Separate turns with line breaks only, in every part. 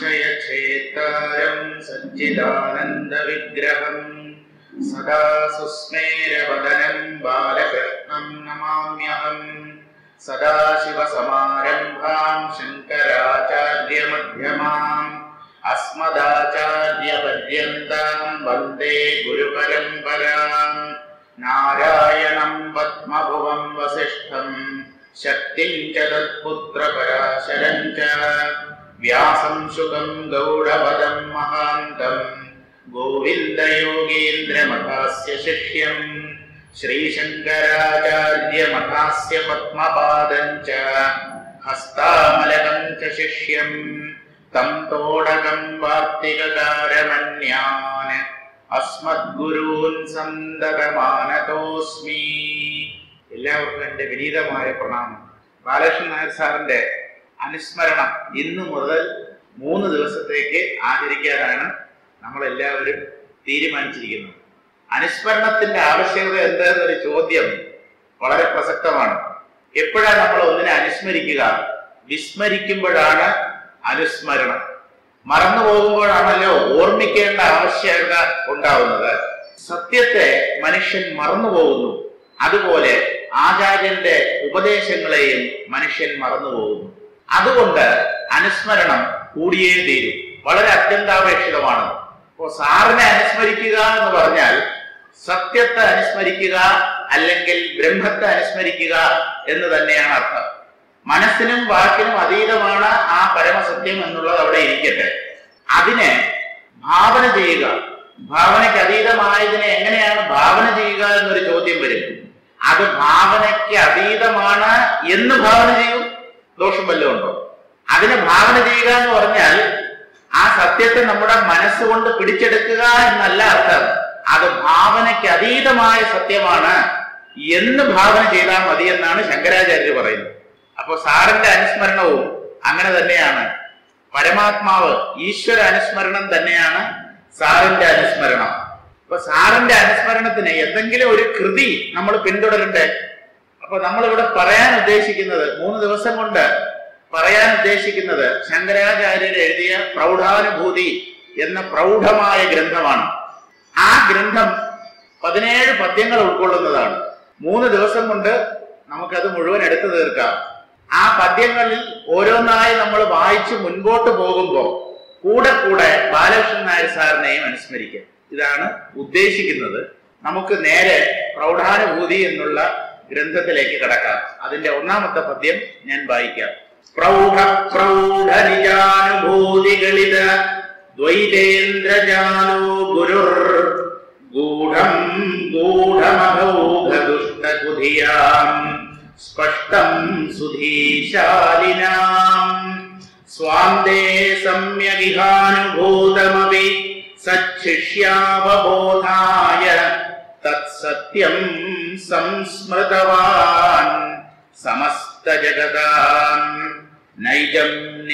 സംശയക്ഷേത്രം സച്ചിദാനന്ദവിഗ്രഹം സദാ സുസ്മേരവദനം ബാലകൃഷ്ണം നമാമ്യഹം സദാശിവസമാരംഭാം ശങ്കരാചാര്യമധ്യമാം അസ്മദാചാര്യപര്യന്താം വന്ദേ ഗുരുപരമ്പരാം നാരായണം പത്മഭുവം വസിഷ്ഠം ശക്തിം ച തത്പുത്രപരാശരം ച വ്യാസം ശുകം ഗൗഡപദം മഹാന്തം ഗോവിന്ദയോഗീന്ദ്രമഠാസ്യ ശിഷ്യം ശ്രീശങ്കരാചാര്യമഠാസ്യ പത്മപാദം ച ഹസ്താമലകം ച ശിഷ്യം തം തോടകം വാർത്തികകാരമന്യാൻ അസ്മദ്ഗുരൂൻ സന്തതമാനതോസ്മി എല്ലാവർക്കും എന്റെ വിനീതമായ പ്രണാമം ബാലകൃഷ്ണൻ നായർ സാറിന്റെ അനുസ്മരണം ഇന്നു മുതൽ മൂന്ന് ദിവസത്തേക്ക് ആചരിക്കാനാണ് നമ്മളെല്ലാവരും തീരുമാനിച്ചിരിക്കുന്നത് അനുസ്മരണത്തിന്റെ ആവശ്യകത എന്താണെന്നൊരു ചോദ്യം വളരെ പ്രസക്തമാണ് എപ്പോഴാണ് നമ്മൾ ഒന്നിനെ അനുസ്മരിക്കുക വിസ്മരിക്കുമ്പോഴാണ് അനുസ്മരണം മറന്നു പോകുമ്പോഴാണല്ലോ ഓർമ്മിക്കേണ്ട ആവശ്യകത ഉണ്ടാവുന്നത് സത്യത്തെ മനുഷ്യൻ മറന്നു പോകുന്നു അതുപോലെ ആചാര്യന്റെ ഉപദേശങ്ങളെയും മനുഷ്യൻ മറന്നു പോകുന്നു അതുകൊണ്ട് അനുസ്മരണം കൂടിയേ തീരും വളരെ അത്യന്താപേക്ഷിതമാണ് അപ്പോ സാറിനെ അനുസ്മരിക്കുക എന്ന് പറഞ്ഞാൽ സത്യത്തെ അനുസ്മരിക്കുക അല്ലെങ്കിൽ ബ്രഹ്മത്തെ അനുസ്മരിക്കുക എന്ന് തന്നെയാണ് അർത്ഥം മനസ്സിനും വാക്കിനും അതീതമാണ് ആ പരമസത്യം എന്നുള്ളത് അവിടെ ഇരിക്കട്ടെ അതിനെ ഭാവന ചെയ്യുക ഭാവനയ്ക്ക് അതീതമായതിനെ എങ്ങനെയാണ് ഭാവന ചെയ്യുക എന്നൊരു ചോദ്യം വരും അത് ഭാവനയ്ക്ക് അതീതമാണ് എന്ന് ഭാവന ചെയ്യും ദോഷം വല്ലതും ഉണ്ടോ അതിനെ ഭാവന ചെയ്യുക എന്ന് പറഞ്ഞാൽ ആ സത്യത്തെ നമ്മുടെ മനസ്സുകൊണ്ട് പിടിച്ചെടുക്കുക എന്നല്ല അർത്ഥം അത് ഭാവനയ്ക്ക് അതീതമായ സത്യമാണ് എന്ന് ഭാവന ചെയ്താൽ മതി എന്നാണ് ശങ്കരാചാര്യർ പറയുന്നത് അപ്പൊ സാറിന്റെ അനുസ്മരണവും അങ്ങനെ തന്നെയാണ് പരമാത്മാവ് ഈശ്വര അനുസ്മരണം തന്നെയാണ് സാറിന്റെ അനുസ്മരണം അപ്പൊ സാറിന്റെ അനുസ്മരണത്തിന് എന്തെങ്കിലും ഒരു കൃതി നമ്മൾ പിന്തുടരണ്ടേ അപ്പൊ നമ്മൾ ഇവിടെ പറയാൻ ഉദ്ദേശിക്കുന്നത് മൂന്ന് ദിവസം കൊണ്ട് പറയാൻ ഉദ്ദേശിക്കുന്നത് ശങ്കരാചാര്യർ എഴുതിയ പ്രൗഢാനുഭൂതി എന്ന പ്രൗഢമായ ഗ്രന്ഥമാണ് ആ ഗ്രന്ഥം പതിനേഴ് പദ്യങ്ങൾ ഉൾക്കൊള്ളുന്നതാണ് മൂന്ന് ദിവസം കൊണ്ട് നമുക്കത് മുഴുവൻ എടുത്തു തീർക്കാം ആ പദ്യങ്ങളിൽ ഓരോന്നായി നമ്മൾ വായിച്ച് മുൻപോട്ട് പോകുമ്പോൾ കൂടെ കൂടെ ബാലകൃഷ്ണൻ നായർ സാറിനെയും അനുസ്മരിക്കാം ഇതാണ് ഉദ്ദേശിക്കുന്നത് നമുക്ക് നേരെ പ്രൗഢാനുഭൂതി എന്നുള്ള ഗ്രന്ഥത്തിലേക്ക് കടക്കാം അതിന്റെ ഒന്നാമത്തെ പദ്യം ഞാൻ വായിക്കാം പ്രൗഢ പ്രൗഢ നിജാനുഭൂതികളിത ദ്വൈതേന്ദ്രജാലോ ഗുരുർ ഗൂഢം ഗൂഢമഭൗഘദുഷ്ടകുധിയാം സ്പഷ്ടം സുധീശാലിനാം സ്വാന്തേ സമ്യഗിഹാനുഭൂതമപി സച്ഛിഷ്യാവബോധായ തത്സത്യം സംസ്മൃതവാൻ സമസ്തജഗതാം നൈജം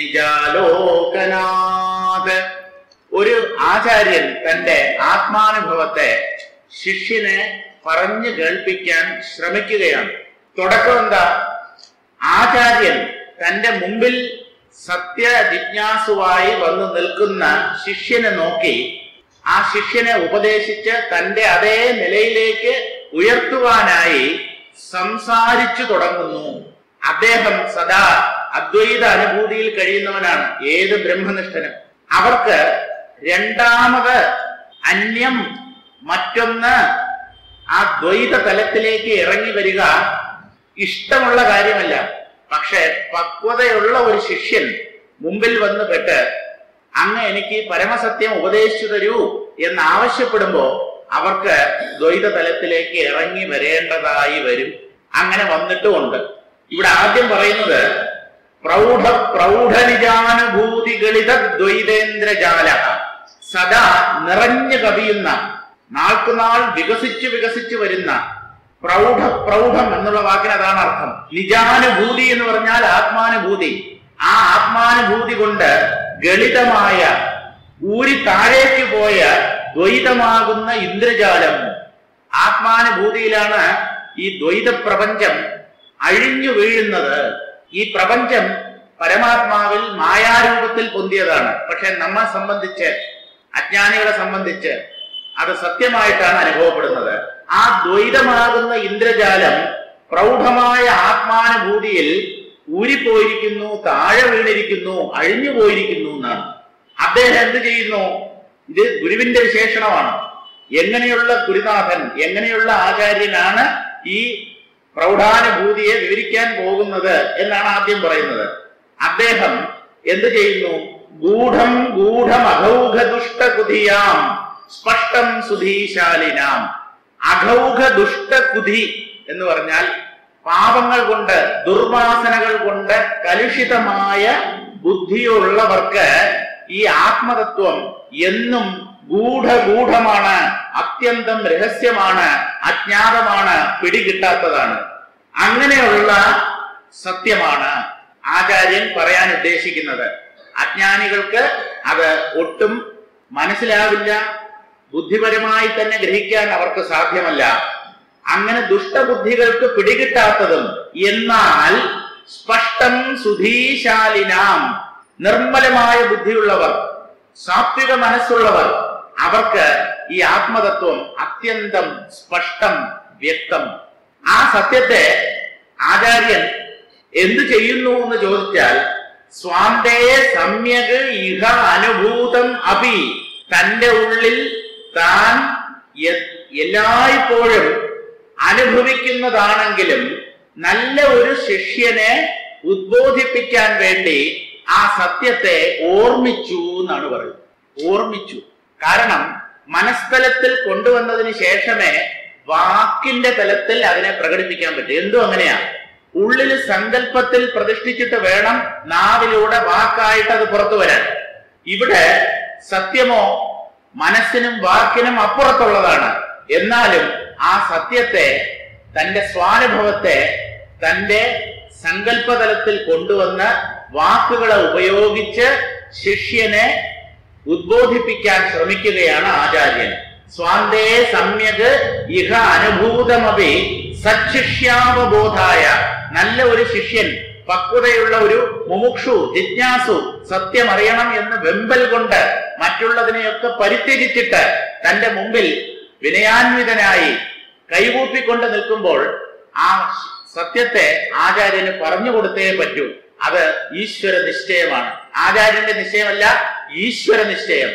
നിജാലോകനാഥ് ഒരു ആചാര്യൻ തന്റെ ആത്മാനുഭവത്തെ ശിഷ്യനെ പറഞ്ഞു കേൾപ്പിക്കാൻ ശ്രമിക്കുകയാണ് തുടക്കം എന്താ ആചാര്യൻ തന്റെ മുമ്പിൽ സത്യ ജിജ്ഞാസുവായി വന്നു നിൽക്കുന്ന ശിഷ്യനെ നോക്കി ആ ശിഷ്യനെ ഉപദേശിച്ച് തന്റെ അതേ നിലയിലേക്ക് ഉയർത്തുവാനായി സംസാരിച്ചു തുടങ്ങുന്നു അദ്ദേഹം സദാ അദ്വൈത അനുഭൂതിയിൽ കഴിയുന്നവനാണ് ഏത് ബ്രഹ്മനിഷ്ഠനും അവർക്ക് രണ്ടാമത് അന്യം മറ്റൊന്ന് ആ ദ്വൈത തലത്തിലേക്ക് ഇറങ്ങി വരിക ഇഷ്ടമുള്ള കാര്യമല്ല പക്ഷെ പക്വതയുള്ള ഒരു ശിഷ്യൻ മുമ്പിൽ വന്ന് പെട്ട് അങ്ങ് എനിക്ക് പരമസത്യം ഉപദേശിച്ചു തരൂ എന്ന് ആവശ്യപ്പെടുമ്പോ അവർക്ക് ദ്വൈത തലത്തിലേക്ക് ഇറങ്ങി വരേണ്ടതായി വരും അങ്ങനെ വന്നിട്ടുമുണ്ട് ഇവിടെ ആദ്യം പറയുന്നത് പ്രൗഢ പ്രൗഢനിജാനുഭൂതികളിത ദ്വൈതേന്ദ്രജാല സദാ നിറഞ്ഞു കവിയുന്ന നാൾക്കുനാൾ വികസിച്ചു വികസിച്ചു വരുന്ന പ്രൗഢ പ്രൗഢം എന്നുള്ള വാക്കിന് അതാണ് അർത്ഥം നിജാനുഭൂതി എന്ന് പറഞ്ഞാൽ ആത്മാനുഭൂതി ആ ആത്മാനുഭൂതി കൊണ്ട് ഗളിതമായ ഊരി താഴേക്ക് പോയ ദ്വൈതമാകുന്ന ഇന്ദ്രജാലം ആത്മാനുഭൂതിയിലാണ് ഈ ദ്വൈത പ്രപഞ്ചം അഴിഞ്ഞു വീഴുന്നത് ഈ പ്രപഞ്ചം പരമാത്മാവിൽ മായാരൂപത്തിൽ പൊന്തിയതാണ് പക്ഷെ നമ്മെ സംബന്ധിച്ച് അജ്ഞാനികളെ സംബന്ധിച്ച് അത് സത്യമായിട്ടാണ് അനുഭവപ്പെടുന്നത് ആ ദ്വൈതമാകുന്ന ഇന്ദ്രജാലം പ്രൗഢമായ ആത്മാനുഭൂതിയിൽ ഊരിപ്പോയിരിക്കുന്നു താഴെ വീണിരിക്കുന്നു അഴിഞ്ഞു പോയിരിക്കുന്നു എന്നാണ് അദ്ദേഹം എന്ത് ചെയ്യുന്നു ഇത് ഗുരുവിന്റെ വിശേഷണമാണ് എങ്ങനെയുള്ള ഗുരുനാഥൻ എങ്ങനെയുള്ള ആചാര്യനാണ് ഈ പ്രൗഢാനുഭൂതിയെ വിവരിക്കാൻ പോകുന്നത് എന്നാണ് ആദ്യം പറയുന്നത് അദ്ദേഹം എന്ത് ചെയ്യുന്നു ഗൂഢം ഗൂഢം അഘൗഘ ദുഷ്ടകുധിയാം സ്പഷ്ടം സുധീശാലിനാം അഘൗഘ ദുഷ്ടകുധി എന്ന് പറഞ്ഞാൽ പാപങ്ങൾ കൊണ്ട് ദുർവാസനകൾ കൊണ്ട് കലുഷിതമായ ബുദ്ധിയുള്ളവർക്ക് ഈ ആത്മതത്വം എന്നും ഗൂഢഗൂഢമാണ് അത്യന്തം രഹസ്യമാണ് അജ്ഞാതമാണ് പിടികിട്ടാത്തതാണ് അങ്ങനെയുള്ള സത്യമാണ് ആചാര്യൻ പറയാൻ ഉദ്ദേശിക്കുന്നത് അജ്ഞാനികൾക്ക് അത് ഒട്ടും മനസ്സിലാവില്ല ബുദ്ധിപരമായി തന്നെ ഗ്രഹിക്കാൻ അവർക്ക് സാധ്യമല്ല അങ്ങനെ ദുഷ്ടബുദ്ധികൾക്ക് പിടികിട്ടാത്തതും എന്നാൽ സ്പഷ്ടം സുധീശാലിനാം നിർമ്മലമായ ബുദ്ധിയുള്ളവർ സാത്വിക മനസ്സുള്ളവർ അവർക്ക് ഈ ആത്മതത്വം അത്യന്തം സ്പഷ്ടം വ്യക്തം ആ സത്യത്തെ ആചാര്യൻ എന്തു ചെയ്യുന്നു എന്ന് ചോദിച്ചാൽ സ്വാന്തേ സമ്യക് ഇഹ അനുഭൂതം അപി തന്റെ ഉള്ളിൽ താൻ എ- എല്ലായ്പ്പോഴും അനുഭവിക്കുന്നതാണെങ്കിലും നല്ല ഒരു ശിഷ്യനെ ഉദ്ബോധിപ്പിക്കാൻ വേണ്ടി ആ സത്യത്തെ ഓർമ്മിച്ചു എന്നാണ് പറയുന്നത് ഓർമ്മിച്ചു കാരണം മനസ്തലത്തിൽ കൊണ്ടുവന്നതിന് ശേഷമേ വാക്കിന്റെ തലത്തിൽ അതിനെ പ്രകടിപ്പിക്കാൻ പറ്റൂ എന്തും അങ്ങനെയാ ഉള്ളിൽ സങ്കല്പത്തിൽ പ്രതിഷ്ഠിച്ചിട്ട് വേണം നാവിലൂടെ വാക്കായിട്ട് അത് പുറത്തു വരാൻ ഇവിടെ സത്യമോ മനസ്സിനും വാക്കിനും അപ്പുറത്തുള്ളതാണ് എന്നാലും ആ സത്യത്തെ തന്റെ സ്വാനുഭവത്തെ തന്റെ സങ്കല്പതലത്തിൽ കൊണ്ടുവന്ന് വാക്കുകളെ ഉപയോഗിച്ച് ശിഷ്യനെ ഉദ്ബോധിപ്പിക്കാൻ ശ്രമിക്കുകയാണ് ആചാര്യൻ സ്വാന്തേ സമ്യക് ഇഹ അനുഭൂതമപി സച്ചിഷ്യാവബോധായ നല്ല ഒരു ശിഷ്യൻ പക്വതയുള്ള ഒരു മുമുക്ഷു ജിജ്ഞാസു സത്യം അറിയണം എന്ന് വെമ്പൽ കൊണ്ട് മറ്റുള്ളതിനെയൊക്കെ പരിത്യജിച്ചിട്ട് തന്റെ മുമ്പിൽ വിനയാന്വിതനായി കൈകൂപ്പിക്കൊണ്ട് നിൽക്കുമ്പോൾ ആ സത്യത്തെ ആചാര്യന് പറഞ്ഞു കൊടുത്തേ പറ്റൂ അത് ഈശ്വര നിശ്ചയമാണ് ആചാര്യന്റെ നിശ്ചയമല്ല ഈശ്വര നിശ്ചയം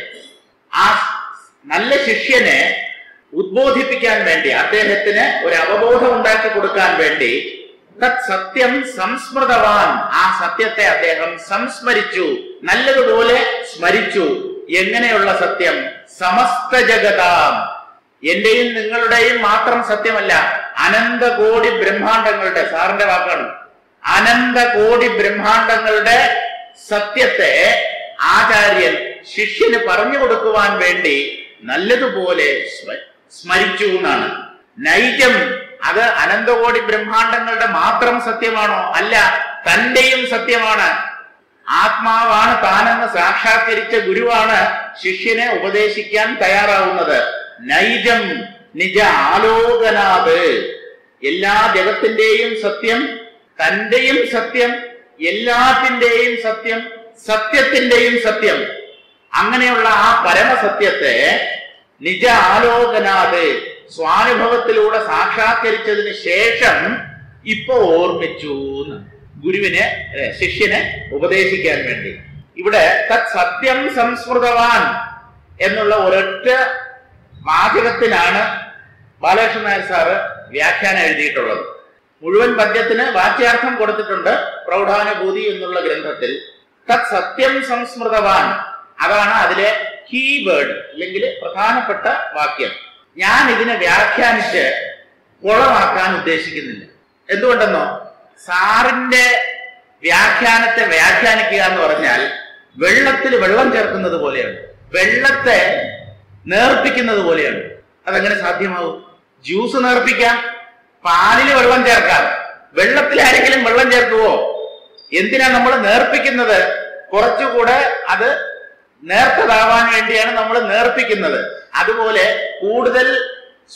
ആ നല്ല ശിഷ്യനെ ഉദ്ബോധിപ്പിക്കാൻ വേണ്ടി അദ്ദേഹത്തിന് ഒരു അവബോധം ഉണ്ടാക്കി കൊടുക്കാൻ വേണ്ടി തത് സത്യം സംസ്മൃതവാൻ ആ സത്യത്തെ അദ്ദേഹം സംസ്മരിച്ചു നല്ലതുപോലെ സ്മരിച്ചു എങ്ങനെയുള്ള സത്യം സമസ്ത ജഗതാം എന്റെയും നിങ്ങളുടെയും മാത്രം സത്യമല്ല അനന്തകോടി ബ്രഹ്മാണ്ടങ്ങളുടെ സാറിന്റെ വാക്കാണ് അനന്തകോടി ബ്രഹ്മാണ്ടങ്ങളുടെ സത്യത്തെ ആചാര്യൻ ശിഷ്യന് പറഞ്ഞു കൊടുക്കുവാൻ വേണ്ടി നല്ലതുപോലെ സ്മ- സ്മരിച്ചു എന്നാണ് നൈജം അത് അനന്തകോടി ബ്രഹ്മാണ്ടങ്ങളുടെ മാത്രം സത്യമാണോ അല്ല തന്റെയും സത്യമാണ് ആത്മാവാണ് താനെന്ന് സാക്ഷാത്കരിച്ച ഗുരുവാണ് ശിഷ്യനെ ഉപദേശിക്കാൻ തയ്യാറാവുന്നത് നൈജം നിജ ആലോകനാത് എല്ലാ ജഗത്തിന്റെയും സത്യം തന്റെയും സത്യം എല്ലാത്തിന്റെയും സത്യം സത്യത്തിന്റെയും സത്യം അങ്ങനെയുള്ള ആ പരമസത്യത്തെ നിജ ആലോകനാത് സ്വാനുഭവത്തിലൂടെ സാക്ഷാത്കരിച്ചതിന് ശേഷം ഇപ്പൊ ഓർമ്മിച്ചു എന്ന് ഗുരുവിനെ ഏ, ശിഷ്യനെ ഉപദേശിക്കാൻ വേണ്ടി ഇവിടെ തത് സത്യം സംസ്മൃതവാൻ എന്നുള്ള ഒരൊറ്റ വാചകത്തിനാണ് ബാലകൃഷ്ണൻ നായർ സാറ് വ്യാഖ്യാനം എഴുതിയിട്ടുള്ളത് മുഴുവൻ പദ്യത്തിന് വാച്യാർത്ഥം കൊടുത്തിട്ടുണ്ട് പ്രൗഢാനുഭൂതി എന്നുള്ള ഗ്രന്ഥത്തിൽ തത് സത്യം സംസ്മൃതവാൻ അതാണ് അതിലെ കീവേഡ് അല്ലെങ്കിൽ പ്രധാനപ്പെട്ട വാക്യം ഞാൻ ഇതിനെ വ്യാഖ്യാനിച്ച് കുളമാക്കാൻ ഉദ്ദേശിക്കുന്നില്ല എന്തുകൊണ്ടെന്നോ സാറിന്റെ വ്യാഖ്യാനത്തെ വ്യാഖ്യാനിക്കുക എന്ന് പറഞ്ഞാൽ വെള്ളത്തിൽ വെള്ളം ചേർക്കുന്നത് പോലെയാണ് വെള്ളത്തെ നേർപ്പിക്കുന്നത് പോലെയാണ് അതെങ്ങനെ സാധ്യമാവും ജ്യൂസ് നേർപ്പിക്കാം പാലിൽ വെള്ളം ചേർക്കാം വെള്ളത്തിൽ ആരെങ്കിലും വെള്ളം ചേർക്കുവോ എന്തിനാ നമ്മൾ നേർപ്പിക്കുന്നത് കുറച്ചുകൂടെ അത് നേർത്തതാവാൻ വേണ്ടിയാണ് നമ്മൾ നേർപ്പിക്കുന്നത് അതുപോലെ കൂടുതൽ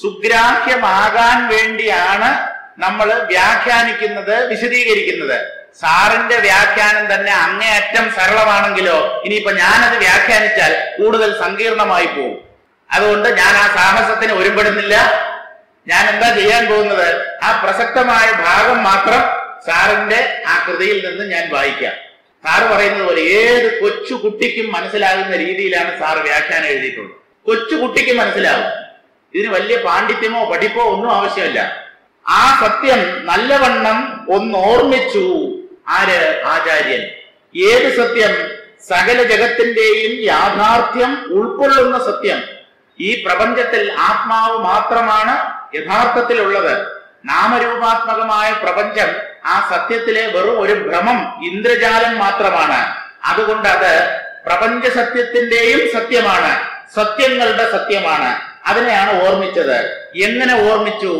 സുഗ്രാഹ്യമാകാൻ വേണ്ടിയാണ് നമ്മൾ വ്യാഖ്യാനിക്കുന്നത് വിശദീകരിക്കുന്നത് സാറിന്റെ വ്യാഖ്യാനം തന്നെ അങ്ങേയറ്റം സരളമാണെങ്കിലോ ഇനിയിപ്പോ ഞാനത് വ്യാഖ്യാനിച്ചാൽ കൂടുതൽ സങ്കീർണമായി പോകും അതുകൊണ്ട് ഞാൻ ആ സാഹസത്തിന് ഒരുപെടുന്നില്ല ഞാൻ എന്താ ചെയ്യാൻ പോകുന്നത് ആ പ്രസക്തമായ ഭാഗം മാത്രം സാറിന്റെ ആ കൃതിയിൽ നിന്ന് ഞാൻ വായിക്കാം സാറ് പറയുന്നത് പോലെ ഏത് കൊച്ചു കുട്ടിക്കും മനസ്സിലാകുന്ന രീതിയിലാണ് സാർ വ്യാഖ്യാനം എഴുതിയിട്ടുള്ളത് കൊച്ചു കുട്ടിക്ക് മനസ്സിലാവും ഇതിന് വലിയ പാണ്ഡിത്യമോ പഠിപ്പോ ഒന്നും ആവശ്യമില്ല ആ സത്യം നല്ലവണ്ണം ഒന്ന് ഓർമ്മിച്ചു ആര് ആചാര്യൻ ഏത് സത്യം സകല ജഗത്തിന്റെയും യാഥാർത്ഥ്യം ഉൾക്കൊള്ളുന്ന സത്യം ഈ പ്രപഞ്ചത്തിൽ ആത്മാവ് മാത്രമാണ് യഥാർത്ഥത്തിലുള്ളത് നാമരൂപാത്മകമായ പ്രപഞ്ചം ആ സത്യത്തിലെ വെറും ഒരു ഭ്രമം ഇന്ദ്രജാലം മാത്രമാണ് അതുകൊണ്ട് അത് പ്രപഞ്ച സത്യത്തിന്റെയും സത്യമാണ് സത്യങ്ങളുടെ സത്യമാണ് അതിനെയാണ് ഓർമ്മിച്ചത് എങ്ങനെ ഓർമ്മിച്ചു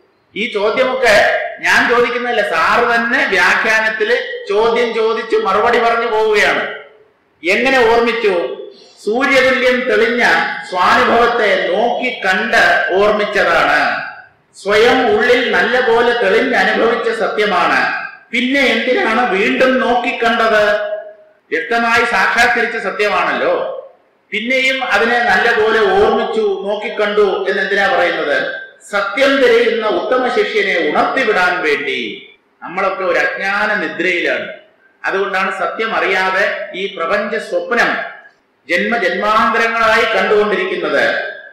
ഈ ചോദ്യമൊക്കെ ഞാൻ ചോദിക്കുന്നില്ല സാറ് തന്നെ വ്യാഖ്യാനത്തില് ചോദ്യം ചോദിച്ച് മറുപടി പറഞ്ഞു പോവുകയാണ് എങ്ങനെ ഓർമ്മിച്ചു സൂര്യതുല്യം തെളിഞ്ഞ സ്വാനുഭവത്തെ നോക്കി കണ്ട് ഓർമ്മിച്ചതാണ് സ്വയം ഉള്ളിൽ നല്ല പോലെ തെളിഞ്ഞ് അനുഭവിച്ച സത്യമാണ് പിന്നെ എന്തിനാണ് വീണ്ടും നോക്കിക്കണ്ടത് വ്യക്തമായി സാക്ഷാത്കരിച്ച സത്യമാണല്ലോ പിന്നെയും അതിനെ നല്ലപോലെ ഓർമ്മിച്ചു നോക്കിക്കണ്ടു എന്നെന്തിനാ പറയുന്നത് സത്യം തിരയുന്ന ഉത്തമ ശിഷ്യനെ ഉണർത്തിവിടാൻ വേണ്ടി നമ്മളൊക്കെ ഒരു അജ്ഞാന നിദ്രയിലാണ് അതുകൊണ്ടാണ് സത്യം അറിയാതെ ഈ പ്രപഞ്ച സ്വപ്നം ജന്മജന്മാന്തരങ്ങളായി കണ്ടുകൊണ്ടിരിക്കുന്നത്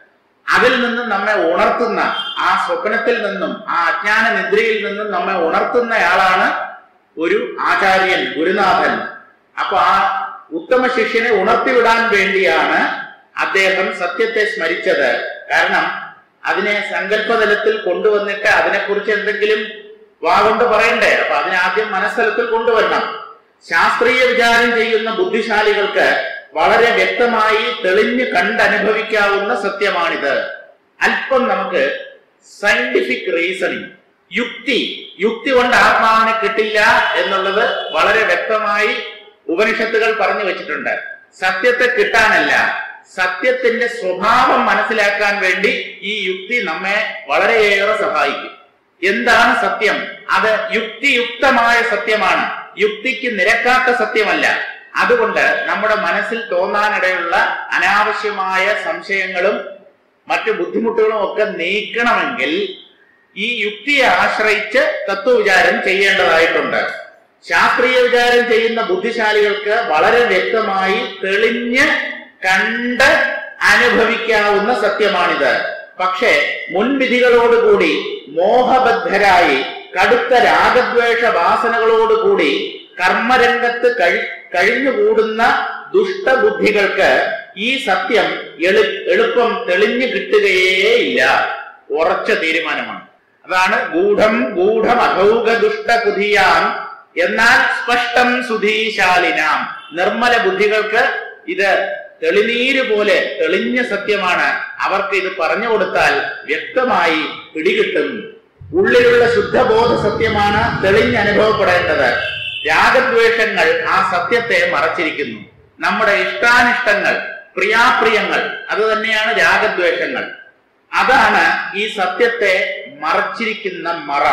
അതിൽ നിന്നും നമ്മെ ഉണർത്തുന്ന ആ സ്വപ്നത്തിൽ നിന്നും ആ അജ്ഞാന നിദ്രയിൽ നിന്നും നമ്മെ ഉണർത്തുന്നയാളാണ് ഒരു ആചാര്യൻ ഗുരുനാഥൻ അപ്പൊ ആ ഉത്തമ ശിഷ്യനെ ഉണർത്തിവിടാൻ വേണ്ടിയാണ് അദ്ദേഹം സത്യത്തെ സ്മരിച്ചത് കാരണം അതിനെ സങ്കല്പതലത്തിൽ കൊണ്ടുവന്നിട്ട് അതിനെക്കുറിച്ച് എന്തെങ്കിലും വാഗൊണ്ട് പറയണ്ടേ അപ്പൊ അതിനാദ്യം മനസ്തലത്തിൽ കൊണ്ടുവരണം ശാസ്ത്രീയ വിചാരം ചെയ്യുന്ന ബുദ്ധിശാലികൾക്ക് വളരെ വ്യക്തമായി തെളിഞ്ഞ് കണ്ടനുഭവിക്കാവുന്ന സത്യമാണിത് അല്പം നമുക്ക് സയന്റിഫിക് റീസണിങ് യുക്തി യുക്തി കൊണ്ട് ആത്മാവിനെ കിട്ടില്ല എന്നുള്ളത് വളരെ വ്യക്തമായി ഉപനിഷത്തുകൾ പറഞ്ഞു വെച്ചിട്ടുണ്ട് സത്യത്തെ കിട്ടാനല്ല സത്യത്തിന്റെ സ്വഭാവം മനസ്സിലാക്കാൻ വേണ്ടി ഈ യുക്തി നമ്മെ വളരെയേറെ സഹായിക്കും എന്താണ് സത്യം അത് യുക്തിയുക്തമായ സത്യമാണ് യുക്തിക്ക് നിരക്കാത്ത സത്യമല്ല അതുകൊണ്ട് നമ്മുടെ മനസ്സിൽ തോന്നാനിടയുള്ള അനാവശ്യമായ സംശയങ്ങളും മറ്റു ബുദ്ധിമുട്ടുകളും ഒക്കെ നീക്കണമെങ്കിൽ ഈ യുക്തിയെ ആശ്രയിച്ച് തത്വവിചാരം ചെയ്യേണ്ടതായിട്ടുണ്ട് ശാസ്ത്രീയ വിചാരം ചെയ്യുന്ന ബുദ്ധിശാലികൾക്ക് വളരെ വ്യക്തമായി തെളിഞ്ഞ് കണ്ട് അനുഭവിക്കാവുന്ന സത്യമാണിത് പക്ഷേ മുൻവിധികളോടുകൂടി മോഹബദ്ധരായി കടുത്ത രാഗദ്വേഷ വാസനകളോടുകൂടി കർമ്മരംഗത്ത് കഴി കഴിഞ്ഞുകൂടുന്ന ദുഷ്ടബുദ്ധികൾക്ക് ഈ സത്യം എളു എളുപ്പം തെളിഞ്ഞു കിട്ടുകയേ ഇല്ല ഉറച്ച തീരുമാനമാണ് അതാണ് ഗൂഢം ഗൂഢം അഘൗക ദുഷ്ട കുധിയാം എന്നാൽ സ്പഷ്ടം സുധീശാലിനാം നിർമ്മല ബുദ്ധികൾക്ക് ഇത് തെളിനീര് പോലെ തെളിഞ്ഞ സത്യമാണ് അവർക്ക് ഇത് പറഞ്ഞു കൊടുത്താൽ വ്യക്തമായി പിടികിട്ടും ഉള്ളിലുള്ള ശുദ്ധബോധ സത്യമാണ് തെളിഞ്ഞ് അനുഭവപ്പെടേണ്ടത് രാഗദ്വേഷങ്ങൾ ആ സത്യത്തെ മറച്ചിരിക്കുന്നു നമ്മുടെ ഇഷ്ടാനിഷ്ടങ്ങൾ പ്രിയാപ്രിയങ്ങൾ അത് തന്നെയാണ് രാഗദ്വേഷങ്ങൾ അതാണ് ഈ സത്യത്തെ മറച്ചിരിക്കുന്ന മറ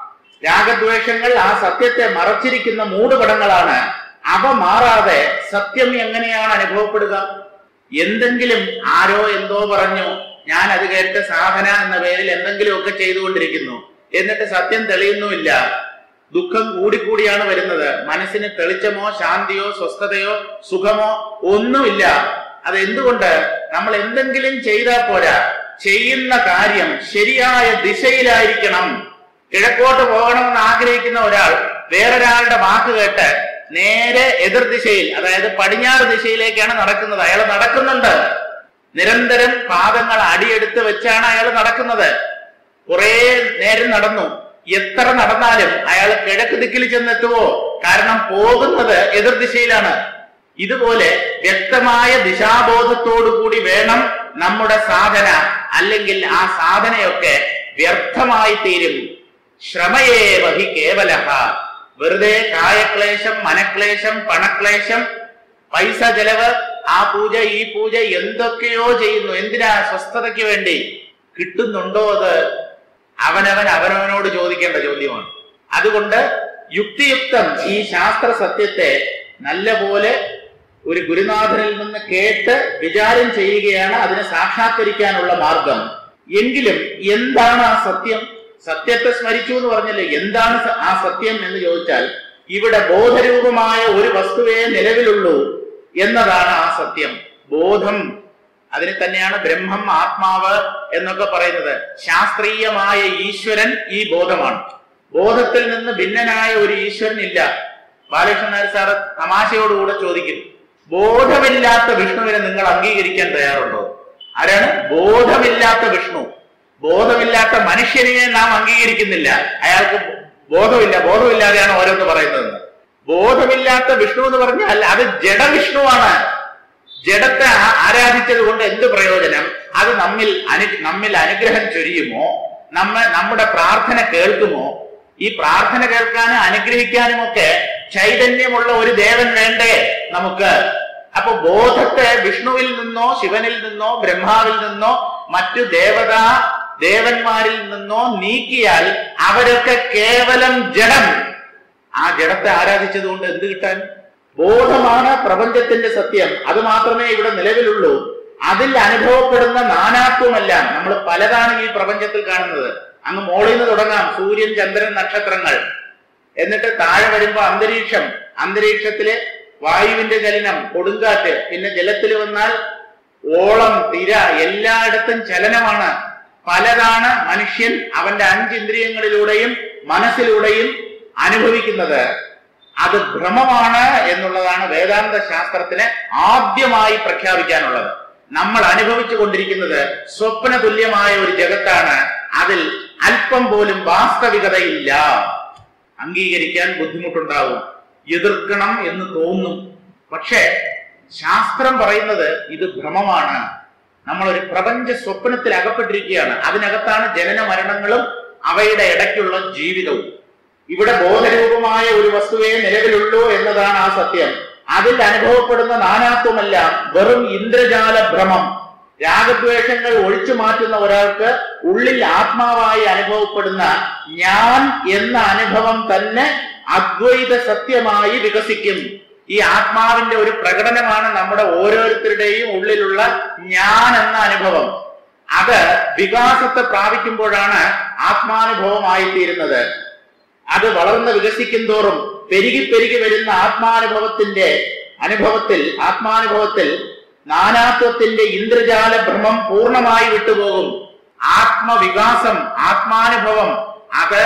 രാഗദ്വേഷങ്ങൾ ആ സത്യത്തെ മറച്ചിരിക്കുന്ന മൂടുപടങ്ങളാണ് അവ മാറാതെ സത്യം എങ്ങനെയാണ് അനുഭവപ്പെടുക എന്തെങ്കിലും ആരോ എന്തോ പറഞ്ഞു ഞാൻ അത് കേട്ട് സാധന എന്ന പേരിൽ എന്തെങ്കിലുമൊക്കെ ചെയ്തുകൊണ്ടിരിക്കുന്നു എന്നിട്ട് സത്യം തെളിയുന്നുമില്ല ദുഃഖം കൂടിക്കൂടിയാണ് വരുന്നത് മനസ്സിന് തെളിച്ചമോ ശാന്തിയോ സ്വസ്ഥതയോ സുഖമോ ഒന്നുമില്ല അത് എന്തുകൊണ്ട് നമ്മൾ എന്തെങ്കിലും ചെയ്താൽ പോരാ ചെയ്യുന്ന കാര്യം ശരിയായ ദിശയിലായിരിക്കണം കിഴക്കോട്ട് പോകണമെന്ന് ആഗ്രഹിക്കുന്ന ഒരാൾ വേറൊരാളുടെ വാക്ക് കേട്ട് നേരെ എതിർ ദിശയിൽ അതായത് പടിഞ്ഞാറ് ദിശയിലേക്കാണ് നടക്കുന്നത് അയാൾ നടക്കുന്നുണ്ട് നിരന്തരം പാദങ്ങൾ അടിയെടുത്ത് വെച്ചാണ് അയാൾ നടക്കുന്നത് കുറെ നേരം നടന്നു എത്ര നടന്നാലും അയാൾ കിഴക്ക് ദിക്കിൽ ചെന്നെത്തുവോ കാരണം പോകുന്നത് എതിർ ദിശയിലാണ് ഇതുപോലെ വ്യക്തമായ ദിശാബോധത്തോടു കൂടി വേണം നമ്മുടെ സാധന അല്ലെങ്കിൽ ആ സാധനയൊക്കെ വ്യർത്ഥമായി തീരും ശ്രമയേവഹി കേവലഹ വെറുതെ കായക്ലേശം മനക്ലേശം പണക്ലേശം പൈസ ചെലവ് ആ പൂജ ഈ പൂജ എന്തൊക്കെയോ ചെയ്യുന്നു എന്തിനാ സ്വസ്ഥതയ്ക്ക് വേണ്ടി കിട്ടുന്നുണ്ടോ അത് അവനവൻ അവനവനോട് ചോദിക്കേണ്ട ചോദ്യമാണ് അതുകൊണ്ട് യുക്തിയുക്തം ഈ ശാസ്ത്ര സത്യത്തെ നല്ലപോലെ ഒരു ഗുരുനാഥനിൽ നിന്ന് കേട്ട് വിചാരം ചെയ്യുകയാണ് അതിനെ സാക്ഷാത്കരിക്കാനുള്ള മാർഗം എങ്കിലും എന്താണ് ആ സത്യം സത്യത്തെ സ്മരിച്ചു എന്ന് പറഞ്ഞല്ലേ എന്താണ് സ- ആ സത്യം എന്ന് ചോദിച്ചാൽ ഇവിടെ ബോധരൂപമായ ഒരു വസ്തുവേ നിലവിലുള്ളൂ എന്നതാണ് ആ സത്യം ബോധം അതിന് തന്നെയാണ് ബ്രഹ്മം ആത്മാവ് എന്നൊക്കെ പറയുന്നത് ശാസ്ത്രീയമായ ഈശ്വരൻ ഈ ബോധമാണ് ബോധത്തിൽ നിന്ന് ഭിന്നനായ ഒരു ഈശ്വരൻ ഇല്ല ബാലകൃഷ്ണൻ നായർ സാറ് തമാശയോടുകൂടെ ചോദിക്കും ബോധമില്ലാത്ത വിഷ്ണുവിനെ നിങ്ങൾ അംഗീകരിക്കാൻ തയ്യാറുണ്ടോ ആരാണ് ബോധമില്ലാത്ത വിഷ്ണു ബോധമില്ലാത്ത മനുഷ്യനെ നാം അംഗീകരിക്കുന്നില്ല അയാൾക്ക് ബോധമില്ല ബോധമില്ലാതെയാണ് ഓരോന്ന് പറയുന്നത് ബോധമില്ലാത്ത വിഷ്ണു എന്ന് പറഞ്ഞാൽ അത് ജഡവിഷ്ണുവാണ് ജഡത്തെ ആ- ആരാധിച്ചത് കൊണ്ട് എന്ത് പ്രയോജനം അത് നമ്മിൽ അനു നമ്മിൽ അനുഗ്രഹം ചൊരിയുമോ നമ്മ നമ്മുടെ പ്രാർത്ഥന കേൾക്കുമോ ഈ പ്രാർത്ഥന കേൾക്കാനും അനുഗ്രഹിക്കാനും ഒക്കെ ചൈതന്യമുള്ള ഒരു ദേവൻ വേണ്ടേ നമുക്ക് അപ്പൊ ബോധത്തെ വിഷ്ണുവിൽ നിന്നോ ശിവനിൽ നിന്നോ ബ്രഹ്മാവിൽ നിന്നോ മറ്റു ദേവതാ ദേവന്മാരിൽ നിന്നോ നീക്കിയാൽ അവരൊക്കെ കേവലം ജഡം ആ ജഡത്തെ ആരാധിച്ചതുകൊണ്ട് എന്ത് കിട്ടാൻ ബോധമാണ് പ്രപഞ്ചത്തിന്റെ സത്യം അത് മാത്രമേ ഇവിടെ നിലവിലുള്ളൂ അതിൽ അനുഭവപ്പെടുന്ന നാനാത്വമെല്ലാം നമ്മൾ പലതാണ് ഈ പ്രപഞ്ചത്തിൽ കാണുന്നത് അങ്ങ് മോളിൽ നിന്ന് തുടങ്ങാം സൂര്യൻ ചന്ദ്രൻ നക്ഷത്രങ്ങൾ എന്നിട്ട് താഴെ വരുമ്പോ അന്തരീക്ഷം അന്തരീക്ഷത്തില് വായുവിന്റെ ചലനം കൊടുങ്കാറ്റ് പിന്നെ ജലത്തിൽ വന്നാൽ ഓളം തിര എല്ലായിടത്തും ചലനമാണ് പലതാണ് മനുഷ്യൻ അവന്റെ അഞ്ചിന്ദ്രിയങ്ങളിലൂടെയും മനസ്സിലൂടെയും അനുഭവിക്കുന്നത് അത് ഭ്രമമാണ് എന്നുള്ളതാണ് വേദാന്ത ശാസ്ത്രത്തിന് ആദ്യമായി പ്രഖ്യാപിക്കാനുള്ളത് നമ്മൾ അനുഭവിച്ചു കൊണ്ടിരിക്കുന്നത് സ്വപ്ന തുല്യമായ ഒരു ജഗത്താണ് അതിൽ അല്പം പോലും വാസ്തവികതയില്ല അംഗീകരിക്കാൻ ബുദ്ധിമുട്ടുണ്ടാവും എതിർക്കണം എന്ന് തോന്നും പക്ഷേ ശാസ്ത്രം പറയുന്നത് ഇത് ഭ്രമമാണ് നമ്മൾ ഒരു പ്രപഞ്ച സ്വപ്നത്തിൽ അകപ്പെട്ടിരിക്കുകയാണ് അതിനകത്താണ് ജനന മരണങ്ങളും അവയുടെ ഇടയ്ക്കുള്ള ജീവിതവും ഇവിടെ ബോധരൂപമായ ഒരു വസ്തുവേ നിലവിലുള്ളൂ എന്നതാണ് ആ സത്യം അതിൽ അനുഭവപ്പെടുന്ന നാനാത്വമെല്ലാം വെറും ഇന്ദ്രജാല ഭ്രമം രാഗദ്വേഷങ്ങൾ ഒഴിച്ചു മാറ്റുന്ന ഒരാൾക്ക് ഉള്ളിൽ ആത്മാവായി അനുഭവപ്പെടുന്ന ഞാൻ എന്ന അനുഭവം തന്നെ അദ്വൈത സത്യമായി വികസിക്കും ഈ ആത്മാവിന്റെ ഒരു പ്രകടനമാണ് നമ്മുടെ ഓരോരുത്തരുടെയും ഉള്ളിലുള്ള ഞാൻ എന്ന അനുഭവം അത് വികാസത്തെ പ്രാപിക്കുമ്പോഴാണ് ആത്മാനുഭവമായി തീരുന്നത് അത് വളർന്ന് വികസിക്കും തോറും പെരുകി പെരുകി വരുന്ന ആത്മാനുഭവത്തിന്റെ അനുഭവത്തിൽ ആത്മാനുഭവത്തിൽ നാനാത്വത്തിന്റെ ഇന്ദ്രജാല ഭ്രമം പൂർണ്ണമായി വിട്ടുപോകും ആത്മവികാസം ആത്മാനുഭവം അത്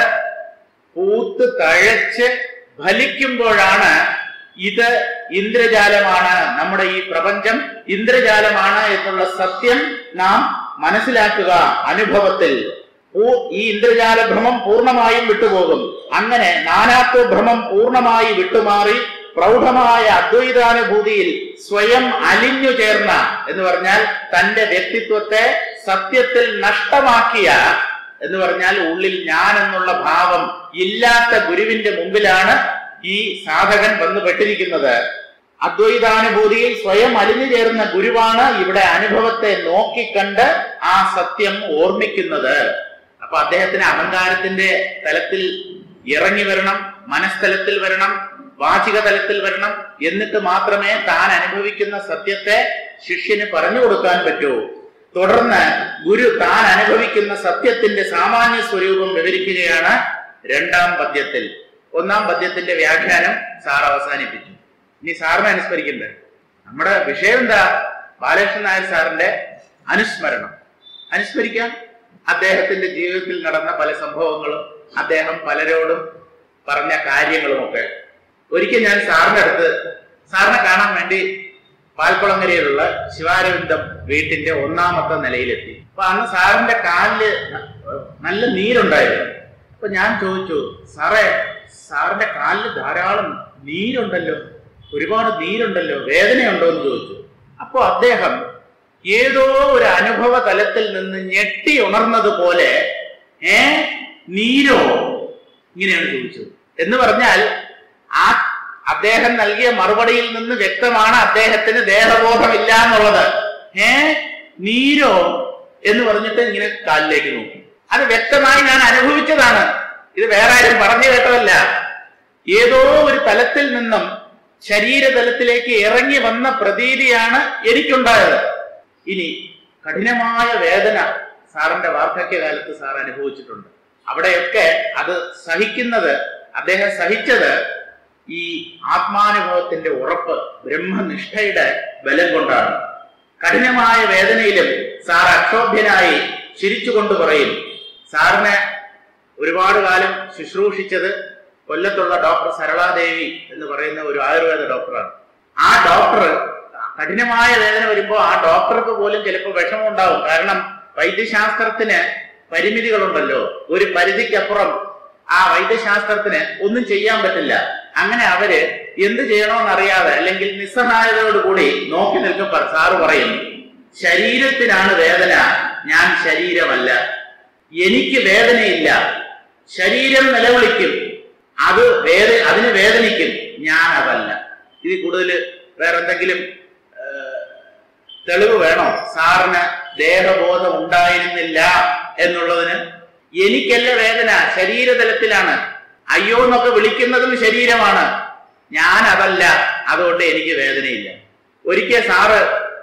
പൂത്ത് തഴച്ച് ഫലിക്കുമ്പോഴാണ് ഇത് ഇന്ദ്രജാലമാണ് നമ്മുടെ ഈ പ്രപഞ്ചം ഇന്ദ്രജാലമാണ് എന്നുള്ള സത്യം നാം മനസ്സിലാക്കുക അനുഭവത്തിൽ പൂ- ഈ ഇന്ദ്രജാല ഭ്രമം പൂർണ്ണമായും വിട്ടുപോകും അങ്ങനെ നാനാത്വ ഭ്രമം പൂർണ്ണമായി വിട്ടുമാറി പ്രൗഢമായ അദ്വൈതാനുഭൂതിയിൽ സ്വയം അലിഞ്ഞു ചേർന്ന എന്ന് പറഞ്ഞാൽ തന്റെ വ്യക്തിത്വത്തെ സത്യത്തിൽ നഷ്ടമാക്കിയ എന്ന് പറഞ്ഞാൽ ഉള്ളിൽ ഞാൻ എന്നുള്ള ഭാവം ഇല്ലാത്ത ഗുരുവിന്റെ മുമ്പിലാണ് ഈ സാധകൻ വന്നു പെട്ടിരിക്കുന്നത് അദ്വൈതാനുഭൂതിയിൽ സ്വയം അലിഞ്ഞു ചേർന്ന ഗുരുവാണ് ഇവിടെ അനുഭവത്തെ നോക്കിക്കണ്ട് ആ സത്യം ഓർമ്മിക്കുന്നത് അപ്പൊ അദ്ദേഹത്തിന് അഹങ്കാരത്തിന്റെ തലത്തിൽ ഇറങ്ങി വരണം മനസ്ഥലത്തിൽ വരണം വാചിക തലത്തിൽ വരണം എന്നിട്ട് മാത്രമേ താൻ അനുഭവിക്കുന്ന സത്യത്തെ ശിഷ്യന് പറഞ്ഞു കൊടുക്കാൻ പറ്റൂ തുടർന്ന് ഗുരു താൻ അനുഭവിക്കുന്ന സത്യത്തിന്റെ സാമാന്യ സ്വരൂപം വിവരിക്കുകയാണ് രണ്ടാം പദ്യത്തിൽ ഒന്നാം പദ്യത്തിന്റെ വ്യാഖ്യാനം സാർ അവസാനിപ്പിച്ചു ഇനി സാറിനെ അനുസ്മരിക്കണ്ടേ നമ്മുടെ വിഷയം എന്താ ബാലകൃഷ്ണൻ നായർ സാറിന്റെ അനുസ്മരണം അനുസ്മരിക്കാം അദ്ദേഹത്തിന്റെ ജീവിതത്തിൽ നടന്ന പല സംഭവങ്ങളും അദ്ദേഹം പലരോടും പറഞ്ഞ കാര്യങ്ങളുമൊക്കെ ഒരിക്കൽ ഞാൻ സാറിന്റെ അടുത്ത് സാറിനെ കാണാൻ വേണ്ടി പാൽക്കുളങ്ങരയിലുള്ള ശിവാരവിന്ദം വീട്ടിന്റെ ഒന്നാമത്തെ നിലയിലെത്തി അപ്പൊ അന്ന് സാറിന്റെ കാലില് ന- നല്ല നീരുണ്ടായിരുന്നു അപ്പൊ ഞാൻ ചോദിച്ചു സാറേ സാറിന്റെ കാലില് ധാരാളം നീരുണ്ടല്ലോ ഒരുപാട് നീരുണ്ടല്ലോ വേദനയുണ്ടോ എന്ന് ചോദിച്ചു അപ്പോ അദ്ദേഹം ഏതോ ഒരു അനുഭവ തലത്തിൽ നിന്ന് ഞെട്ടി ഉണർന്നത് പോലെ ഏ നീരോ ഇങ്ങനെയാണ് ചോദിച്ചത് എന്ന് പറഞ്ഞാൽ ആ അദ്ദേഹം നൽകിയ മറുപടിയിൽ നിന്ന് വ്യക്തമാണ് അദ്ദേഹത്തിന് ദേഹബോധമില്ല എന്നുള്ളത് ഏ നീരോ എന്ന് പറഞ്ഞിട്ട് ഇങ്ങനെ കാലിലേക്ക് നോക്കി അത് വ്യക്തമായി ഞാൻ അനുഭവിച്ചതാണ് ഇത് വേറെ ആരും പറഞ്ഞു കേട്ടതല്ല ഏതോ ഒരു തലത്തിൽ നിന്നും ശരീരതലത്തിലേക്ക് ഇറങ്ങി വന്ന പ്രതീതിയാണ് എനിക്കുണ്ടായത് ഇനി കഠിനമായ വേദന സാറിന്റെ വാർദ്ധക്യകാലത്ത് സാർ അനുഭവിച്ചിട്ടുണ്ട് അവിടെയൊക്കെ അത് സഹിക്കുന്നത് അദ്ദേഹം സഹിച്ചത് ഈ ആത്മാനുഭവത്തിന്റെ ഉറപ്പ് ബ്രഹ്മനിഷ്ഠയുടെ ബലം കൊണ്ടാണ് കഠിനമായ വേദനയിലും സാർ അക്ഷോഭ്യനായി ചിരിച്ചുകൊണ്ട് പറയും സാറിനെ ഒരുപാട് കാലം ശുശ്രൂഷിച്ചത് കൊല്ലത്തുള്ള ഡോക്ടർ സരളാദേവി എന്ന് പറയുന്ന ഒരു ആയുർവേദ ഡോക്ടറാണ് ആ ഡോക്ടർ കഠിനമായ വേദന വരുമ്പോൾ ആ ഡോക്ടർക്ക് പോലും ചിലപ്പോൾ വിഷമം ഉണ്ടാവും കാരണം വൈദ്യശാസ്ത്രത്തിന് പരിമിതികളുണ്ടല്ലോ ഒരു പരിധിക്കപ്പുറം ആ വൈദ്യശാസ്ത്രത്തിന് ഒന്നും ചെയ്യാൻ പറ്റില്ല അങ്ങനെ അവര് എന്ത് ചെയ്യണമെന്നറിയാതെ അല്ലെങ്കിൽ നിസ്സഹായതയോടുകൂടി നോക്കി നിൽക്കുമ്പോൾ സാറ് പറയും ശരീരത്തിനാണ് വേദന ഞാൻ ശരീരമല്ല എനിക്ക് വേദനയില്ല ശരീരം നിലവിളിക്കും അത് വേദ അതിന് വേദനിക്കും ഞാൻ അതല്ല ഇത് കൂടുതൽ വേറെ എന്തെങ്കിലും ഏഹ്, തെളിവ് വേണോ സാറിന് ദേഹബോധം ഉണ്ടായിരുന്നില്ല എന്നുള്ളതിന് എനിക്കല്ല വേദന ശരീരതലത്തിലാണ് അയ്യോ എന്നൊക്കെ വിളിക്കുന്നതും ശരീരമാണ് ഞാൻ അതല്ല അതുകൊണ്ട് എനിക്ക് വേദനയില്ല ഒരിക്കൽ സാറ്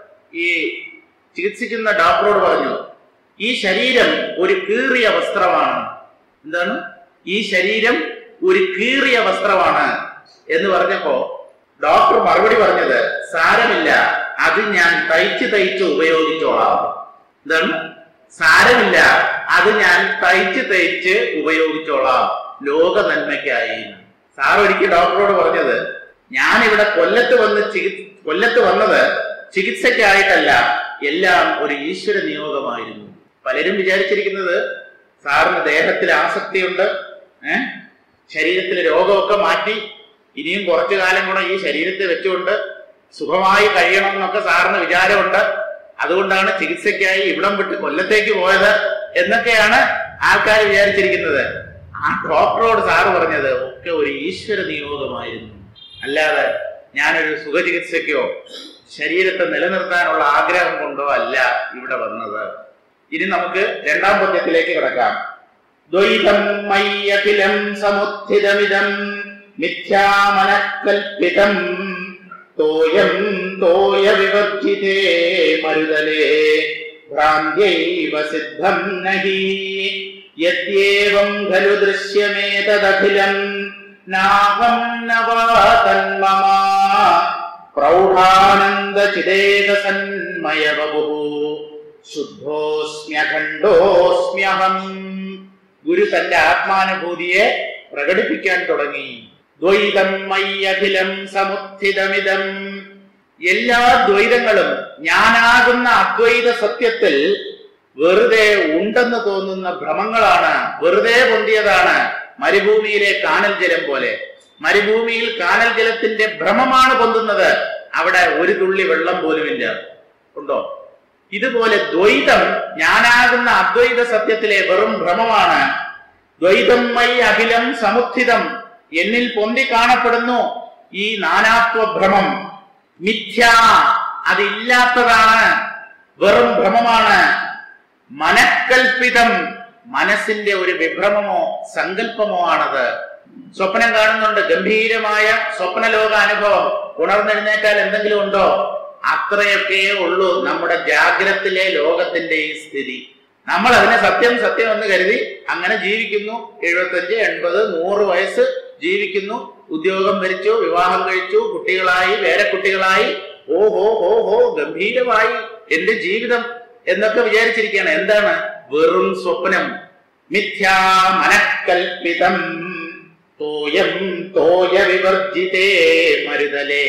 ഈ ചികിത്സിക്കുന്ന ഡോക്ടറോട് പറഞ്ഞു ഈ ശരീരം ഒരു കീറിയ വസ്ത്രമാണ് എന്താണ് ഈ ശരീരം ഒരു കീറിയ വസ്ത്രമാണ് എന്ന് പറഞ്ഞപ്പോ ഡോക്ടർ മറുപടി പറഞ്ഞത് സാരമില്ല അത് ഞാൻ തയ്ച്ച് തയ്ച്ച് ഉപയോഗിച്ചോളാം എന്താണ് സാരമില്ല അത് ഞാൻ തയ്ച്ച് തയ്ച്ച് ഉപയോഗിച്ചോളാം ലോക നന്മയ്ക്കായി സാർ ഒരിക്കൽ ഡോക്ടറോട് പറഞ്ഞത് ഞാൻ ഇവിടെ കൊല്ലത്ത് വന്ന് ചികിത്സ കൊല്ലത്ത് വന്നത് ചികിത്സയ്ക്കായിട്ടല്ല എല്ലാം ഒരു ഈശ്വര നിയോഗമായിരുന്നു പലരും വിചാരിച്ചിരിക്കുന്നത് സാറിന് ദേഹത്തിൽ ആസക്തിയുണ്ട് ഏഹ് ശരീരത്തിലെ രോഗമൊക്കെ മാറ്റി ഇനിയും കുറച്ചു കാലം കൂടെ ഈ ശരീരത്തെ വെച്ചുകൊണ്ട് സുഖമായി കഴിയണം എന്നൊക്കെ സാറിന് വിചാരമുണ്ട് അതുകൊണ്ടാണ് ചികിത്സയ്ക്കായി ഇവിടം വിട്ട് കൊല്ലത്തേക്ക് പോയത് എന്നൊക്കെയാണ് ആൾക്കാർ വിചാരിച്ചിരിക്കുന്നത് ആ ഡോക്ടറോട് സാറ് പറഞ്ഞത് ഒക്കെ ഒരു ഈശ്വര നിയോഗമായിരുന്നു അല്ലാതെ ഞാനൊരു സുഖചികിത്സയ്ക്കോ ശരീരത്തെ നിലനിർത്താനുള്ള ആഗ്രഹം കൊണ്ടോ അല്ല ഇവിടെ വന്നത് ഇനി നമുക്ക് രണ്ടാം പദ്യത്തിലേക്ക് കിടക്കാം ദ്വൈതം മയ്യഖിലം സമുത്ഥിതമിതം മിഥ്യാമനക്കൽപ്പിതം തോയം തോയ വിവർജിതേ മരുതലേ ഭ്രാന്ത്യൈവ സിദ്ധം നഹി യദ്യേവം ഖലു ദൃശ്യമേതദഖിലം നാഹം നവാ തന്മമ പ്രൗഢാനന്ദചിദേക സന്മയവപു ശുദ്ധോസ്മ്യഖണ്ഡോസ്മ്യഹം ഗുരു തന്റെ ആത്മാനുഭൂതിയെ പ്രകടിപ്പിക്കാൻ തുടങ്ങി ദ്വൈതം മയ്യഖിലം സമുത്ഥിതമിതം എല്ലാ ദ്വൈതങ്ങളും ഞാനാകുന്ന അദ്വൈത സത്യത്തിൽ വെറുതെ ഉണ്ടെന്ന് തോന്നുന്ന ഭ്രമങ്ങളാണ് വെറുതെ പൊന്തിയതാണ് മരുഭൂമിയിലെ കാനൽ ജലം പോലെ മരുഭൂമിയിൽ കാനൽ ജലത്തിന്റെ ഭ്രമമാണ് പൊന്തുന്നത് അവിടെ ഒരു തുള്ളി വെള്ളം പോലുമില്ല ഉണ്ടോ ഇതുപോലെ ദ്വൈതം ഞാനാകുന്ന അദ്വൈത സത്യത്തിലെ വെറും ഭ്രമമാണ് ദ്വൈതം മൈ അഖിലം സമുത്ഥിതം എന്നിൽ പൊന്തി കാണപ്പെടുന്നു ഈ നാനാത്വ ഭ്രമം മിഥ്യ അതില്ലാത്തതാണ് വെറും ഭ്രമമാണ് മനക്കൽപ്പിതം മനസ്സിന്റെ ഒരു വിഭ്രമമോ സങ്കല്പമോ ആണത് സ്വപ്നം കാണുന്നുണ്ട് ഗംഭീരമായ സ്വപ്നലോക അനുഭവം ഉണർന്നെഴുന്നേറ്റാൽ എന്തെങ്കിലും ഉണ്ടോ അത്രയൊക്കെ ഉള്ളൂ നമ്മുടെ ജാഗ്രത്തിലെ ലോകത്തിന്റെ ഈ സ്ഥിതി നമ്മൾ അതിനെ സത്യം സത്യം എന്ന് കരുതി അങ്ങനെ ജീവിക്കുന്നു എഴുപത്തഞ്ച് എൺപത് നൂറ് വയസ്സ് ജീവിക്കുന്നു ഉദ്യോഗം ഭരിച്ചു വിവാഹം കഴിച്ചു കുട്ടികളായി വേറെ കുട്ടികളായി ഓ ഹോ ഹോ ഹോ ഗംഭീരമായി എന്റെ ജീവിതം എന്നൊക്കെ വിചാരിച്ചിരിക്കുകയാണ് എന്താണ് വെറും സ്വപ്നം മിഥ്യാ മനക്കൽപ്പിതം തോയം തോയ വിവർജിതേ മരുതലേ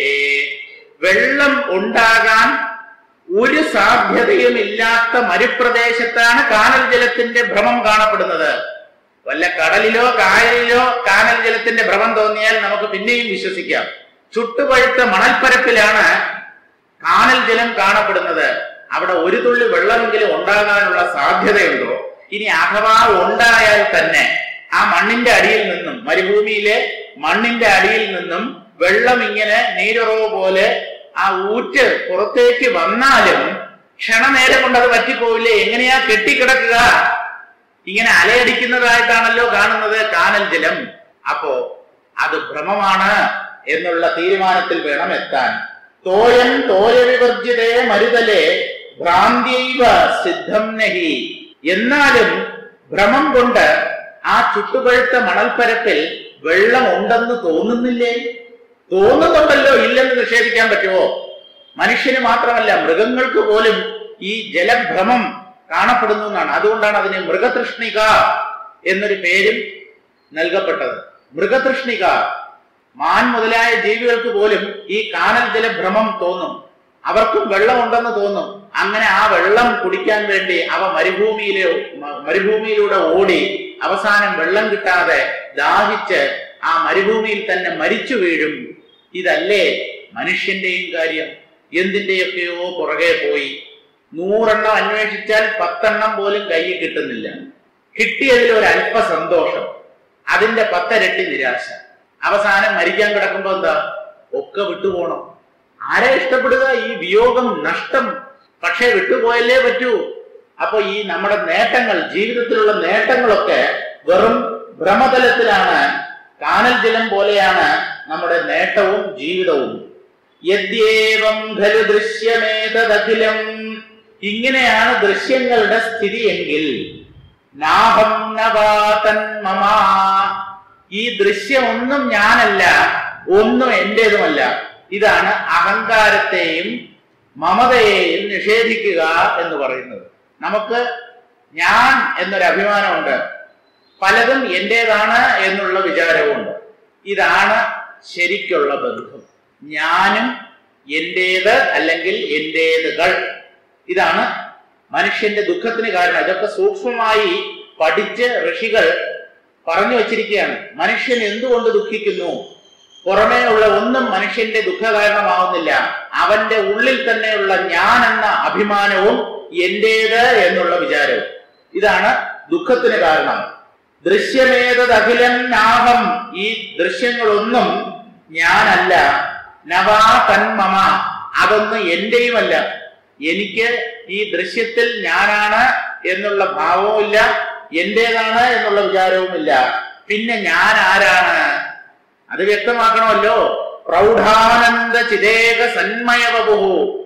വെള്ളം ഉണ്ടാകാൻ ഒരു സാധ്യതയും ഇല്ലാത്ത മരുപ്രദേശത്താണ് കാനൽ ജലത്തിന്റെ ഭ്രമം കാണപ്പെടുന്നത് വല്ല കടലിലോ കായലിലോ കാനൽ ജലത്തിന്റെ ഭ്രമം തോന്നിയാൽ നമുക്ക് പിന്നെയും വിശ്വസിക്കാം ചുട്ടുപഴുത്ത മണൽപ്പരപ്പിലാണ് കാനൽ ജലം കാണപ്പെടുന്നത് അവിടെ ഒരു തുള്ളി വെള്ളമെങ്കിലും ഉണ്ടാകാനുള്ള സാധ്യതയുണ്ടോ ഇനി അഥവാ ഉണ്ടായാൽ തന്നെ ആ മണ്ണിന്റെ അടിയിൽ നിന്നും മരുഭൂമിയിലെ മണ്ണിന്റെ അടിയിൽ നിന്നും വെള്ളം ഇങ്ങനെ നീരുറവ് പോലെ ആ ഊറ്റ് പുറത്തേക്ക് വന്നാലും ക്ഷണനേരം കൊണ്ട് അത് പറ്റിപ്പോവില്ലേ എങ്ങനെയാ കെട്ടിക്കിടക്കുക ഇങ്ങനെ അലയടിക്കുന്നതായിട്ടാണല്ലോ കാണുന്നത് കാനൽ ജലം അപ്പോ അത് ഭ്രമമാണ് എന്നുള്ള തീരുമാനത്തിൽ വേണം എത്താൻ തോയം തോയവിവർജിതേ മരുതലെ ഭ്രാന്തിയൈവ സിദ്ധം നഹി എന്നാലും ഭ്രമം കൊണ്ട് ആ ചുട്ടുപഴുത്ത മണൽപ്പരപ്പിൽ വെള്ളം ഉണ്ടെന്ന് തോന്നുന്നില്ലേ തോന്നുന്നുണ്ടല്ലോ ഇല്ലെന്ന് നിഷേധിക്കാൻ പറ്റുമോ മനുഷ്യന് മാത്രമല്ല മൃഗങ്ങൾക്ക് പോലും ഈ ജലഭ്രമം കാണപ്പെടുന്നു എന്നാണ് അതുകൊണ്ടാണ് അതിന് മൃഗതൃഷ്ണിക എന്നൊരു പേരും നൽകപ്പെട്ടത് മൃഗതൃഷ്ണിക മാൻ മുതലായ ജീവികൾക്ക് പോലും ഈ കാനൽ ജലഭ്രമം തോന്നും അവർക്കും വെള്ളമുണ്ടെന്ന് തോന്നും അങ്ങനെ ആ വെള്ളം കുടിക്കാൻ വേണ്ടി അവ മരുഭൂമിയിലെ മ- മരുഭൂമിയിലൂടെ ഓടി അവസാനം വെള്ളം കിട്ടാതെ ദാഹിച്ച് ആ മരുഭൂമിയിൽ തന്നെ മരിച്ചു വീഴും ഇതല്ലേ മനുഷ്യന്റെയും കാര്യം എന്തിന്റെയൊക്കെയോ പുറകെ പോയി നൂറെണ്ണം അന്വേഷിച്ചാൽ പത്തെണ്ണം പോലും കയ്യിൽ കിട്ടുന്നില്ല കിട്ടിയതിൽ ഒരു അല്പ സന്തോഷം അതിന്റെ പത്തരട്ടി നിരാശ അവസാനം മരിക്കാൻ കിടക്കുമ്പോ എന്താ ഒക്കെ വിട്ടുപോകണം ആരെ ഇഷ്ടപ്പെടുക ഈ വിയോഗം നഷ്ടം പക്ഷേ വിട്ടുപോയല്ലേ പറ്റൂ അപ്പൊ ഈ നമ്മുടെ നേട്ടങ്ങൾ ജീവിതത്തിലുള്ള നേട്ടങ്ങളൊക്കെ വെറും ഭ്രമതലത്തിലാണ് കാനൽ ജലം പോലെയാണ് നമ്മുടെ നേട്ടവും ജീവിതവും യദ്യേവം ഖലു ദൃശ്യമേതദഖിലം ഇങ്ങനെയാണ് ദൃശ്യങ്ങളുടെ സ്ഥിതി എങ്കിൽ നാഹം നവാതൻ മമാ ഈ ദൃശ്യം ഒന്നും ഞാനല്ല ഒന്നും എന്റേതുമല്ല ഇതാണ് അഹങ്കാരത്തെയും മമതയെയും നിഷേധിക്കുക എന്ന് പറയുന്നത് നമുക്ക് ഞാൻ എന്നൊരു അഭിമാനമുണ്ട് പലതും എന്റേതാണ് എന്നുള്ള വിചാരവുമുണ്ട് ഇതാണ് ശരിക്കുള്ള ബന്ധം ഞാനും എന്റേത് അല്ലെങ്കിൽ എന്റേതുകൾ ഇതാണ് മനുഷ്യന്റെ ദുഃഖത്തിന് കാരണം ഇതൊക്കെ സൂക്ഷ്മമായി പഠിച്ച് ഋഷികൾ പറഞ്ഞു വച്ചിരിക്കുകയാണ് മനുഷ്യൻ എന്തുകൊണ്ട് ദുഃഖിക്കുന്നു പുറമേ ഉള്ള ഒന്നും മനുഷ്യന്റെ ദുഃഖ കാരണമാവുന്നില്ല അവന്റെ ഉള്ളിൽ തന്നെയുള്ള ഞാൻ എന്ന അഭിമാനവും എന്റേത് എന്നുള്ള വിചാരവും ഇതാണ് ദുഃഖത്തിന് കാരണം ദൃശ്യമേതദഖിലം നാഹം ഈ ദൃശ്യങ്ങളൊന്നും ഞാനല്ല നവാ തന്മമ അതൊന്നും എന്റെയുമല്ല എനിക്ക് ഈ ദൃശ്യത്തിൽ ഞാനാണ് എന്നുള്ള ഭാവവും ഇല്ല എന്റേതാണ് എന്നുള്ള വിചാരവുമില്ല പിന്നെ ഞാൻ ആരാണ് അത് വ്യക്തമാക്കണമല്ലോ പ്രൗഢാനന്ദ ചിതേക സന്മയവപു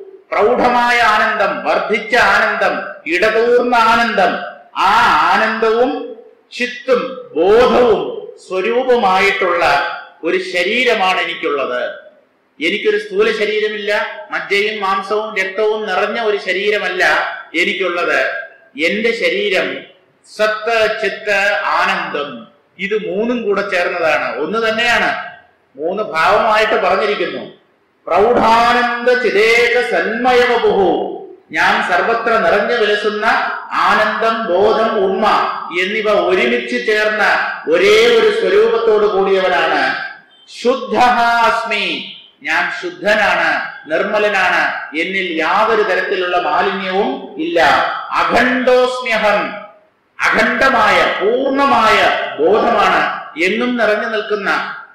പ്രൗഢമായ ആനന്ദം വർദ്ധിച്ച ആനന്ദം ഇടതൂർന്ന ആനന്ദം ആ ആനന്ദവും ചിത്തും ബോധവും സ്വരൂപമായിട്ടുള്ള ഒരു ശരീരമാണ് എനിക്കുള്ളത് എനിക്കൊരു സ്ഥൂല ശരീരമില്ല മജ്ജയും മാംസവും രക്തവും നിറഞ്ഞ ഒരു ശരീരമല്ല എനിക്കുള്ളത് എന്റെ ശരീരം സത്ത് ചിത്ത് ആനന്ദം ഇത് മൂന്നും കൂടെ ചേർന്നതാണ് ഒന്ന് തന്നെയാണ് മൂന്ന് ഭാവമായിട്ട് പറഞ്ഞിരിക്കുന്നു പ്രൗഢാനന്ദ ചിതേക സന്മയവപുഹു ഞാൻ സർവത്ര നിറഞ്ഞു വിലസുന്ന ആനന്ദം ബോധം ഉണ്മ എന്നിവ ഒരുമിച്ച് ചേർന്ന ഒരേ ഒരു സ്വരൂപത്തോട് കൂടിയവനാണ് ശുദ്ധ അസ്മി ഞാൻ ശുദ്ധനാണ് നിർമ്മലനാണ് എന്നിൽ യാതൊരു തരത്തിലുള്ള മാലിന്യവും ഇല്ല അഖണ്ഡോസ്മ്യഹം അഖണ്ഡമായ പൂർണ്ണമായ ബോധമാണ് എന്നും നിറഞ്ഞു നിൽക്കുന്ന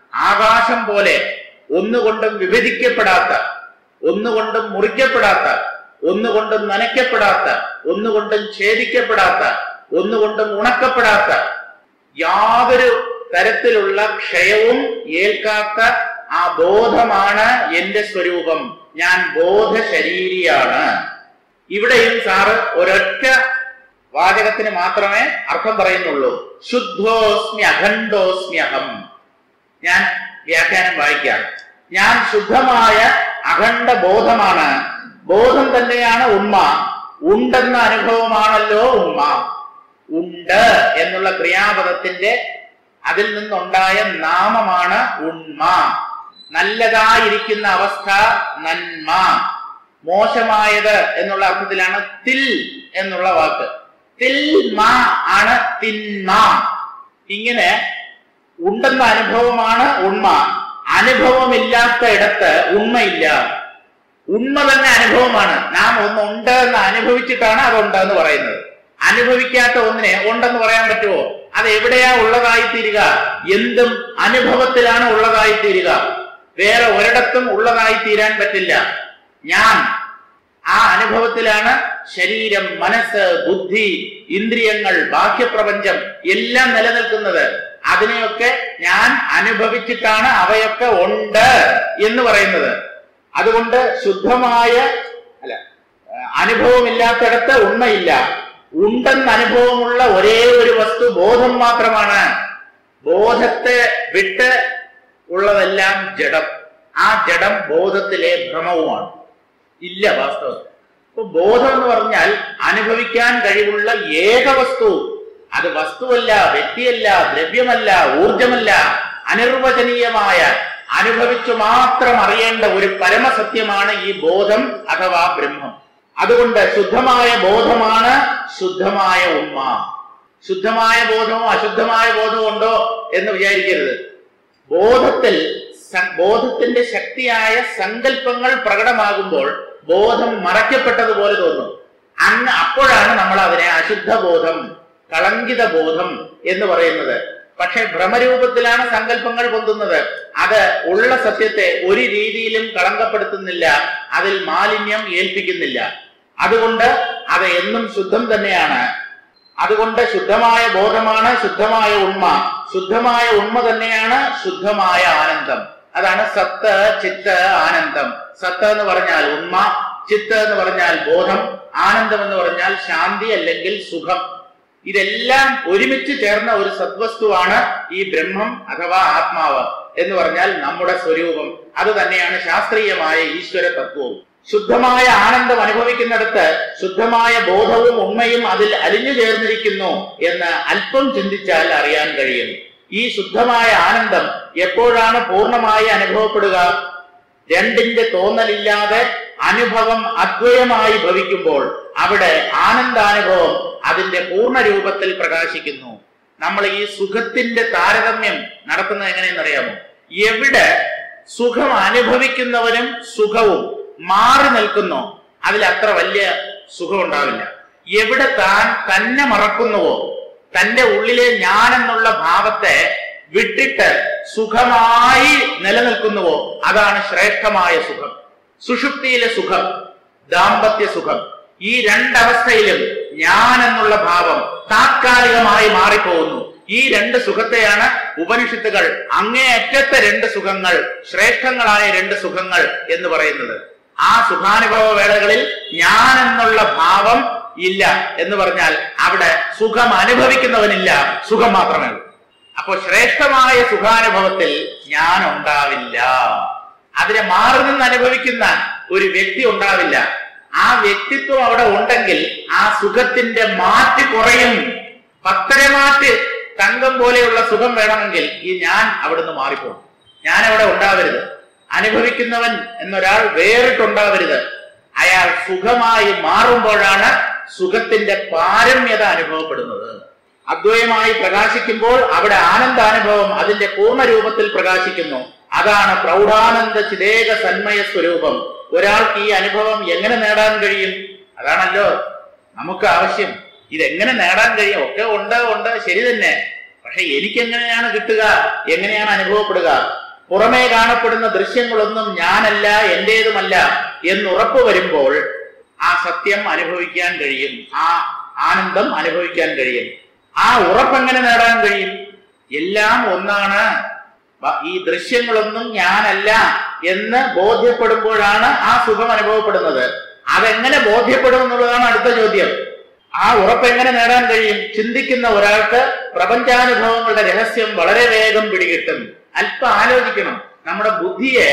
ആകാശം പോലെ ഒന്നുകൊണ്ടും വിഭജിക്കപ്പെടാത്ത ഒന്നുകൊണ്ടും മുറിക്കപ്പെടാത്ത ഒന്നുകൊണ്ടും നനയ്ക്കപ്പെടാത്ത ഒന്നുകൊണ്ടും ഛേദിക്കപ്പെടാത്ത ഒന്നുകൊണ്ടും ഉണക്കപ്പെടാത്ത യാതൊരു തരത്തിലുള്ള ക്ഷയവും ഏൽക്കാത്ത ആ ബോധമാണ് എന്റെ സ്വരൂപം ഞാൻ ബോധ ശരീരിയാണ് ഇവിടെയും സാറ് ഒരൊറ്റ വാചകത്തിന് മാത്രമേ അർത്ഥം പറയുന്നുള്ളൂ ശുദ്ധോസ്മി അഖണ്ഡോസ്മ്യഹം ഞാൻ വ്യാഖ്യാനം വായിക്കാം ഞാൻ ശുദ്ധമായ അഖണ്ഡ ബോധമാണ് ബോധം തന്നെയാണ് ഉണ്മ ഉണ്ടെന്ന അനുഭവമാണല്ലോ ഉണ്മ ഉണ്ട് എന്നുള്ള ക്രിയാപദത്തിന്റെ അതിൽ നിന്നുണ്ടായ നാമമാണ് ഉണ്മ നല്ലതായിരിക്കുന്ന അവസ്ഥ നന്മ മോശമായത് എന്നുള്ള അർത്ഥത്തിലാണ് തിൽ എന്നുള്ള വാക്ക് തിൽമ ആണ് തിന്മ ഇങ്ങനെ ഉണ്ടെന്ന അനുഭവമാണ് ഉണ്മ അനുഭവമില്ലാത്ത ഇടത്ത് ഉണ്മയില്ല ഉണ്മ തന്നെ അനുഭവമാണ് നാം ഒന്ന് ഉണ്ട് എന്ന് അനുഭവിച്ചിട്ടാണ് അത് ഉണ്ട് എന്ന് പറയുന്നത് അനുഭവിക്കാത്ത ഒന്നിനെ ഉണ്ടെന്ന് പറയാൻ പറ്റുമോ അത് എവിടെയാ ഉള്ളതായി തീരുക എന്തും അനുഭവത്തിലാണ് ഉള്ളതായി തീരുക വേറെ ഒരിടത്തും ഉള്ളതായി തീരാൻ പറ്റില്ല ഞാൻ ആ അനുഭവത്തിലാണ് ശരീരം മനസ്സ് ബുദ്ധി ഇന്ദ്രിയങ്ങൾ ബാഹ്യപ്രപഞ്ചം എല്ലാം നിലനിൽക്കുന്നത് അതിനെയൊക്കെ ഞാൻ അനുഭവിച്ചിട്ടാണ് അവയൊക്കെ ഉണ്ട് എന്ന് പറയുന്നത് അതുകൊണ്ട് ശുദ്ധമായ അല്ല ഏഹ് അനുഭവമില്ലാത്തിടത്ത് ഉണ്മയില്ല ഉണ്ടെന്ന് അനുഭവമുള്ള ഒരേ ഒരു വസ്തു ബോധം മാത്രമാണ് ബോധത്തെ വിട്ട് ഉള്ളതെല്ലാം ജഡം ആ ജഡം ബോധത്തിലെ ഭ്രമവുമാണ് ഇല്ല വാസ്തവം ഇപ്പൊ ബോധം എന്ന് പറഞ്ഞാൽ അനുഭവിക്കാൻ കഴിവുള്ള ഏക വസ്തു അത് വസ്തുവല്ല വ്യക്തിയല്ല ദ്രവ്യമല്ല ഊർജമല്ല അനിർവചനീയമായ അനുഭവിച്ചു മാത്രം അറിയേണ്ട ഒരു പരമസത്യമാണ് ഈ ബോധം അഥവാ ബ്രഹ്മം അതുകൊണ്ട് ശുദ്ധമായ ബോധമാണ് ശുദ്ധമായ ഉണ്മ ശുദ്ധമായ ബോധമോ അശുദ്ധമായ ബോധമോ ഉണ്ടോ എന്ന് വിചാരിക്കരുത് ബോധത്തിൽ സ- ബോധത്തിന്റെ ശക്തിയായ സങ്കല്പങ്ങൾ പ്രകടമാകുമ്പോൾ ബോധം മറയ്ക്കപ്പെട്ടതുപോലെ തോന്നും അന്ന് അപ്പോഴാണ് നമ്മൾ അതിനെ അശുദ്ധ ബോധം കളങ്കിത ബോധം എന്ന് പറയുന്നത് പക്ഷെ ഭ്രമരൂപത്തിലാണ് സങ്കല്പങ്ങൾ പൊന്തുന്നത് അത് ഉള്ള സത്യത്തെ ഒരു രീതിയിലും കളങ്കപ്പെടുത്തുന്നില്ല അതിൽ മാലിന്യം ഏൽപ്പിക്കുന്നില്ല അതുകൊണ്ട് അത് എന്നും ശുദ്ധം തന്നെയാണ് അതുകൊണ്ട് ശുദ്ധമായ ബോധമാണ് ശുദ്ധമായ ഉണ്മ ശുദ്ധമായ ഉണ്മ തന്നെയാണ് ശുദ്ധമായ ആനന്ദം അതാണ് സത്ത് ചിത്ത് ആനന്ദം സത്ത് എന്ന് പറഞ്ഞാൽ ഉണ്മ ചിത്ത് എന്ന് പറഞ്ഞാൽ ബോധം ആനന്ദം എന്ന് പറഞ്ഞാൽ ശാന്തി അല്ലെങ്കിൽ സുഖം ഇതെല്ലാം ഒരുമിച്ച് ചേർന്ന ഒരു സദ്വസ്തുവാണ് ഈ ബ്രഹ്മം അഥവാ ആത്മാവ് എന്ന് പറഞ്ഞാൽ നമ്മുടെ സ്വരൂപം അത് തന്നെയാണ് ശാസ്ത്രീയമായ ഈശ്വര തത്വവും ശുദ്ധമായ ആനന്ദം അനുഭവിക്കുന്നിടത്ത് ശുദ്ധമായ ബോധവും ഉണ്മയും അതിൽ അലിഞ്ഞു ചേർന്നിരിക്കുന്നു എന്ന് അല്പം ചിന്തിച്ചാൽ അറിയാൻ കഴിയും ഈ ശുദ്ധമായ ആനന്ദം എപ്പോഴാണ് പൂർണ്ണമായി അനുഭവപ്പെടുക രണ്ടിന്റെ തോന്നലില്ലാതെ അനുഭവം അദ്വയമായി ഭവിക്കുമ്പോൾ അവിടെ ആനന്ദാനുഭവം അതിന്റെ പൂർണ്ണ രൂപത്തിൽ പ്രകാശിക്കുന്നു നമ്മൾ ഈ സുഖത്തിന്റെ താരതമ്യം നടത്തുന്നത് എങ്ങനെയെന്നറിയാമോ എവിടെ സുഖം അനുഭവിക്കുന്നവനും സുഖവും മാറി നിൽക്കുന്നു അതിൽ അത്ര വലിയ സുഖം ഉണ്ടാവില്ല എവിടെ താൻ തന്നെ മറക്കുന്നുവോ തന്റെ ഉള്ളിലെ ഞാൻ എന്നുള്ള ഭാവത്തെ വിട്ടിട്ട് സുഖമായി നിലനിൽക്കുന്നുവോ അതാണ് ശ്രേഷ്ഠമായ സുഖം സുഷുപ്തിയിലെ സുഖം ദാമ്പത്യ സുഖം ഈ രണ്ടവസ്ഥയിലും ഞാൻ എന്നുള്ള ഭാവം താത്കാലികമായി മാറിപ്പോകുന്നു ഈ രണ്ട് സുഖത്തെയാണ് ഉപനിഷത്തുകൾ അങ്ങേയറ്റത്തെ രണ്ട് സുഖങ്ങൾ ശ്രേഷ്ഠങ്ങളായ രണ്ട് സുഖങ്ങൾ എന്ന് പറയുന്നത് ആ സുഖാനുഭവ വേളകളിൽ ഞാൻ എന്നുള്ള ഭാവം ഇല്ല എന്ന് പറഞ്ഞാൽ അവിടെ സുഖം അനുഭവിക്കുന്നവനില്ല സുഖം മാത്രമേ ഉള്ളൂ അപ്പോ ശ്രേഷ്ഠമായ സുഖാനുഭവത്തിൽ ഞാൻ ഉണ്ടാവില്ല അതിനെ മാറി നിന്ന് അനുഭവിക്കുന്ന ഒരു വ്യക്തി ഉണ്ടാവില്ല ആ വ്യക്തിത്വം അവിടെ ഉണ്ടെങ്കിൽ ആ സുഖത്തിന്റെ മാറ്റ് കുറയും പത്തരമാറ്റ് തങ്കം പോലെയുള്ള സുഖം വേണമെങ്കിൽ ഈ ഞാൻ അവിടുന്ന് മാറിപ്പോകും ഞാൻ അവിടെ ഉണ്ടാവരുത് അനുഭവിക്കുന്നവൻ എന്നൊരാൾ വേറിട്ടുണ്ടാവരുത് അയാൾ സുഖമായി മാറുമ്പോഴാണ് സുഖത്തിന്റെ പാരമ്യത അനുഭവപ്പെടുന്നത് അദ്വയമായി പ്രകാശിക്കുമ്പോൾ അവിടെ ആനന്ദാനുഭവം അതിന്റെ പൂർണ്ണ രൂപത്തിൽ പ്രകാശിക്കുന്നു അതാണ് പ്രൗഢാനന്ദ ചിതേക സന്മയ സ്വരൂപം ഒരാൾക്ക് ഈ അനുഭവം എങ്ങനെ നേടാൻ കഴിയും അതാണല്ലോ നമുക്ക് ആവശ്യം ഇതെങ്ങനെ നേടാൻ കഴിയും ഒക്കെ ഉണ്ട് ഉണ്ട് ശരി തന്നെ പക്ഷെ എനിക്ക് എങ്ങനെയാണ് കിട്ടുക എങ്ങനെയാണ് അനുഭവപ്പെടുക പുറമേ കാണപ്പെടുന്ന ദൃശ്യങ്ങളൊന്നും ഞാനല്ല എന്റേതുമല്ല എന്നുറപ്പ് വരുമ്പോൾ ആ സത്യം അനുഭവിക്കാൻ കഴിയും ആ ആനന്ദം അനുഭവിക്കാൻ കഴിയും ആ ഉറപ്പ് എങ്ങനെ നേടാൻ കഴിയും എല്ലാം ഒന്നാണ് ബ- ഈ ദൃശ്യങ്ങളൊന്നും ഞാനല്ല എന്ന് ബോധ്യപ്പെടുമ്പോഴാണ് ആ സുഖം അനുഭവപ്പെടുന്നത് അതെങ്ങനെ ബോധ്യപ്പെടും എന്നുള്ളതാണ് അടുത്ത ചോദ്യം ആ ഉറപ്പ് എങ്ങനെ നേടാൻ കഴിയും ചിന്തിക്കുന്ന ഒരാൾക്ക് പ്രപഞ്ചാനുഭവങ്ങളുടെ രഹസ്യം വളരെ വേഗം പിടികിട്ടും അല്പം ആലോചിക്കണം നമ്മുടെ ബുദ്ധിയെ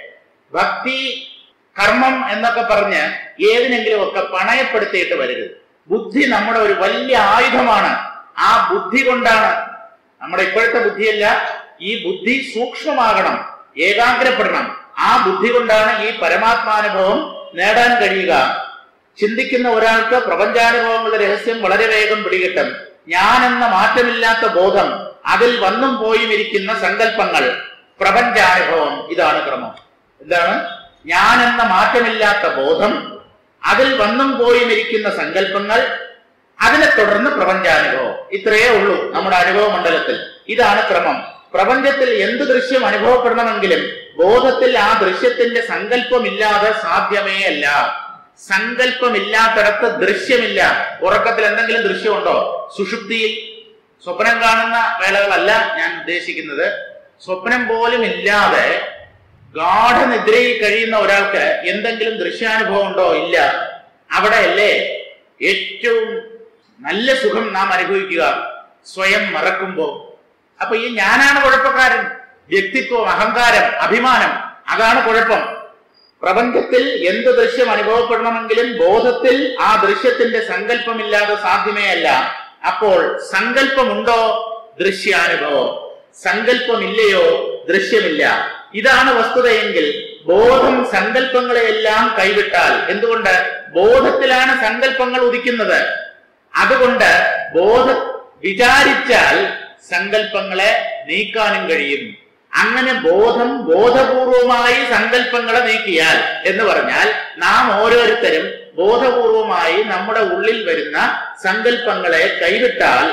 ഭക്തി കർമ്മം എന്നൊക്കെ പറഞ്ഞ് ഏതിനെങ്കിലും ഒക്കെ പണയപ്പെടുത്തിയിട്ട് വരരുത് ബുദ്ധി നമ്മുടെ ഒരു വലിയ ആയുധമാണ് ആ ബുദ്ധി കൊണ്ടാണ് നമ്മുടെ ഇപ്പോഴത്തെ ബുദ്ധിയല്ല ഈ ബുദ്ധി സൂക്ഷ്മമാകണം ഏകാഗ്രപ്പെടണം ആ ബുദ്ധി കൊണ്ടാണ് ഈ പരമാത്മാനുഭവം നേടാൻ കഴിയുക ചിന്തിക്കുന്ന ഒരാൾക്ക് പ്രപഞ്ചാനുഭവങ്ങളുടെ രഹസ്യം വളരെ വേഗം പിടികിട്ടും ഞാൻ എന്ന മാറ്റമില്ലാത്ത ബോധം അതിൽ വന്നും പോയും ഇരിക്കുന്ന സങ്കല്പങ്ങൾ പ്രപഞ്ചാനുഭവം ഇതാണ് ക്രമം എന്താണ് ഞാൻ എന്ന മാറ്റമില്ലാത്ത ബോധം അതിൽ വന്നും പോയും ഇരിക്കുന്ന സങ്കല്പങ്ങൾ അതിനെ തുടർന്ന് പ്രപഞ്ചാനുഭവം ഇത്രയേ ഉള്ളൂ നമ്മുടെ അനുഭവ മണ്ഡലത്തിൽ ഇതാണ് ക്രമം പ്രപഞ്ചത്തിൽ എന്ത് ദൃശ്യം അനുഭവപ്പെടണമെങ്കിലും ബോധത്തിൽ ആ ദൃശ്യത്തിന്റെ സങ്കല്പമില്ലാതെ സാധ്യമേ അല്ല സങ്കല്പമില്ലാത്തടത്ത് ദൃശ്യമില്ല ഉറക്കത്തിൽ എന്തെങ്കിലും ദൃശ്യമുണ്ടോ സുഷുപ്തിയിൽ സ്വപ്നം കാണുന്ന വേളകളല്ല ഞാൻ ഉദ്ദേശിക്കുന്നത് സ്വപ്നം പോലും ഇല്ലാതെ ഗാഠനിദ്രയിൽ കഴിയുന്ന ഒരാൾക്ക് എന്തെങ്കിലും ദൃശ്യാനുഭവം ഉണ്ടോ ഇല്ല അവിടെ അല്ലേ ഏറ്റവും നല്ല സുഖം നാം അനുഭവിക്കുക സ്വയം മറക്കുമ്പോ അപ്പൊ ഈ ഞാനാണ് കുഴപ്പക്കാരൻ വ്യക്തിത്വം അഹങ്കാരം അഭിമാനം അതാണ് കുഴപ്പം പ്രപഞ്ചത്തിൽ എന്ത് ദൃശ്യം അനുഭവപ്പെടണമെങ്കിലും ബോധത്തിൽ ആ ദൃശ്യത്തിന്റെ സങ്കല്പമില്ലാതെ സാധ്യമേ അല്ല അപ്പോൾ സങ്കല്പമുണ്ടോ ദൃശ്യാനുഭവം സങ്കല്പമില്ലയോ ദൃശ്യമില്ല ഇതാണ് വസ്തുതയെങ്കിൽ ബോധം സങ്കല്പങ്ങളെയെല്ലാം കൈവിട്ടാൽ എന്തുകൊണ്ട് ബോധത്തിലാണ് സങ്കല്പങ്ങൾ ഉദിക്കുന്നത് അതുകൊണ്ട് ബോധ വിചാരിച്ചാൽ സങ്കല്പങ്ങളെ നീക്കാനും കഴിയും അങ്ങനെ ബോധം ബോധപൂർവമായി സങ്കല്പങ്ങളെ നീക്കിയാൽ എന്ന് പറഞ്ഞാൽ നാം ഓരോരുത്തരും ബോധപൂർവമായി നമ്മുടെ ഉള്ളിൽ വരുന്ന സങ്കല്പങ്ങളെ കൈവിട്ടാൽ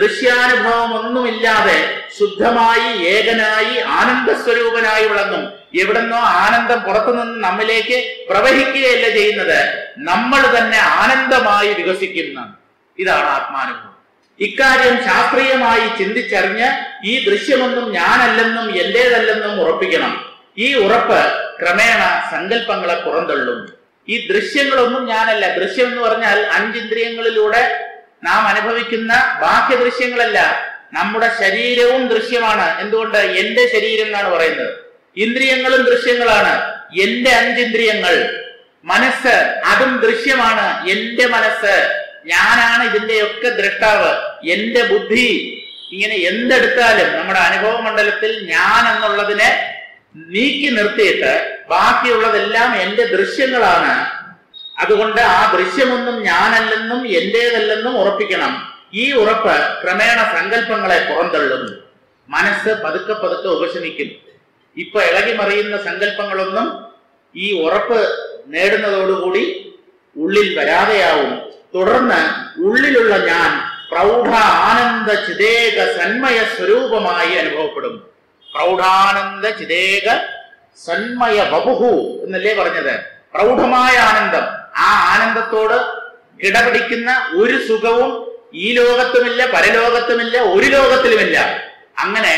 ദൃശ്യാനുഭവമൊന്നുമില്ലാതെ ശുദ്ധമായി ഏകനായി ആനന്ദ സ്വരൂപനായി വിളങ്ങും എവിടെന്നോ ആനന്ദം പുറത്തുനിന്ന് നമ്മിലേക്ക് പ്രവഹിക്കുകയല്ല ചെയ്യുന്നത് നമ്മൾ തന്നെ ആനന്ദമായി വികസിക്കുന്ന ഇതാണ് ആത്മാനുഭവം ഇക്കാര്യം ശാസ്ത്രീയമായി ചിന്തിച്ചറിഞ്ഞ് ഈ ദൃശ്യമൊന്നും ഞാനല്ലെന്നും എന്റേതല്ലെന്നും ഉറപ്പിക്കണം ഈ ഉറപ്പ് ക്രമേണ സങ്കല്പങ്ങളെ പുറന്തള്ളും ഈ ദൃശ്യങ്ങളൊന്നും ഞാനല്ല ദൃശ്യം എന്ന് പറഞ്ഞാൽ അഞ്ചിന്ദ്രിയങ്ങളിലൂടെ നാം അനുഭവിക്കുന്ന ബാഹ്യ ദൃശ്യങ്ങളല്ല നമ്മുടെ ശരീരവും ദൃശ്യമാണ് എന്തുകൊണ്ട് എന്റെ ശരീരം എന്നാണ് പറയുന്നത് ഇന്ദ്രിയങ്ങളും ദൃശ്യങ്ങളാണ് എന്റെ അഞ്ചിന്ദ്രിയങ്ങൾ മനസ്സ് അതും ദൃശ്യമാണ് എന്റെ മനസ്സ് ഞാനാണ് ഇതിന്റെയൊക്കെ ദ്രഷ്ടാവ് എന്റെ ബുദ്ധി ഇങ്ങനെ എന്തെടുത്താലും നമ്മുടെ അനുഭവ മണ്ഡലത്തിൽ ഞാൻ എന്നുള്ളതിനെ നീക്കി നിർത്തിയിട്ട് ബാക്കിയുള്ളതെല്ലാം എന്റെ ദൃശ്യങ്ങളാണ് അതുകൊണ്ട് ആ ദൃശ്യമൊന്നും ഞാനല്ലെന്നും എന്റേതല്ലെന്നും ഉറപ്പിക്കണം ഈ ഉറപ്പ് ക്രമേണ സങ്കല്പങ്ങളെ പുറന്തള്ളും മനസ്സ് പതുക്കെ പതുക്കെ ഉപശമിക്കും ഇപ്പൊ ഇളകി മറിയുന്ന സങ്കല്പങ്ങളൊന്നും ഈ ഉറപ്പ് നേടുന്നതോടുകൂടി ഉള്ളിൽ വരാതെയാവും തുടർന്ന് ഉള്ളിലുള്ള ഞാൻ പ്രൗഢ ആനന്ദ ചിതേക സന്മയ സ്വരൂപമായി അനുഭവപ്പെടും പ്രൗഢാനന്ദ ചിതേക സന്മയ വപുഹു എന്നല്ലേ പറഞ്ഞത് പ്രൗഢമായ ആനന്ദം ആ ആനന്ദത്തോട് കിടപിടിക്കുന്ന ഒരു സുഖവും ഈ ലോകത്തുമില്ല പരലോകത്തുമില്ല ഒരു ലോകത്തിലുമില്ല അങ്ങനെ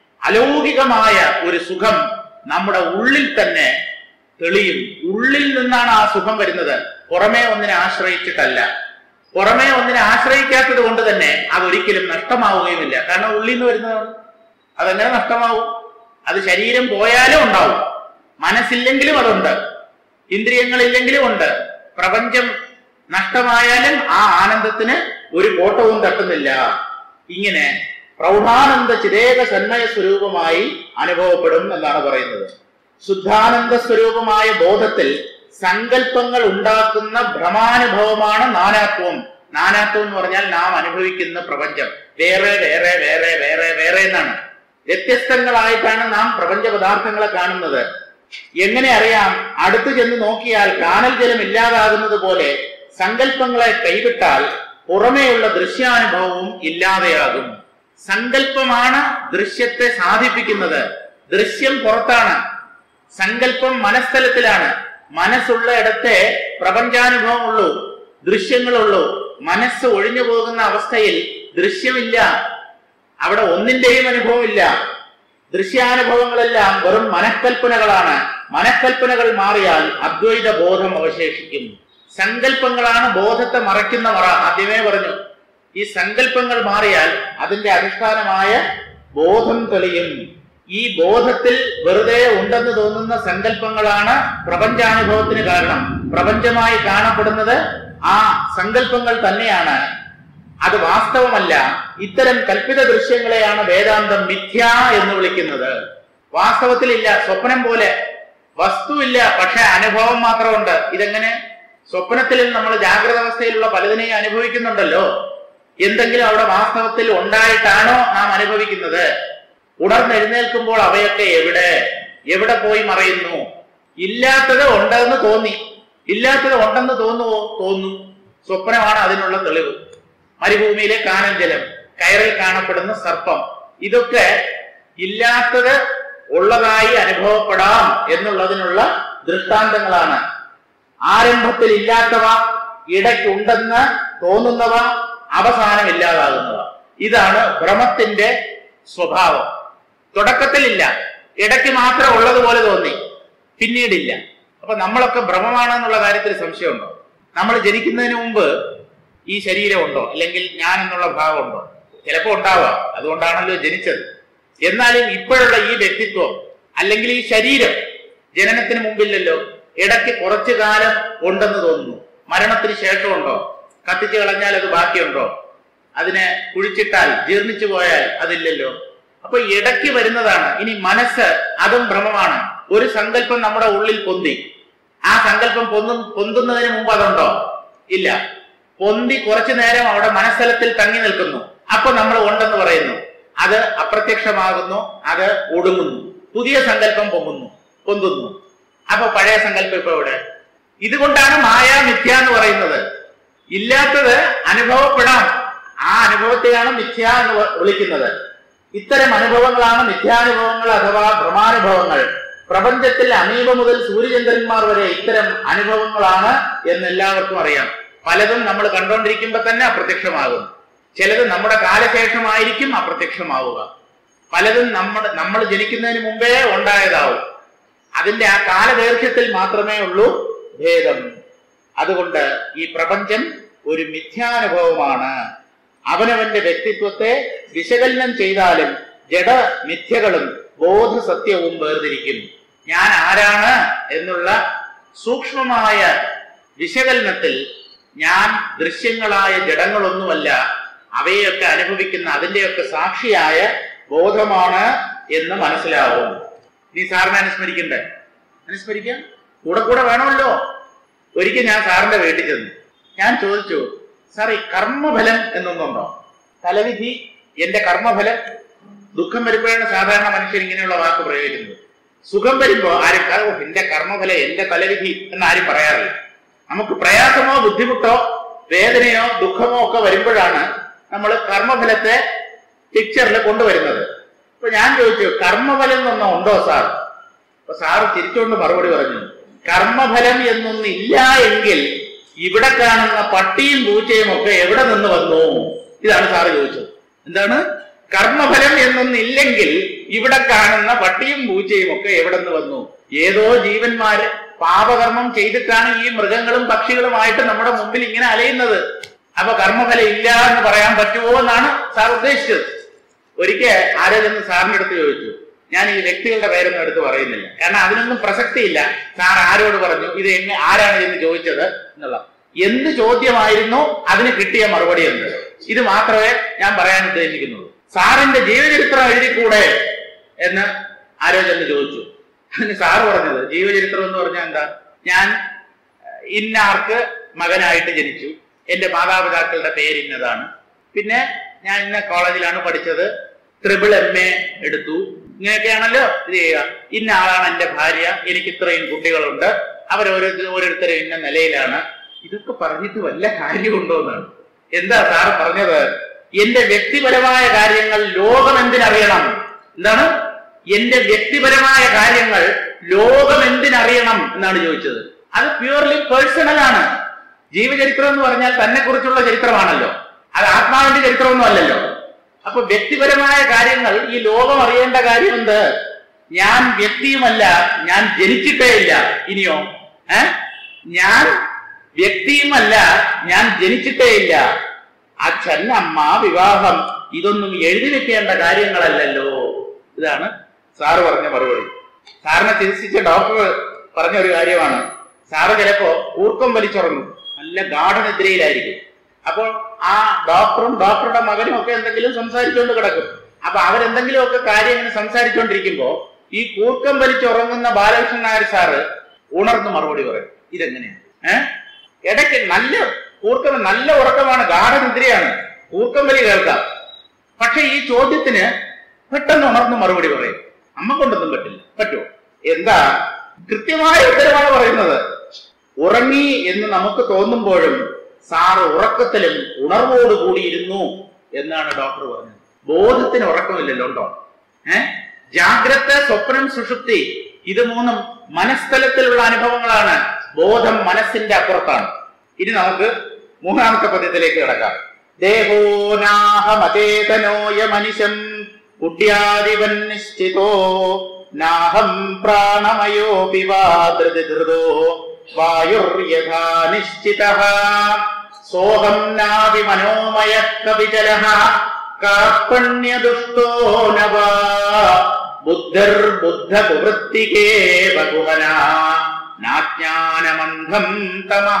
അലൗകികമായ ഒരു സുഖം നമ്മുടെ ഉള്ളിൽ തന്നെ തെളിയും ഉള്ളിൽ നിന്നാണ് ആ സുഖം വരുന്നത് പുറമേ ഒന്നിനെ ആശ്രയിച്ചിട്ടല്ല പുറമേ ഒന്നിനെ ആശ്രയിക്കാത്തത് കൊണ്ട് തന്നെ അതൊരിക്കലും നഷ്ടമാവുകയുമില്ല കാരണം ഉള്ളിൽ നിന്ന് വരുന്നതാണ് അതെങ്ങനെ നഷ്ടമാവും അത് ശരീരം പോയാലും ഉണ്ടാവും മനസ്സില്ലെങ്കിലും അതുണ്ട് ഇന്ദ്രിയങ്ങളില്ലെങ്കിലും ഉണ്ട് പ്രപഞ്ചം നഷ്ടമായാലും ആ ആനന്ദത്തിന് ഒരു കോട്ടവും തട്ടുന്നില്ല ഇങ്ങനെ പ്രൗഢാനന്ദ ചിതേക സന്മയ സ്വരൂപമായി അനുഭവപ്പെടും എന്നാണ് പറയുന്നത് ശുദ്ധാനന്ദ സ്വരൂപമായ ബോധത്തിൽ സങ്കല്പങ്ങൾ ഉണ്ടാക്കുന്ന ഭ്രമാനുഭവമാണ് നാനാത്വം നാനാത്വം എന്ന് പറഞ്ഞാൽ നാം അനുഭവിക്കുന്ന പ്രപഞ്ചം വേറെ വേറെ വേറെ വേറെ വേറെ എന്നാണ് വ്യത്യസ്തങ്ങളായിട്ടാണ് നാം പ്രപഞ്ച പദാർത്ഥങ്ങളെ കാണുന്നത് എങ്ങനെ അറിയാം അടുത്തു ചെന്ന് നോക്കിയാൽ കാനൽ ജലം ഇല്ലാതാകുന്നത് പോലെ സങ്കല്പങ്ങളെ കൈവിട്ടാൽ പുറമേയുള്ള ദൃശ്യാനുഭവവും ഇല്ലാതെയാകും സങ്കല്പമാണ് ദൃശ്യത്തെ സാധിപ്പിക്കുന്നത് ദൃശ്യം പുറത്താണ് സങ്കല്പം മനസ്ഥലത്തിലാണ് മനസ്സുള്ള ഇടത്തെ പ്രപഞ്ചാനുഭവം ഉള്ളൂ ദൃശ്യങ്ങളുള്ളൂ മനസ്സ് ഒഴിഞ്ഞു പോകുന്ന അവസ്ഥയിൽ ദൃശ്യമില്ല അവിടെ ഒന്നിന്റെയും അനുഭവമില്ല ദൃശ്യാനുഭവങ്ങളെല്ലാം വെറും മനക്കൽപ്പനകളാണ് മനക്കൽപ്പനകൾ മാറിയാൽ അദ്വൈത ബോധം അവശേഷിക്കും സങ്കല്പങ്ങളാണ് ബോധത്തെ മറയ്ക്കുന്ന മറ ആദ്യമേ പറഞ്ഞു ഈ സങ്കല്പങ്ങൾ മാറിയാൽ അതിന്റെ അടിസ്ഥാനമായ ബോധം തെളിയും ഈ ബോധത്തിൽ വെറുതെ ഉണ്ടെന്ന് തോന്നുന്ന സങ്കല്പങ്ങളാണ് പ്രപഞ്ചാനുഭവത്തിന് കാരണം പ്രപഞ്ചമായി കാണപ്പെടുന്നത് ആ സങ്കല്പങ്ങൾ തന്നെയാണ് അത് വാസ്തവമല്ല ഇത്തരം കൽപ്പിത ദൃശ്യങ്ങളെയാണ് വേദാന്തം മിഥ്യ എന്ന് വിളിക്കുന്നത് വാസ്തവത്തിലില്ല സ്വപ്നം പോലെ വസ്തുവില്ല പക്ഷെ അനുഭവം മാത്രമുണ്ട് ഇതെങ്ങനെ സ്വപ്നത്തിൽ നമ്മൾ ജാഗ്രത അവസ്ഥയിലുള്ള പലതിനെയും അനുഭവിക്കുന്നുണ്ടല്ലോ എന്തെങ്കിലും അവിടെ വാസ്തവത്തിൽ ഉണ്ടായിട്ടാണോ നാം അനുഭവിക്കുന്നത് ഉണർന്നെഴുന്നേൽക്കുമ്പോൾ അവയൊക്കെ എവിടെ എവിടെ പോയി മറയുന്നു ഇല്ലാത്തത് ഉണ്ടെന്ന് തോന്നി ഇല്ലാത്തത് ഉണ്ടെന്ന് തോന്നുവോ തോന്നും സ്വപ്നമാണ് അതിനുള്ള തെളിവ് മരുഭൂമിയിലെ കാനൽ ജലം കയറിൽ കാണപ്പെടുന്ന സർപ്പം ഇതൊക്കെ ഇല്ലാത്തത് ഉള്ളതായി അനുഭവപ്പെടാം എന്നുള്ളതിനുള്ള ദൃഷ്ടാന്തങ്ങളാണ് ആരംഭത്തിൽ ഇല്ലാത്തവ ഇടയ്ക്കുണ്ടെന്ന് തോന്നുന്നവ അവസാനം ഇല്ലാതാകുന്നവ ഇതാണ് ഭ്രമത്തിന്റെ സ്വഭാവം തുടക്കത്തിലില്ല ഇടയ്ക്ക് മാത്രം ഉള്ളതുപോലെ തോന്നി പിന്നീടില്ല അപ്പൊ നമ്മളൊക്കെ ഭ്രമമാണെന്നുള്ള കാര്യത്തിൽ സംശയമുണ്ടോ നമ്മൾ ജനിക്കുന്നതിന് മുമ്പ് ഈ ശരീരം ഉണ്ടോ അല്ലെങ്കിൽ ഞാൻ എന്നുള്ള ഭാവം ഉണ്ടോ ചിലപ്പോ ഉണ്ടാവാം അതുകൊണ്ടാണല്ലോ ജനിച്ചത് എന്നാലും ഇപ്പോഴുള്ള ഈ വ്യക്തിത്വം അല്ലെങ്കിൽ ഈ ശരീരം ജനനത്തിന് മുമ്പില്ലല്ലോ ഇടയ്ക്ക് കുറച്ചു കാലം ഉണ്ടെന്ന് തോന്നുന്നു മരണത്തിന് ശേഷമുണ്ടോ കത്തിച്ചു കളഞ്ഞാൽ അത് ബാക്കിയുണ്ടോ അതിനെ കുഴിച്ചിട്ടാൽ ജീർണിച്ചു പോയാൽ അതില്ലല്ലോ അപ്പൊ ഇടയ്ക്ക് വരുന്നതാണ് ഇനി മനസ്സ് അതും ഭ്രമമാണ് ഒരു സങ്കല്പം നമ്മുടെ ഉള്ളിൽ പൊന്തി ആ സങ്കല്പം പൊന്തും പൊന്തുന്നതിന് മുമ്പ് അതുണ്ടോ ഇല്ല പൊന്തി കുറച്ചു നേരം അവിടെ മനസ്സലത്തിൽ തങ്ങി നിൽക്കുന്നു അപ്പൊ നമ്മൾ ഉണ്ടെന്ന് പറയുന്നു അത് അപ്രത്യക്ഷമാകുന്നു അത് ഒടുങ്ങുന്നു പുതിയ സങ്കല്പം പൊങ്ങുന്നു പൊന്തുന്നു അപ്പൊ പഴയ സങ്കല്പം ഇപ്പൊ എവിടെ ഇതുകൊണ്ടാണ് മായ മിഥ്യ എന്ന് പറയുന്നത് ഇല്ലാത്തത് അനുഭവപ്പെടാം ആ അനുഭവത്തെയാണ് മിഥ്യ എന്ന് വ- വിളിക്കുന്നത് ഇത്തരം അനുഭവങ്ങളാണ് മിഥ്യാനുഭവങ്ങൾ അഥവാ ഭ്രമാനുഭവങ്ങൾ പ്രപഞ്ചത്തിൽ അമീബ മുതൽ സൂര്യചന്ദ്രന്മാർ വരെ ഇത്തരം അനുഭവങ്ങളാണ് എന്ന് എല്ലാവർക്കും അറിയാം പലതും നമ്മൾ കണ്ടുകൊണ്ടിരിക്കുമ്പോൾ തന്നെ അപ്രത്യക്ഷമാകും ചിലത് നമ്മുടെ കാലശേഷമായിരിക്കും അപ്രത്യക്ഷമാവുക പലതും നമ്മുടെ നമ്മൾ ജനിക്കുന്നതിന് മുമ്പേ ഉണ്ടായതാവും അതിന്റെ ആ കാലദൈർഘ്യത്തിൽ മാത്രമേ ഉള്ളൂ ഭേദം അതുകൊണ്ട് ഈ പ്രപഞ്ചം ഒരു മിഥ്യാനുഭവമാണ് അവനവന്റെ വ്യക്തിത്വത്തെ വിശകലനം ചെയ്താലും ജഡ മിഥ്യകളും ബോധസത്യവും വേർതിരിക്കും ഞാൻ ആരാണ് എന്നുള്ള സൂക്ഷ്മമായ വിശകലനത്തിൽ ഞാൻ ദൃശ്യങ്ങളായ ജഡങ്ങളൊന്നുമല്ല അവയെയൊക്കെ അനുഭവിക്കുന്ന അതിന്റെയൊക്കെ സാക്ഷിയായ ബോധമാണ് എന്ന് മനസ്സിലാവും നീ സാറിനെ അനുസ്മരിക്കണ്ടേ അനുസ്മരിക്കാം കൂടെ കൂടെ വേണമല്ലോ ഒരിക്കൽ ഞാൻ സാറിന്റെ വീട്ടിൽ ചെന്നു ഞാൻ ചോദിച്ചു സാർ ഈ കർമ്മഫലം എന്നൊന്നുണ്ടോ തലവിധി എന്റെ കർമ്മഫലം ദുഃഖം വരുമ്പോഴാണ് സാധാരണ മനുഷ്യർ ഇങ്ങനെയുള്ള വാക്ക് പ്രയോഗിക്കുന്നത് സുഖം വരുമ്പോ ആരും "ഓ, എന്റെ കർമ്മഫലം എന്റെ തലവിധി എന്ന് ആരും പറയാറില്ല നമുക്ക് പ്രയാസമോ ബുദ്ധിമുട്ടോ വേദനയോ ദുഃഖമോ ഒക്കെ വരുമ്പോഴാണ് നമ്മൾ കർമ്മഫലത്തെ പിക്ചറിൽ കൊണ്ടുവരുന്നത് അപ്പൊ ഞാൻ ചോദിച്ചു കർമ്മഫലം എന്നൊന്നും ഉണ്ടോ സാർ അപ്പൊ സാറ് തിരിച്ചുകൊണ്ട് മറുപടി പറഞ്ഞു കർമ്മഫലം എന്നൊന്നും ഇല്ല എങ്കിൽ ഇവിടെ കാണുന്ന പട്ടിയും പൂച്ചയും ഒക്കെ എവിടെ നിന്ന് വന്നു ഇതാണ് സാറ് ചോദിച്ചത് എന്താണ് കർമ്മഫലം എന്നൊന്നും ഇല്ലെങ്കിൽ ഇവിടെ കാണുന്ന പട്ടിയും പൂച്ചയും ഒക്കെ എവിടെ നിന്ന് വന്നു ഏതോ ജീവന്മാര് പാപകർമ്മം ചെയ്തിട്ടാണ് ഈ മൃഗങ്ങളും പക്ഷികളുമായിട്ട് നമ്മുടെ മുമ്പിൽ ഇങ്ങനെ അലയുന്നത് അപ്പൊ കർമ്മഫലം ഇല്ല എന്ന് പറയാൻ പറ്റുമോ എന്നാണ് സാർ ഉദ്ദേശിച്ചത് ഒരിക്കൽ ആരോ ചെന്ന് സാറിന്റെ അടുത്ത് ചോദിച്ചു ഞാൻ ഈ വ്യക്തികളുടെ പേരൊന്നും എടുത്ത് പറയുന്നില്ല കാരണം അതിനൊന്നും പ്രസക്തിയില്ല സാർ ആരോട് പറഞ്ഞു ഇത് എന്നെ ആരാണ് എന്ന് ചോദിച്ചത് എന്നുള്ള എന്ത് ചോദ്യമായിരുന്നു അതിന് കിട്ടിയ മറുപടി എന്ത് ഇത് മാത്രമേ ഞാൻ പറയാൻ ഉദ്ദേശിക്കുന്നുള്ളൂ സാറിന്റെ ജീവചരിത്രം എഴുതിക്കൂടെ എന്ന് ആരോ ചെന്ന് ചോദിച്ചു അതിന് സാറ് പറഞ്ഞത് ജീവചരിത്രം എന്ന് പറഞ്ഞാൽ എന്താ ഞാൻ ഏഹ്, ഇന്ന ആർക്ക് മകനായിട്ട് ജനിച്ചു എന്റെ മാതാപിതാക്കളുടെ പേര് ഇന്നതാണ് പിന്നെ ഞാൻ ഇന്ന കോളേജിലാണ് പഠിച്ചത് ട്രിപ്പിൾ എം എ എടുത്തു ഇങ്ങനെയൊക്കെയാണല്ലോ ഇത് ചെയ്യുക ഇന്ന ആളാണ് എന്റെ ഭാര്യ എനിക്ക് ഇത്രയും കുട്ടികളുണ്ട് അവരോരോരുത്തർ ഓരോരുത്തരും ഇന്ന നിലയിലാണ് ഇതൊക്കെ പറഞ്ഞിട്ട് വല്ല കാര്യമുണ്ടോ എന്നാണ് എന്താ സാർ പറഞ്ഞത് എന്റെ വ്യക്തിപരമായ കാര്യങ്ങൾ ലോകം എന്തിനറിയണം എന്താണ് എന്റെ വ്യക്തിപരമായ കാര്യങ്ങൾ ലോകം എന്തിനറിയണം എന്നാണ് ചോദിച്ചത് അത് പ്യൂർലി പേഴ്സണൽ ആണ് ജീവചരിത്രം എന്ന് പറഞ്ഞാൽ തന്നെ കുറിച്ചുള്ള ചരിത്രമാണല്ലോ അത് ആത്മാവിന്റെ ചരിത്രമൊന്നും അല്ലല്ലോ അപ്പൊ വ്യക്തിപരമായ കാര്യങ്ങൾ ഈ ലോകം അറിയേണ്ട കാര്യമുണ്ട് ഞാൻ വ്യക്തിയുമല്ല ഞാൻ ജനിച്ചിട്ടേ ഇല്ല ഇനിയോ ഏ ഞാൻ വ്യക്തിയുമല്ല ഞാൻ ജനിച്ചിട്ടേ ഇല്ല അച്ഛൻ അമ്മ വിവാഹം ഇതൊന്നും എഴുതി വെക്കേണ്ട കാര്യങ്ങളല്ലല്ലോ ഇതാണ് സാറ് പറഞ്ഞ മറുപടി സാറിനെ ചികിത്സിച്ച ഡോക്ടർ പറഞ്ഞ ഒരു കാര്യമാണ് സാറ് ചിലപ്പോ ഊർക്കം വലിച്ചുറങ്ങും നല്ല ഗാഠനിദ്രയിലായിരിക്കും അപ്പോൾ ആ ഡോക്ടറും ഡോക്ടറുടെ മകനും ഒക്കെ എന്തെങ്കിലും സംസാരിച്ചുകൊണ്ട് കിടക്കും അപ്പൊ അവരെന്തെങ്കിലും ഒക്കെ കാര്യം ഇങ്ങനെ സംസാരിച്ചുകൊണ്ടിരിക്കുമ്പോ ഈ കൂർക്കം വലിച്ചുറങ്ങുന്ന ബാലകൃഷ്ണൻ നായർ സാറ് ഉണർന്ന് മറുപടി പറയും ഇതെങ്ങനെയാണ് ഏഹ് ഇടയ്ക്ക് നല്ല കൂർക്കം നല്ല ഉറക്കമാണ് ഗാഠനിദ്രയാണ് കൂർക്കം വലി കേൾക്കാം പക്ഷെ ഈ ചോദ്യത്തിന് പെട്ടെന്ന് ഉണർന്ന് മറുപടി പറയും അമ്മ കൊണ്ടൊന്നും പറ്റില്ല പറ്റുമോ എന്താ കൃത്യമായ ഉത്തരമാണ് പറയുന്നത് ഉറങ്ങി എന്ന് നമുക്ക് തോന്നുമ്പോഴും സാറ് ഉറക്കത്തിലും ഉണർവോട് കൂടിയിരുന്നു എന്നാണ് ഡോക്ടർ പറഞ്ഞത് ബോധത്തിന് ഉറക്കമില്ലല്ലോ ഉണ്ടോ ഏ ജാഗ്രത സ്വപ്നം സുഷുപ്തി ഇത് മൂന്നും മനസ്ഥലത്തിലുള്ള അനുഭവങ്ങളാണ് ബോധം മനസ്സിന്റെ അപ്പുറത്താണ് ഇനി നമുക്ക് മൂന്നാമത്തെ പദ്യത്തിലേക്ക് കിടക്കാം ദേഹോ നാഹമചേതനോയമനിശം കുട്യാദിവൻ നിശ്ചിതോ നാഹം പ്രാണമയോപി വാ ധൃതിധൃതോ വായുർയഥാ നിശ്ചിതഃ സോഹം നാഭി മനോമയ കവിചലഃ കാർപ്പണ്യദുഷ്ടോ ന വാ ബുദ്ധർബുദ്ധകുവൃത്തികേവ ഗുഹനാ നാജ്ഞാനമന്ധം തമഃ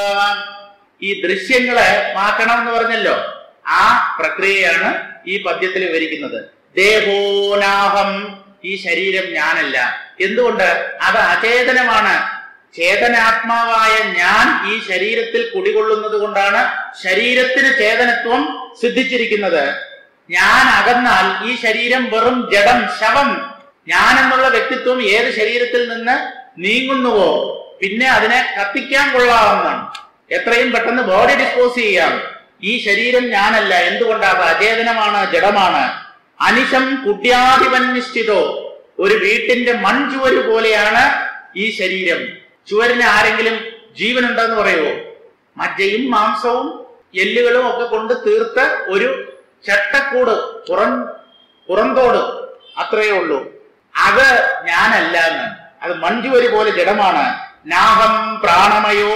ഈ ദൃശ്യങ്ങളെ മാറ്റണം എന്ന് പറഞ്ഞല്ലോ ആ പ്രക്രിയയാണ് ഈ പദ്യത്തിൽ വിവരിക്കുന്നത് ദേഹോനാഹം ഈ ശരീരം ഞാനല്ല എന്തുകൊണ്ട് അത് അചേതനമാണ് ചേതനാത്മാവായ ഞാൻ ഈ ശരീരത്തിൽ കുടികൊള്ളുന്നത് കൊണ്ടാണ് ശരീരത്തിന് ചേതനത്വം സിദ്ധിച്ചിരിക്കുന്നത് ഞാൻ അകന്നാൽ ഈ ശരീരം വെറും ജഡം ശവം ഞാൻ എന്നുള്ള വ്യക്തിത്വം ഏത് ശരീരത്തിൽ നിന്ന് നീങ്ങുന്നുവോ പിന്നെ അതിനെ കത്തിക്കാൻ കൊള്ളാവുന്നതാണ് എത്രയും പെട്ടെന്ന് ബോഡി ഡിസ്പോസ് ചെയ്യാം ഈ ശരീരം ഞാനല്ല എന്തുകൊണ്ട് അത് അചേതനമാണ് ജഡമാണ് അനിശം കുട്യാധിപൻ നിശ്ചിതോ ഒരു വീട്ടിന്റെ മൺചുവര് പോലെയാണ് ഈ ശരീരം ചുവരിന് ആരെങ്കിലും ജീവനുണ്ടെന്ന് പറയുമോ മജ്ജയും മാംസവും എല്ലുകളും ഒക്കെ കൊണ്ട് തീർത്ത ഒരു ചട്ടക്കൂട് പുറം പുറന്തോട് അത്രയേ ഉള്ളൂ അത് ഞാനല്ല എന്ന് അത് മഞ്ജുവരി പോലെ ജഡമാണ് നാഹം പ്രാണമയോ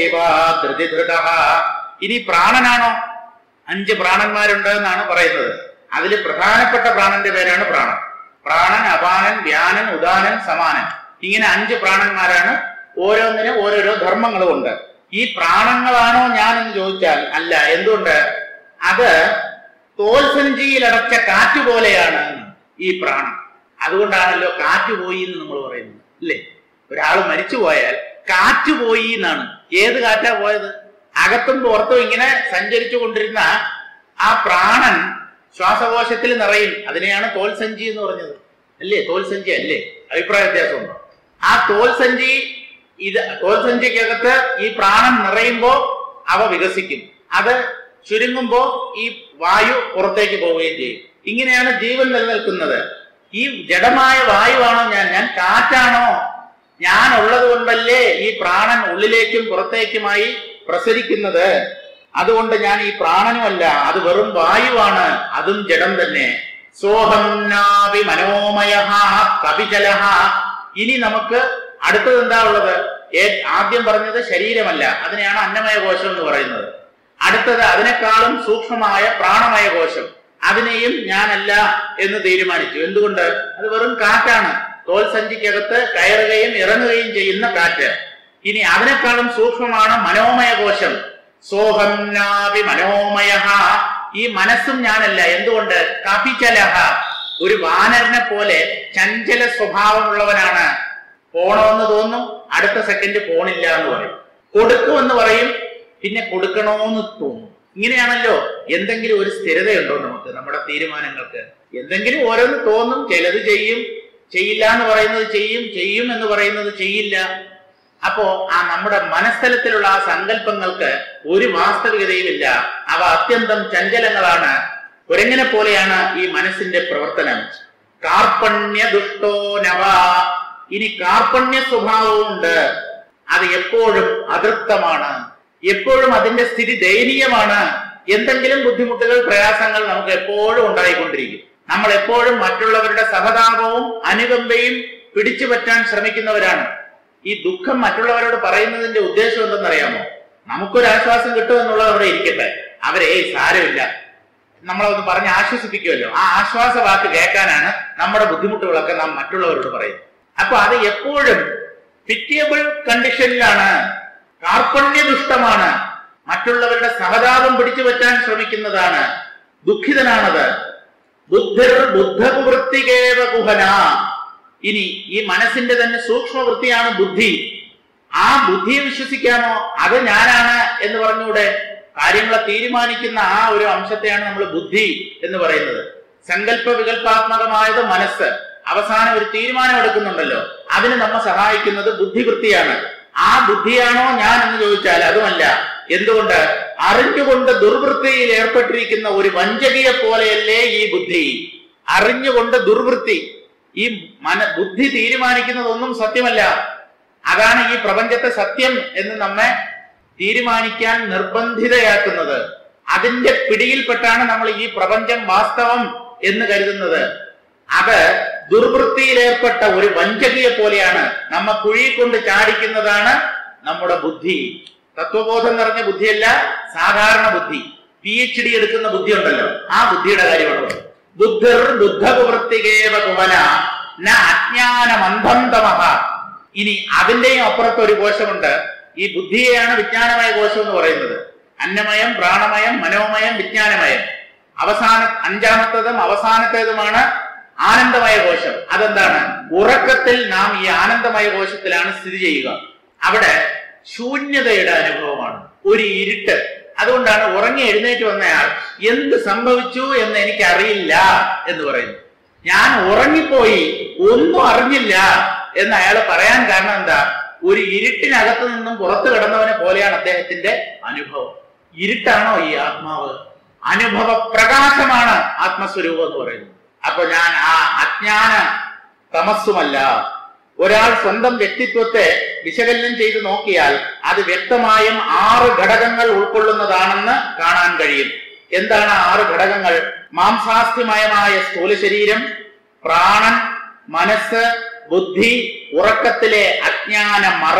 ധൃതിധൃത ഇനി പ്രാണനാണോ അഞ്ച് പ്രാണന്മാരുണ്ട് എന്നാണ് പറയുന്നത് അതിൽ പ്രധാനപ്പെട്ട പ്രാണന്റെ പേരാണ് പ്രാണൻ പ്രാണൻ അപാനൻ വ്യാനൻ ഉദാനൻ സമാനൻ ഇങ്ങനെ അഞ്ച് പ്രാണന്മാരാണ് ഓരോന്നിനും ഓരോരോ ധർമ്മങ്ങളുമുണ്ട് ഈ പ്രാണങ്ങളാണോ ഞാൻ എന്ന് ചോദിച്ചാൽ അല്ല എന്തുകൊണ്ട് അത് തോൽസഞ്ചിയിൽ അടച്ച കാറ്റ് പോലെയാണ് ഈ പ്രാണൻ അതുകൊണ്ടാണല്ലോ കാറ്റ് പോയി എന്ന് നമ്മൾ പറയുന്നത് ഇല്ലേ ഒരാൾ മരിച്ചു പോയാൽ കാറ്റ് പോയി എന്നാണ് ഏത് കാറ്റാ പോയത് അകത്തും പുറത്തും ഇങ്ങനെ സഞ്ചരിച്ചു കൊണ്ടിരുന്ന ആ പ്രാണൻ ശ്വാസകോശത്തിൽ നിറയും അതിനെയാണ് തോൽസഞ്ചി എന്ന് പറഞ്ഞത് അല്ലേ തോൽസഞ്ചി അല്ലേ അഭിപ്രായ വ്യത്യാസമുണ്ടോ ആ തോൽസഞ്ചി ഇത് തോൽസഞ്ചിക്കകത്ത് ഈ പ്രാണൻ നിറയുമ്പോ അവ വികസിക്കും അത് ചുരുങ്ങുമ്പോ ഈ വായു പുറത്തേക്ക് പോവുകയും ചെയ്യും ഇങ്ങനെയാണ് ജീവൻ നിലനിൽക്കുന്നത് ഈ ജഡമായ വായുവാണോ ഞാൻ ഞാൻ കാറ്റാണോ ഞാൻ ഉള്ളത് കൊണ്ടല്ലേ ഈ പ്രാണൻ ഉള്ളിലേക്കും പുറത്തേക്കുമായി പ്രസരിക്കുന്നത് അതുകൊണ്ട് ഞാൻ ഈ പ്രാണനുമല്ല അത് വെറും വായുവാണ് അതും ജഡം തന്നെ സോഹം നാഭി മനോമയ കപിജലഹ ഇനി നമുക്ക് അടുത്തത് എന്താ ഉള്ളത് ഏ- ആദ്യം പറഞ്ഞത് ശരീരമല്ല അതിനെയാണ് അന്നമയ കോശം എന്ന് പറയുന്നത് അടുത്തത് അതിനേക്കാളും സൂക്ഷ്മമായ പ്രാണമയ കോശം അതിനെയും ഞാനല്ല എന്ന് തീരുമാനിച്ചു എന്തുകൊണ്ട് അത് വെറും കാറ്റാണ് തോൽ സഞ്ചിക്കകത്ത് കയറുകയും ഇറങ്ങുകയും ചെയ്യുന്ന കാറ്റ് ഇനി അതിനേക്കാളും സൂക്ഷ്മമാണ് മനോമയ കോശം സോഹം നാഭി മനോമയ ഈ മനസ്സും ഞാനല്ല എന്തുകൊണ്ട് കപിചലഹ ഒരു വാനരനെ പോലെ ചഞ്ചല സ്വഭാവമുള്ളവനാണ് പോണമെന്ന് തോന്നും അടുത്ത സെക്കൻഡ് പോണില്ല എന്ന് പറയും കൊടുക്കുമെന്ന് പറയും പിന്നെ കൊടുക്കണമെന്ന് തോന്നും ഇങ്ങനെയാണല്ലോ എന്തെങ്കിലും ഒരു സ്ഥിരതയുണ്ടോ നമുക്ക് നമ്മുടെ തീരുമാനങ്ങൾക്ക് എന്തെങ്കിലും ഓരോന്ന് തോന്നും ചിലത് ചെയ്യും ചെയ്യില്ല എന്ന് പറയുന്നത് ചെയ്യും ചെയ്യും എന്ന് പറയുന്നത് ചെയ്യില്ല അപ്പോ ആ നമ്മുടെ മനസ്ഥലത്തിലുള്ള ആ സങ്കല്പങ്ങൾക്ക് ഒരു വാസ്തവികതയുമില്ല അവ അത്യന്തം ചഞ്ചലങ്ങളാണ് കുരങ്ങനെ പോലെയാണ് ഈ മനസ്സിന്റെ പ്രവർത്തനം കാർപ്പണ്യ ദുഷ്ടോ നവ ഇനി കാർപ്പണ്യ സ്വഭാവമുണ്ട് അത് എപ്പോഴും അതൃപ്തമാണ് എപ്പോഴും അതിന്റെ സ്ഥിതി ദയനീയമാണ് എന്തെങ്കിലും ബുദ്ധിമുട്ടുകൾ പ്രയാസങ്ങൾ നമുക്ക് എപ്പോഴും ഉണ്ടായിക്കൊണ്ടിരിക്കും നമ്മൾ എപ്പോഴും മറ്റുള്ളവരുടെ സഹതാപവും അനുകമ്പയും പിടിച്ചു പറ്റാൻ ശ്രമിക്കുന്നവരാണ് ഈ ദുഃഖം മറ്റുള്ളവരോട് പറയുന്നതിന്റെ ഉദ്ദേശം എന്തെന്നറിയാമോ നമുക്കൊരു ആശ്വാസം കിട്ടുമെന്നുള്ളത് അവിടെ ഇരിക്കട്ടെ അവരെ ഏയ് സാരമില്ല നമ്മളൊന്ന് പറഞ്ഞ് ആശ്വസിപ്പിക്കുമല്ലോ ആ ആശ്വാസ വാക്ക് കേൾക്കാനാണ് നമ്മുടെ ബുദ്ധിമുട്ടുകളൊക്കെ നാം മറ്റുള്ളവരോട് പറയുന്നത് അപ്പൊ അത് എപ്പോഴും പിറ്റിയബിൾ കണ്ടീഷനിലാണ് കാർപ്പണ്യദുഷ്ടമാണ് മറ്റുള്ളവരുടെ സഹതാപം പിടിച്ചു പറ്റാൻ ശ്രമിക്കുന്നതാണ് ദുഃഖിതനാണത് ബുദ്ധിർ ബുദ്ധവൃത്തികേവ കുഹന ഇനി ഈ മനസ്സിന്റെ തന്നെ സൂക്ഷ്മവൃത്തിയാണ് ബുദ്ധി ആ ബുദ്ധിയെ വിശ്വസിക്കാമോ അത് ഞാനാണ് എന്ന് പറഞ്ഞുകൂടെ കാര്യങ്ങളെ തീരുമാനിക്കുന്ന ആ ഒരു അംശത്തെയാണ് നമ്മൾ ബുദ്ധി എന്ന് പറയുന്നത് സങ്കല്പ വികല്പാത്മകമായത് മനസ്സ് അവസാനം ഒരു തീരുമാനം എടുക്കുന്നുണ്ടല്ലോ അതിന് നമ്മെ സഹായിക്കുന്നത് ബുദ്ധിവൃത്തിയാണ് ആ ബുദ്ധിയാണോ ഞാൻ എന്ന് ചോദിച്ചാൽ അതുമല്ല എന്തുകൊണ്ട് അറിഞ്ഞുകൊണ്ട് ദുർവൃത്തിയിൽ ഏർപ്പെട്ടിരിക്കുന്ന ഒരു വഞ്ചകിയെ പോലെയല്ലേ ഈ ബുദ്ധി അറിഞ്ഞുകൊണ്ട് ദുർവൃത്തി ഈ മന ബുദ്ധി തീരുമാനിക്കുന്നതൊന്നും സത്യമല്ല അതാണ് ഈ പ്രപഞ്ചത്തെ സത്യം എന്ന് നമ്മെ തീരുമാനിക്കാൻ നിർബന്ധിതയാക്കുന്നത് അതിന്റെ പിടിയിൽപ്പെട്ടാണ് നമ്മൾ ഈ പ്രപഞ്ചം വാസ്തവം എന്ന് കരുതുന്നത് അത് ദുർവൃത്തിയിലേർപ്പെട്ട ഒരു വഞ്ചകിയെ പോലെയാണ് നമ്മ കുഴി കൊണ്ട് ചാടിക്കുന്നതാണ് നമ്മുടെ ബുദ്ധി തത്വബോധം നിറഞ്ഞ ബുദ്ധിയല്ല സാധാരണ ബുദ്ധി പി എച്ച് ഡി എടുക്കുന്ന ബുദ്ധി ഉണ്ടല്ലോ ആ ബുദ്ധിയുടെ കാര്യമാണ് പറയുന്നത്. ബുദ്ധിർ ബുദ്ധകുവൃത്തികേവ കുവന ന അജ്ഞാനമന്ധം തമഹ ഇനി അതിന്റെയും അപ്പുറത്ത് ഒരു കോശമുണ്ട് ഈ ബുദ്ധിയെയാണ് വിജ്ഞാനമയ കോശം എന്ന് പറയുന്നത് അന്നമയം പ്രാണമയം മനോമയം വിജ്ഞാനമയം അവസാന അഞ്ചാമത്തതും അവസാനത്തേതുമാണ് ആനന്ദമയ കോശം അതെന്താണ് ഉറക്കത്തിൽ നാം ഈ ആനന്ദമയ കോശത്തിലാണ് സ്ഥിതി ചെയ്യുക അവിടെ ശൂന്യതയുടെ അനുഭവമാണ് ഒരു ഇരുട്ട് അതുകൊണ്ടാണ് ഉറങ്ങി എഴുന്നേറ്റ് വന്നയാൾ എന്ത് സംഭവിച്ചു എന്ന് എനിക്ക് അറിയില്ല എന്ന് പറയുന്നു ഞാൻ ഉറങ്ങിപ്പോയി ഒന്നും അറിഞ്ഞില്ല എന്ന് അയാൾ പറയാൻ കാരണം എന്താ ഒരു ഇരുട്ടിനകത്ത് നിന്നും പുറത്തു കിടന്നവനെ പോലെയാണ് അദ്ദേഹത്തിന്റെ അനുഭവം ഇരുട്ടാണോ ഈ ആത്മാവ് അനുഭവ പ്രകാശമാണ് ആത്മസ്വരൂപം എന്ന് പറയുന്നത് അപ്പൊ ഞാൻ ആ അജ്ഞാന തമസ്സുമല്ല ഒരാൾ സ്വന്തം വ്യക്തിത്വത്തെ വിശകലനം ചെയ്ത് നോക്കിയാൽ അത് വ്യക്തമായും ആറ് ഘടകങ്ങൾ ഉൾക്കൊള്ളുന്നതാണെന്ന് കാണാൻ കഴിയും എന്താണ് ആ ആറ് ഘടകങ്ങൾ മാംസാസ്ഥിമയമായ സ്ഥൂല ശരീരം പ്രാണൻ മനസ്സ് ബുദ്ധി ഉറക്കത്തിലെ അജ്ഞാന മറ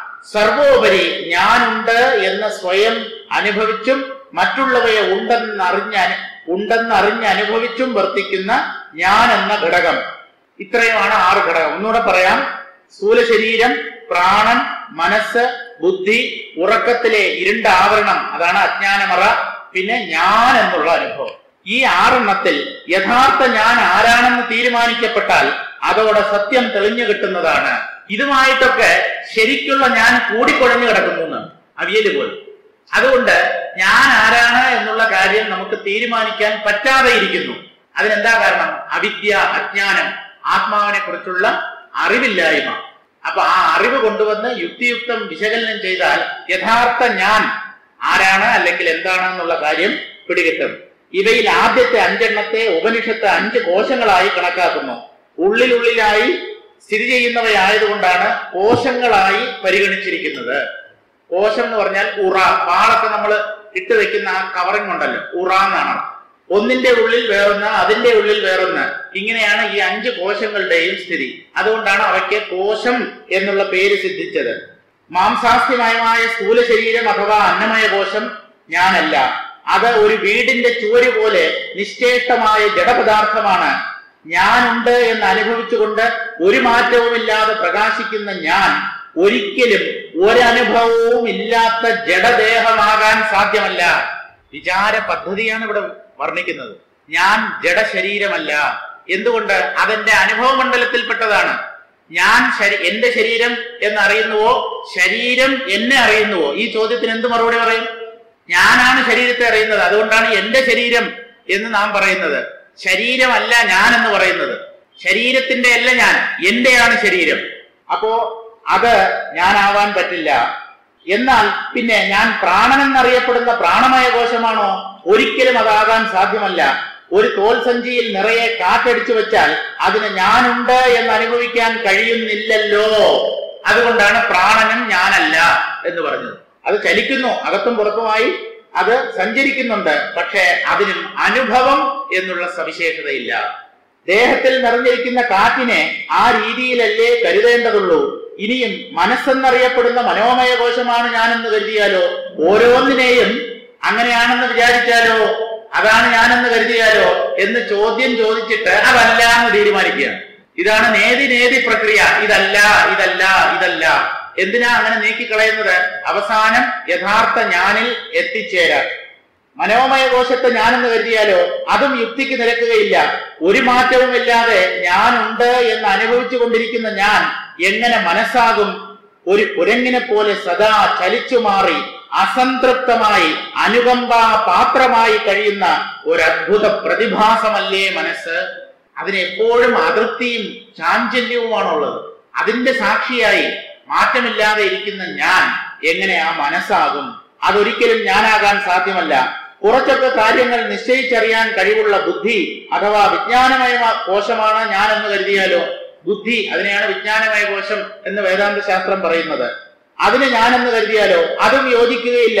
സർവോപരി ഞാനുണ്ട് എന്ന് സ്വയം അനുഭവിച്ചും മറ്റുള്ളവയെ ഉണ്ടെന്ന് അറിഞ്ഞ ഉണ്ടെന്ന് അറിഞ്ഞ് അനുഭവിച്ചും വർത്തിക്കുന്ന ഞാൻ എന്ന ഘടകം ഇത്രയുമാണ് ആറ് ഘടകം ഒന്നുകൂടെ പറയാം സ്ഥൂല ശരീരം പ്രാണൻ മനസ്സ് ബുദ്ധി ഉറക്കത്തിലെ ഇരുണ്ട ആവരണം അതാണ് അജ്ഞാനമറ പിന്നെ ഞാൻ എന്നുള്ള അനുഭവം ഈ ആറെണ്ണത്തിൽ യഥാർത്ഥ ഞാൻ ആരാണെന്ന് തീരുമാനിക്കപ്പെട്ടാൽ അതോടെ സത്യം തെളിഞ്ഞു കിട്ടുന്നതാണ് ഇതുമായിട്ടൊക്കെ ശരിക്കുള്ള ഞാൻ കൂടിക്കുഴഞ്ഞു കിടക്കുന്നു എന്നാണ് അവിയല് പോലെ അതുകൊണ്ട് ഞാൻ ആരാണ് എന്നുള്ള കാര്യം നമുക്ക് തീരുമാനിക്കാൻ പറ്റാതെ ഇരിക്കുന്നു അതിനെന്താ കാരണം അവിദ്യ അജ്ഞാനം ആത്മാവിനെ കുറിച്ചുള്ള അറിവില്ലായ്മ അപ്പൊ ആ അറിവ് കൊണ്ടുവന്ന് യുക്തിയുക്തം വിശകലനം ചെയ്താൽ യഥാർത്ഥ ഞാൻ ആരാണ് അല്ലെങ്കിൽ എന്താണ് എന്നുള്ള കാര്യം പിടികിട്ടും ഇവയിൽ ആദ്യത്തെ അഞ്ചെണ്ണത്തെ ഉപനിഷത്ത് അഞ്ച് കോശങ്ങളായി കണക്കാക്കുന്നു ഉള്ളിലുള്ളിലായി സ്ഥിതി ചെയ്യുന്നവയായതുകൊണ്ടാണ് കോശങ്ങളായി പരിഗണിച്ചിരിക്കുന്നത് കോശം എന്ന് പറഞ്ഞാൽ ഉറ പാളൊക്കെ നമ്മൾ ഇട്ട് വെക്കുന്ന ആ കവറിംഗ് ഉണ്ടല്ലോ ഉറ എന്നാണ് അർത്ഥം. ഒന്നിന്റെ ഉള്ളിൽ വേറൊന്ന് അതിന്റെ ഉള്ളിൽ വേറൊന്ന് ഇങ്ങനെയാണ് ഈ അഞ്ച് കോശങ്ങളുടെയും സ്ഥിതി അതുകൊണ്ടാണ് അവയ്ക്ക് കോശം എന്നുള്ള പേര് സിദ്ധിച്ചത് മാംസാസ്ഥിമയമായ സ്ഥൂല ശരീരം അഥവാ അന്നമയ കോശം ഞാനല്ല അത് ഒരു വീടിന്റെ ചുവര് പോലെ നിശ്ചേഷ്ടമായ ജഡപദാർത്ഥമാണ് ഞാനുണ്ട് എന്ന് അനുഭവിച്ചുകൊണ്ട് ഒരു മാറ്റവുമില്ലാതെ പ്രകാശിക്കുന്ന ഞാൻ ഒരിക്കലും ഒരനുഭവവും ഇല്ലാത്ത ജഡദേഹമാകാൻ സാധ്യമല്ല വിചാര പദ്ധതിയാണ് ഇവിടെ വർണ്ണിക്കുന്നത് ഞാൻ ജഡശരീരമല്ല എന്തുകൊണ്ട് അതെന്റെ അനുഭവ മണ്ഡലത്തിൽപ്പെട്ടതാണ് ഞാൻ ശരി- എന്റെ ശരീരം എന്നറിയുന്നുവോ ശരീരം എന്നെ അറിയുന്നുവോ ഈ ചോദ്യത്തിന് എന്ത് മറുപടി പറയും ഞാനാണ് ശരീരത്തെ അറിയുന്നത് അതുകൊണ്ടാണ് എന്റെ ശരീരം എന്ന് നാം പറയുന്നത് ശരീരമല്ല ഞാൻ എന്ന് പറയുന്നത് ശരീരത്തിന്റെ അല്ല ഞാൻ എന്റെയാണ് ശരീരം അപ്പോ അത് ഞാനാവാൻ പറ്റില്ല എന്നാൽ പിന്നെ ഞാൻ പ്രാണൻ എന്നറിയപ്പെടുന്ന പ്രാണമയ കോശമാണോ ഒരിക്കലും അതാകാൻ സാധ്യമല്ല ഒരു തോൽ സഞ്ചിയിൽ നിറയെ കാറ്റടിച്ചു വെച്ചാൽ അതിന് ഞാനുണ്ട് എന്ന് അനുഭവിക്കാൻ കഴിയുന്നില്ലല്ലോ അതുകൊണ്ടാണ് പ്രാണനും ഞാനല്ല എന്ന് പറഞ്ഞത് അത് ചലിക്കുന്നു അകത്തും പുറത്തുമായി അത് സഞ്ചരിക്കുന്നുണ്ട് പക്ഷേ അതിനും അനുഭവം എന്നുള്ള സവിശേഷതയില്ല ദേഹത്തിൽ നിറഞ്ഞിരിക്കുന്ന കാറ്റിനെ ആ രീതിയിലല്ലേ കരുതേണ്ടതുള്ളൂ ഇനിയും മനസ്സെന്നറിയപ്പെടുന്ന മനോമയ കോശമാണ് ഞാനെന്ന് കരുതിയാലോ ഓരോന്നിനെയും അങ്ങനെയാണെന്ന് വിചാരിച്ചാലോ അതാണ് ഞാനെന്ന് കരുതിയാലോ എന്ന് ചോദ്യം ചോദിച്ചിട്ട് അതല്ല എന്ന് തീരുമാനിക്കുകയാണ് ഇതാണ് നേതി നേതി പ്രക്രിയ ഇതല്ല ഇതല്ല ഇതല്ല എന്തിനാ അങ്ങനെ നീക്കിക്കളയുന്നത് അവസാനം യഥാർത്ഥ ഞാനിൽ എത്തിച്ചേരാൻ മനോമയ കോശത്തെ ഞാനെന്ന് കരുതിയാലോ അതും യുക്തിക്ക് നിരക്കുകയില്ല ഒരു മാറ്റവുമില്ലാതെ ഞാനുണ്ട് എന്ന് അനുഭവിച്ചു കൊണ്ടിരിക്കുന്ന ഞാൻ എങ്ങനെ മനസ്സാകും ഒരു കുരങ്ങിനെ പോലെ സദാ ചലിച്ചു മാറി അസംതൃപ്തമായി അനുകമ്പ പാത്രമായി കഴിയുന്ന ഒരു അദ്ഭുത പ്രതിഭാസമല്ലേ മനസ്സ് അതിനെപ്പോഴും അതൃപ്തിയും ചാഞ്ചല്യവുമാണുള്ളത് അതിന്റെ സാക്ഷിയായി മാറ്റമില്ലാതെ ഇരിക്കുന്ന ഞാൻ എങ്ങനെ ആ മനസ്സാകും അതൊരിക്കലും ഞാനാകാൻ സാധ്യമല്ല കുറച്ചൊക്കെ കാര്യങ്ങൾ നിശ്ചയിച്ചറിയാൻ കഴിവുള്ള ബുദ്ധി അഥവാ വിജ്ഞാനമയ കോശമാണ് ഞാൻ എന്ന് കരുതിയാലോ ബുദ്ധി അതിനെയാണ് വിജ്ഞാനമയ കോശം എന്ന് വേദാന്ത ശാസ്ത്രം പറയുന്നത് അതിന് ഞാനെന്ന് കരുതിയാലോ അതും യോജിക്കുകയില്ല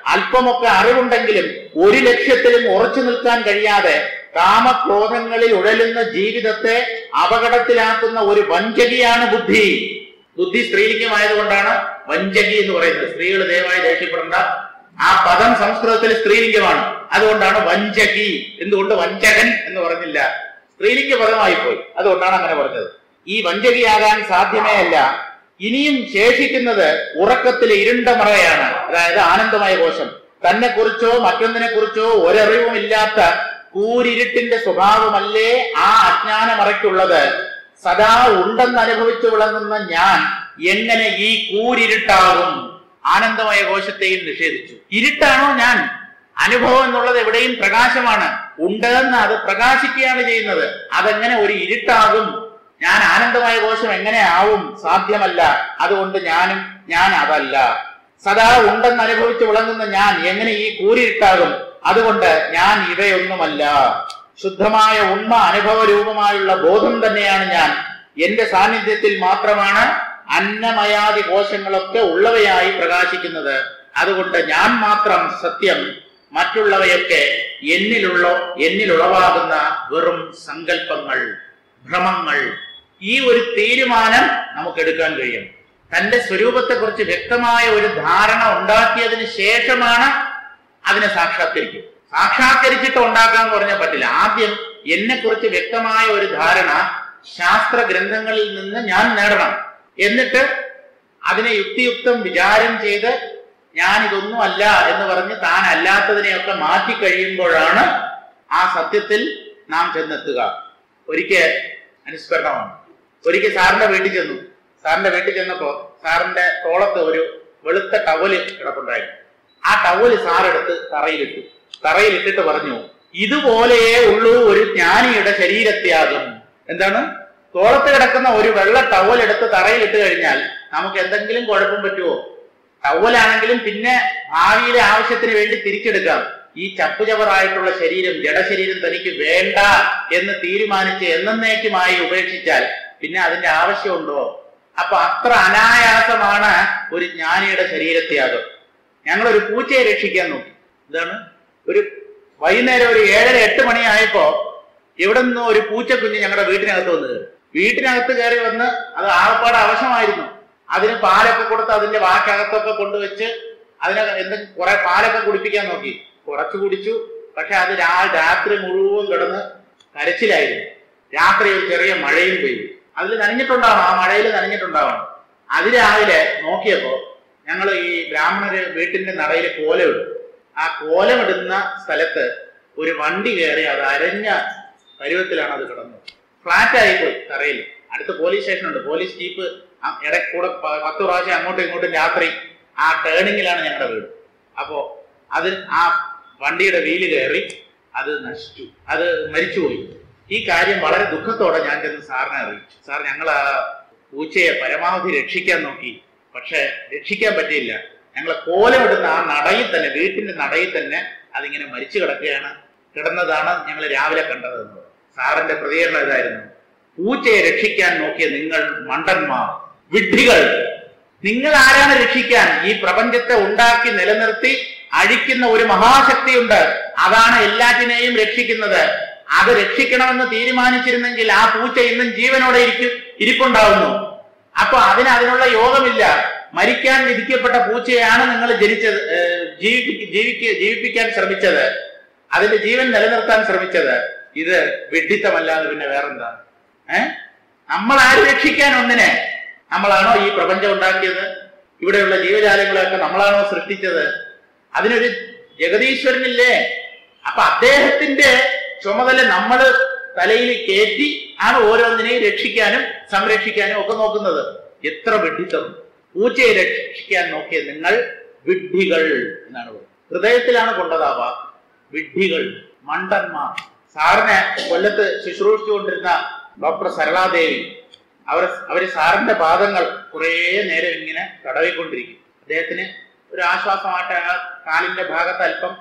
അല്പമൊക്കെ അറിവുണ്ടെങ്കിലും ഒരു ലക്ഷ്യത്തിലും ഉറച്ചു നിൽക്കാൻ കഴിയാതെ കാമക്രോധങ്ങളിൽ ഉഴലുന്ന ജീവിതത്തെ അപകടത്തിലാക്കുന്ന ഒരു വഞ്ചകിയാണ് ബുദ്ധി ബുദ്ധി സ്ത്രീലിംഗമായതുകൊണ്ടാണ് വഞ്ചകി എന്ന് പറയുന്നത് സ്ത്രീകൾ ദയവായി ദേഷ്യപ്പെടേണ്ട ആ പദം സംസ്കൃതത്തിൽ സ്ത്രീലിംഗമാണ് അതുകൊണ്ടാണ് വഞ്ചകി എന്തുകൊണ്ട് വഞ്ചകൻ എന്ന് പറഞ്ഞില്ല സ്ത്രീലിംഗ പദമായി പോയി അതുകൊണ്ടാണ് അങ്ങനെ പറഞ്ഞത് ഈ വഞ്ചകിയാകാൻ സാധ്യമേ അല്ല ഇനിയും ശേഷിക്കുന്നത് ഉറക്കത്തിലെ ഇരുണ്ട മറയാണ് അതായത് ആനന്ദമയ കോശം തന്നെ കുറിച്ചോ മറ്റൊന്നിനെ കുറിച്ചോ ഒരറിവുമില്ലാത്ത കൂരിരുട്ടിന്റെ സ്വഭാവമല്ലേ ആ അജ്ഞാന മറയ്ക്കുള്ളത് സദാ ഉണ്ടെന്ന് അനുഭവിച്ചു വിളങ്ങുന്ന ഞാൻ എങ്ങനെ ഈ കൂരിരുട്ടാകും ആനന്ദമയ കോശത്തെയും നിഷേധിച്ചു ഇരുട്ടാണോ ഞാൻ അനുഭവം എന്നുള്ളത് എവിടെയും പ്രകാശമാണ് ഉണ്ടെന്ന് അത് പ്രകാശിക്കുകയാണ് ചെയ്യുന്നത് അതെങ്ങനെ ഒരു ഇരുട്ടാകും ഞാൻ ആനന്ദമയ കോശം എങ്ങനെ ആവും സാധ്യമല്ല അതുകൊണ്ട് ഞാനും ഞാൻ അതല്ല സദാ ഉണ്ടെന്ന് അനുഭവിച്ച് വിളങ്ങുന്ന ഞാൻ എങ്ങനെ ഈ കൂരിരുട്ടാകും അതുകൊണ്ട് ഞാൻ ഇവയൊന്നുമല്ല ശുദ്ധമായ ഉണ്മ അനുഭവ രൂപമായുള്ള ബോധം തന്നെയാണ് ഞാൻ എന്റെ സാന്നിധ്യത്തിൽ മാത്രമാണ് അന്നമയാദി കോശങ്ങളൊക്കെ ഉള്ളവയായി പ്രകാശിക്കുന്നത് അതുകൊണ്ട് ഞാൻ മാത്രം സത്യം മറ്റുള്ളവയൊക്കെ എന്നിലുള്ള എന്നിലുളവാകുന്ന വെറും സങ്കല്പങ്ങൾ ഭ്രമങ്ങൾ ഈ ഒരു തീരുമാനം നമുക്ക് എടുക്കാൻ കഴിയും തന്റെ സ്വരൂപത്തെക്കുറിച്ച് വ്യക്തമായ ഒരു ധാരണ ഉണ്ടാക്കിയതിന് ശേഷമാണ് അതിനെ സാക്ഷാത്കരിക്കും സാക്ഷാത്കരിച്ചിട്ട് ഉണ്ടാക്കാന്ന് പറഞ്ഞാൽ പറ്റില്ല ആദ്യം എന്നെ കുറിച്ച് വ്യക്തമായ ഒരു ധാരണ ശാസ്ത്ര ഗ്രന്ഥങ്ങളിൽ നിന്ന് ഞാൻ നേടണം എന്നിട്ട് അതിനെ യുക്തിയുക്തം വിചാരം ചെയ്ത് ഞാൻ ഇതൊന്നും അല്ല എന്ന് പറഞ്ഞ് താൻ അല്ലാത്തതിനെയൊക്കെ മാറ്റി കഴിയുമ്പോഴാണ് ആ സത്യത്തിൽ നാം ചെന്നെത്തുക ഒരിക്കൽ അനുസ്മരണമാണ് ഒരിക്കൽ സാറിന്റെ വീട്ടിൽ ചെന്നു സാറിന്റെ വീട്ടിൽ ചെന്നപ്പോ സാറിന്റെ തോളത്ത് ഒരു വെളുത്ത ടവല് കിടപ്പുണ്ടായിരുന്നു ആ ടവല് സാറെടുത്ത് തറയിലിട്ടു തറയിലിട്ടിട്ട് പറഞ്ഞു ഇതുപോലെയേ ഉള്ളൂ ഒരു ജ്ഞാനിയുടെ ശരീരത്യാഗം എന്താണ് തോളത്ത് കിടക്കുന്ന ഒരു വെള്ള ടവൽ എടുത്ത് തറയിലിട്ട് കഴിഞ്ഞാൽ നമുക്ക് എന്തെങ്കിലും കുഴപ്പം പറ്റുമോ ടവലാണെങ്കിലും പിന്നെ ഭാവിയിലെ ആവശ്യത്തിന് വേണ്ടി തിരിച്ചെടുക്കാം ഈ ചപ്പുചവറായിട്ടുള്ള ശരീരം ജഡശരീരം തനിക്ക് വേണ്ട എന്ന് തീരുമാനിച്ച് എന്നേക്കുമായി ഉപേക്ഷിച്ചാൽ പിന്നെ അതിന്റെ ആവശ്യമുണ്ടോ അപ്പൊ അത്ര അനായാസമാണ് ഒരു ജ്ഞാനിയുടെ ശരീരത്യാഗം ഞങ്ങൾ ഒരു പൂച്ചയെ രക്ഷിക്കാൻ നോക്കി എന്താണ് ഒരു വൈകുന്നേരം ഒരു ഏഴര എട്ട് മണിയായപ്പോ ഇവിടെ നിന്ന് ഒരു പൂച്ചക്കുഞ്ഞ് ഞങ്ങളുടെ വീട്ടിനകത്ത് വന്ന് കയറി വീട്ടിനകത്ത് കയറി വന്ന് അത് ആകപ്പാടെ അവശമായിരുന്നു അതിന് പാലൊക്കെ കൊടുത്ത് അതിന്റെ വാക്കകത്തൊക്കെ കൊണ്ടുവച്ച് അതിനെ എന്തെങ്കിലും കുറെ പാലൊക്കെ കുടിപ്പിക്കാൻ നോക്കി കുറച്ച് കുടിച്ചു പക്ഷെ അത് രാ രാത്രി മുഴുവൻ കിടന്ന് കരച്ചിലായിരുന്നു രാത്രി ഒരു ചെറിയ മഴയും പെയ്തു അതിൽ നനഞ്ഞിട്ടുണ്ടാവണം ആ മഴയിൽ നനഞ്ഞിട്ടുണ്ടാവണം അതിരാവിലെ നോക്കിയപ്പോ ഞങ്ങൾ ഈ ബ്രാഹ്മണര് വീട്ടിന്റെ നടയിൽ കോലമിടും ആ കോലമിടുന്ന സ്ഥലത്ത് ഒരു വണ്ടി കയറി അത് അരഞ്ഞ പരുവത്തിലാണ് അത് കിടന്നത് ഫ്ലാറ്റ് ആയിപ്പോയി തറയിൽ അടുത്ത് പോലീസ് സ്റ്റേഷൻ ഉണ്ട് പോലീസ് ജീപ്പ് ഇടയ്ക്കൂടെ പ- പത്ത് പ്രാവശ്യം അങ്ങോട്ടും ഇങ്ങോട്ടും രാത്രി ആ ടേണിങ്ങിലാണ് ഞങ്ങളുടെ വീട് അപ്പോ അത് ആ വണ്ടിയുടെ വീല് കയറി അത് നശിച്ചു അത് മരിച്ചുപോയി ഈ കാര്യം വളരെ ദുഃഖത്തോടെ ഞാൻ ചെന്ന് സാറിനെ അറിയിച്ചു സാർ ഞങ്ങൾ ആ പൂച്ചയെ പരമാവധി രക്ഷിക്കാൻ നോക്കി പക്ഷെ രക്ഷിക്കാൻ പറ്റിയില്ല ഞങ്ങൾ കോലമിടുന്ന ആ നടയിൽ തന്നെ വീട്ടിന്റെ നടയിൽ തന്നെ അതിങ്ങനെ മരിച്ചു കിടക്കുകയാണ് കിടന്നതാണ് ഞങ്ങൾ രാവിലെ കണ്ടത് എന്ന് പറഞ്ഞു. സാറിന്റെ പ്രതികരണം ഇതായിരുന്നു പൂച്ചയെ രക്ഷിക്കാൻ നോക്കിയ നിങ്ങൾ മണ്ടന്മാർ വിഡ്ഢികൾ നിങ്ങൾ ആരാണ് രക്ഷിക്കാൻ ഈ പ്രപഞ്ചത്തെ ഉണ്ടാക്കി നിലനിർത്തി അഴിക്കുന്ന ഒരു മഹാശക്തിയുണ്ട് അതാണ് എല്ലാറ്റിനെയും രക്ഷിക്കുന്നത് അത് രക്ഷിക്കണമെന്ന് തീരുമാനിച്ചിരുന്നെങ്കിൽ ആ പൂച്ച ഇന്നും ജീവനോടെ ഇരിക്കും ഇരിപ്പുണ്ടാവുന്നു അപ്പൊ അതിന് അതിനുള്ള യോഗമില്ല മരിക്കാൻ വിധിക്കപ്പെട്ട പൂച്ചയാണ് നിങ്ങൾ ജനിച്ചത് ഏഹ്, ജീവിപ്പി ജീവിക്ക ജീവിപ്പിക്കാൻ ശ്രമിച്ചത് അതിന്റെ ജീവൻ നിലനിർത്താൻ ശ്രമിച്ചത് ഇത് വിഡ്ഢിത്തമല്ലാതെ പിന്നെ വേറെന്താ ഏ നമ്മൾ ആര് രക്ഷിക്കാൻ ഒന്നിനെ നമ്മളാണോ ഈ പ്രപഞ്ചം ഉണ്ടാക്കിയത് ഇവിടെയുള്ള ജീവജാലങ്ങളെയൊക്കെ നമ്മളാണോ സൃഷ്ടിച്ചത് അതിനൊരു ജഗതീശ്വരനില്ലേ അപ്പൊ അദ്ദേഹത്തിന്റെ ചുമതല നമ്മൾ തലയിൽ കയറ്റി ആണ് ഓരോന്നിനെയും രക്ഷിക്കാനും സംരക്ഷിക്കാനും ഒക്കെ നോക്കുന്നത് എത്ര വിഡ്ഢിത്തം പൂച്ചയെ രക്ഷിക്കാൻ നോക്കിയ നിങ്ങൾ വിഡ്ഢികൾ എന്നാണ് പറയുന്നത് ഹൃദയത്തിലാണ് കൊണ്ടത് ആ വാക്ക് വിഡ്ഢികൾ മണ്ടന്മാർ സാറിനെ കൊല്ലത്ത് ശുശ്രൂഷിച്ചുകൊണ്ടിരുന്ന ഡോക്ടർ സരളാദേവി അവർ അവര് സാറിന്റെ പാദങ്ങൾ കുറേ നേരം ഇങ്ങനെ തടവിക്കൊണ്ടിരിക്കും അദ്ദേഹത്തിന് ഒരു ആശ്വാസമായിട്ട് ആ കാലിന്റെ ഭാഗത്ത് അല്പം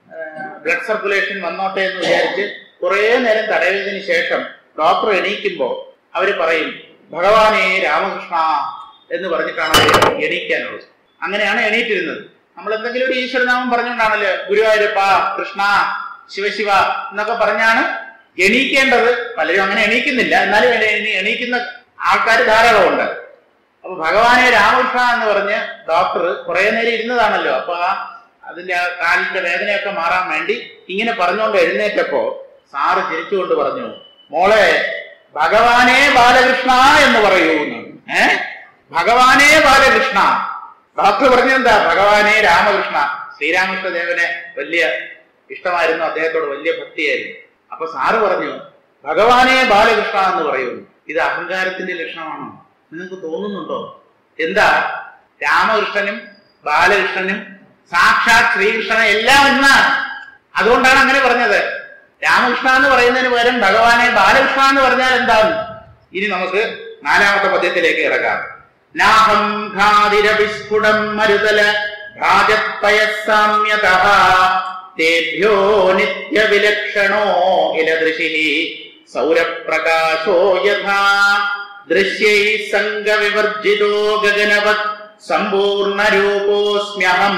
ബ്ലഡ് സർക്കുലേഷൻ വന്നോട്ടെ എന്ന് വിചാരിച്ച് കുറേ നേരം തടവിയതിന് ശേഷം ഡോക്ടർ എണീക്കുമ്പോൾ അവര് പറയും ഭഗവാനേ രാമകൃഷ്ണ എന്ന് പറഞ്ഞിട്ടാണ് അവർ എണീക്കാനുള്ളത് അങ്ങനെയാണ് എണീറ്റിരുന്നത് നമ്മൾ എന്തെങ്കിലും ഒരു ഈശ്വരനാമം പറഞ്ഞുകൊണ്ടാണല്ലോ ഗുരുവായൂരപ്പ കൃഷ്ണ ശിവശിവ എന്നൊക്കെ പറഞ്ഞാണ് എണീക്കേണ്ടത് പലരും അങ്ങനെ എണീക്കുന്നില്ല എന്നാലും എണീ- എണീ- എണീക്കുന്ന ആൾക്കാർ ധാരാളമുണ്ട് അപ്പൊ ഭഗവാനെ രാമകൃഷ്ണ എന്ന് പറഞ്ഞ് ഡോക്ടർ കുറെ നേരം ഇരുന്നതാണല്ലോ അപ്പൊ ആ അതിന്റെ ആ കാലിന്റെ വേദനയൊക്കെ മാറാൻ വേണ്ടി ഇങ്ങനെ പറഞ്ഞുകൊണ്ട് എഴുന്നേറ്റപ്പോ സാറ് ചിരിച്ചുകൊണ്ട് പറഞ്ഞു മോളെ ഭഗവാനെ ബാലകൃഷ്ണ എന്ന് പറയൂ എന്ന് ഏ ഭഗവാനെ ബാലകൃഷ്ണ ഡോക്ടർ പറഞ്ഞെന്താ ഭഗവാനെ രാമകൃഷ്ണ ശ്രീരാമകൃഷ്ണ ദേവനെ വലിയ ഇഷ്ടമായിരുന്നു അദ്ദേഹത്തോട് വലിയ ഭക്തിയായിരുന്നു അപ്പൊ സാറ് പറഞ്ഞു ഭഗവാനെ ബാലകൃഷ്ണ എന്ന് പറയുന്നു ഇത് അഹങ്കാരത്തിന്റെ ലക്ഷണമാണോ നിങ്ങൾക്ക് തോന്നുന്നുണ്ടോ എന്താ രാമകൃഷ്ണനും ബാലകൃഷ്ണനും സാക്ഷാത് ശ്രീകൃഷ്ണനും എല്ലാം ഒന്നാണ് അതുകൊണ്ടാണ് അങ്ങനെ പറഞ്ഞത് രാമകൃഷ്ണ എന്ന് പറയുന്നതിന് പകരം ഭഗവാനെ ബാലകൃഷ്ണ എന്ന് പറഞ്ഞാൽ എന്താണ് ഇനി നമുക്ക് നാലാമത്തെ പദ്യത്തിലേക്ക് ഇറങ്ങാം നാഹം ഘാതിരവിസ്ഫുടം മരുതല ഭ്രാജത്പയസാമ്യത തേഭ്യോ നിത്യവിലക്ഷണോ ഇലദൃശി സൗരപ്രകാശോ യഥാ ദൃശ്യൈ സംഗവിവർജിതോ ഗഗനവത് സമ്പൂർണരൂപോസ്മ്യഹം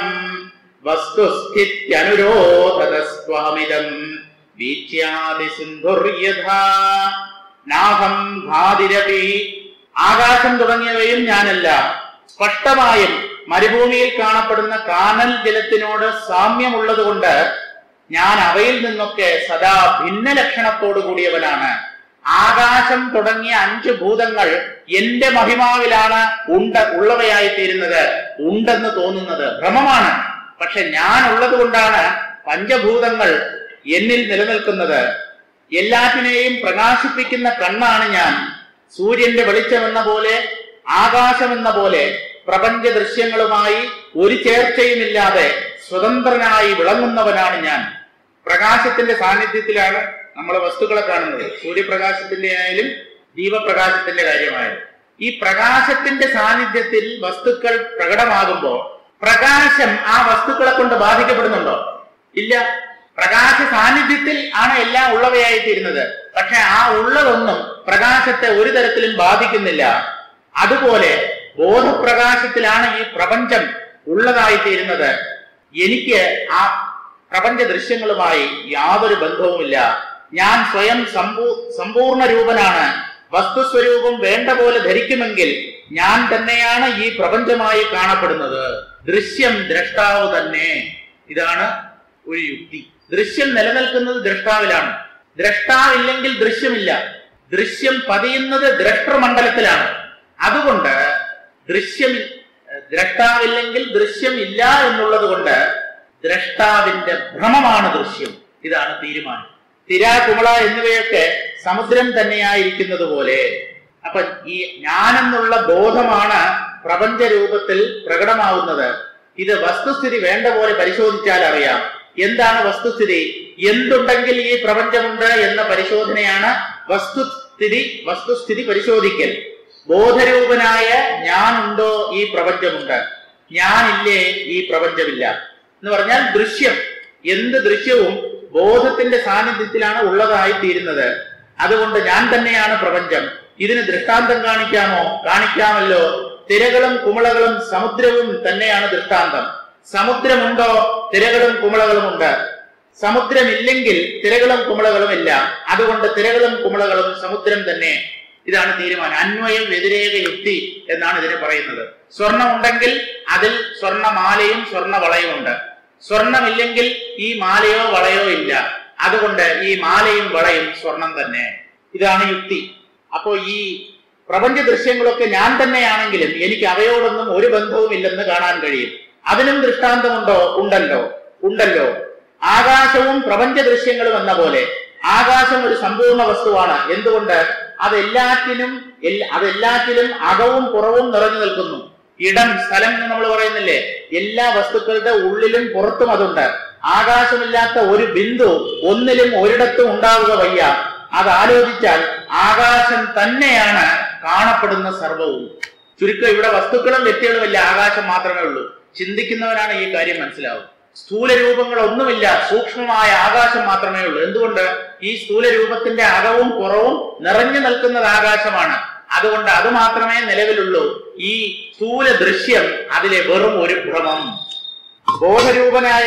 വസ്തുസ്ഥിത്യനുരോധതസ്ത്വഹമിദം വീച്യാദി സിന്ധുർയഥാ നാഹം ഘാതിരപി ആകാശം തുടങ്ങിയവയും ഞാനല്ല സ്പഷ്ടമായും മരുഭൂമിയിൽ കാണപ്പെടുന്ന കാനൽ ജലത്തിനോട് സാമ്യമുള്ളത് കൊണ്ട് ഞാൻ അവയിൽ നിന്നൊക്കെ സദാ ഭിന്ന ലക്ഷണത്തോടു കൂടിയവനാണ് ആകാശം തുടങ്ങിയ അഞ്ച് ഭൂതങ്ങൾ എന്റെ മഹിമാവിലാണ് ഉണ്ട ഉള്ളവയായി തീരുന്നത് ഉണ്ടെന്ന് തോന്നുന്നത് ഭ്രമമാണ് പക്ഷെ ഞാൻ ഉള്ളത് കൊണ്ടാണ് പഞ്ചഭൂതങ്ങൾ എന്നിൽ നിലനിൽക്കുന്നത് എല്ലാറ്റിനെയും പ്രകാശിപ്പിക്കുന്ന കണ്ണാണ് ഞാൻ സൂര്യന്റെ വെളിച്ചമെന്ന പോലെ ആകാശമെന്ന പോലെ പ്രപഞ്ച ദൃശ്യങ്ങളുമായി ഒരു ചേർച്ചയുമില്ലാതെ സ്വതന്ത്രനായി വിളങ്ങുന്നവനാണ് ഞാൻ പ്രകാശത്തിന്റെ സാന്നിധ്യത്തിലാണ് നമ്മൾ വസ്തുക്കളെ കാണുന്നത് സൂര്യപ്രകാശത്തിന്റെ ആയാലും ദീപപ്രകാശത്തിന്റെ കാര്യമായാലും ഈ പ്രകാശത്തിന്റെ സാന്നിധ്യത്തിൽ വസ്തുക്കൾ പ്രകടമാകുമ്പോൾ പ്രകാശം ആ വസ്തുക്കളെ കൊണ്ട് ബാധിക്കപ്പെടുന്നുണ്ടോ ഇല്ല പ്രകാശ സാന്നിധ്യത്തിൽ ആണ് എല്ലാം ഉള്ളവയായി തീരുന്നത് പക്ഷെ ആ ഉള്ളതൊന്നും പ്രകാശത്തെ ഒരു തരത്തിലും ബാധിക്കുന്നില്ല അതുപോലെ ബോധപ്രകാശത്തിലാണ് ഈ പ്രപഞ്ചം ഉള്ളതായി തീരുന്നത് എനിക്ക് ആ പ്രപഞ്ച ദൃശ്യങ്ങളുമായി യാതൊരു ബന്ധവുമില്ല ഞാൻ സ്വയം സമ്പൂ സമ്പൂർണ്ണ രൂപനാണ് വസ്തുസ്വരൂപം വേണ്ട പോലെ ധരിക്കുമെങ്കിൽ ഞാൻ തന്നെയാണ് ഈ പ്രപഞ്ചമായി കാണപ്പെടുന്നത് ദൃശ്യം ദ്രഷ്ടാവ് തന്നെ ഇതാണ് ഒരു യുക്തി ദൃശ്യം നിലനിൽക്കുന്നത് ദ്രഷ്ടാവിലാണ് ദ്രഷ്ടാവില്ലെങ്കിൽ ദൃശ്യമില്ല ദൃശ്യം പതിയുന്നത് ദ്രഷ്ടമണ്ഡലത്തിലാണ് അതുകൊണ്ട് ദൃശ്യം ദ്രഷ്ടാവില്ലെങ്കിൽ ദൃശ്യമില്ല എന്നുള്ളത് കൊണ്ട് ദ്രഷ്ടാവിന്റെ ഭ്രമമാണ് ദൃശ്യം ഇതാണ് തീരുമാനം തിര കുമള എന്നിവയൊക്കെ സമുദ്രം തന്നെയായിരിക്കുന്നത് പോലെ അപ്പൊ ഈ ഞാനെന്നുള്ള ബോധമാണ് പ്രപഞ്ച രൂപത്തിൽ പ്രകടമാവുന്നത് ഇത് വസ്തുസ്ഥിതി വേണ്ട പോലെ പരിശോധിച്ചാൽ അറിയാം എന്താണ് വസ്തുസ്ഥിതി എന്തുണ്ടെങ്കിൽ ഈ പ്രപഞ്ചമുണ്ട് എന്ന പരിശോധനയാണ് വസ്തുസ്ഥിതി വസ്തുസ്ഥിതി പരിശോധിക്കൽ ബോധരൂപനായ ഞാനുണ്ടോ ഈ പ്രപഞ്ചമുണ്ട് ഞാനില്ലേ ഈ പ്രപഞ്ചമില്ല എന്ന് പറഞ്ഞാൽ ദൃശ്യം എന്ത് ദൃശ്യവും ബോധത്തിന്റെ സാന്നിധ്യത്തിലാണ് ഉള്ളതായി തീരുന്നത് അതുകൊണ്ട് ഞാൻ തന്നെയാണ് പ്രപഞ്ചം ഇതിന് ദൃഷ്ടാന്തം കാണിക്കാമോ കാണിക്കാമല്ലോ തിരകളും കുമളകളും സമുദ്രവും തന്നെയാണ് ദൃഷ്ടാന്തം സമുദ്രമുണ്ടോ തിരകളും കുമളകളും ഉണ്ട് സമുദ്രമില്ലെങ്കിൽ തിരകളും കുമളകളും ഇല്ല അതുകൊണ്ട് തിരകളും കുമളകളും സമുദ്രം തന്നെ ഇതാണ് തീരുമാനം അന്വയ വ്യതിരേക യുക്തി എന്നാണ് ഇതിന് പറയുന്നത് സ്വർണം ഉണ്ടെങ്കിൽ അതിൽ സ്വർണമാലയും സ്വർണ വളയും ഉണ്ട് സ്വർണമില്ലെങ്കിൽ ഈ മാലയോ വളയോ ഇല്ല അതുകൊണ്ട് ഈ മാലയും വളയും സ്വർണം തന്നെ ഇതാണ് യുക്തി അപ്പോ ഈ പ്രപഞ്ച ദൃശ്യങ്ങളൊക്കെ ഞാൻ തന്നെയാണെങ്കിലും എനിക്ക് അവയോടൊന്നും ഒരു ബന്ധവും ഇല്ലെന്ന് കാണാൻ കഴിയും അതിനും ദൃഷ്ടാന്തമുണ്ടോ ഉണ്ടല്ലോ ഉണ്ടല്ലോ ആകാശവും പ്രപഞ്ച ദൃശ്യങ്ങളും എന്ന പോലെ ആകാശം ഒരു സമ്പൂർണ്ണ വസ്തുവാണ് എന്തുകൊണ്ട് അതെല്ലാറ്റിനും എല്ല- അതെല്ലാറ്റിലും അകവും പുറവും നിറഞ്ഞു നിൽക്കുന്നു ഇടം സ്ഥലം എന്ന് നമ്മൾ പറയുന്നില്ലേ എല്ലാ വസ്തുക്കളുടെ ഉള്ളിലും പുറത്തും അതുണ്ട് ആകാശമില്ലാത്ത ഒരു ബിന്ദു ഒന്നിലും ഒരിടത്തും ഉണ്ടാവുക വയ്യ അത് ആലോചിച്ചാൽ ആകാശം തന്നെയാണ് കാണപ്പെടുന്ന സർവവും ചുരുക്കം ഇവിടെ വസ്തുക്കളും വ്യക്തികളുമില്ല ആകാശം മാത്രമേ ഉള്ളൂ ചിന്തിക്കുന്നവനാണ് ഈ കാര്യം മനസ്സിലാവും സ്ഥൂല രൂപങ്ങൾ ഒന്നുമില്ല സൂക്ഷ്മമായ ആകാശം മാത്രമേ ഉള്ളൂ എന്തുകൊണ്ട് ഈ സ്ഥൂല രൂപത്തിന്റെ അകവും പുറവും നിറഞ്ഞു നിൽക്കുന്നത് ആകാശമാണ് അതുകൊണ്ട് അത് മാത്രമേ നിലവിലുള്ളൂ ഈ സ്ഥൂല ദൃശ്യം അതിലെ വെറും ഒരു ഭ്രമം ബോധരൂപനായ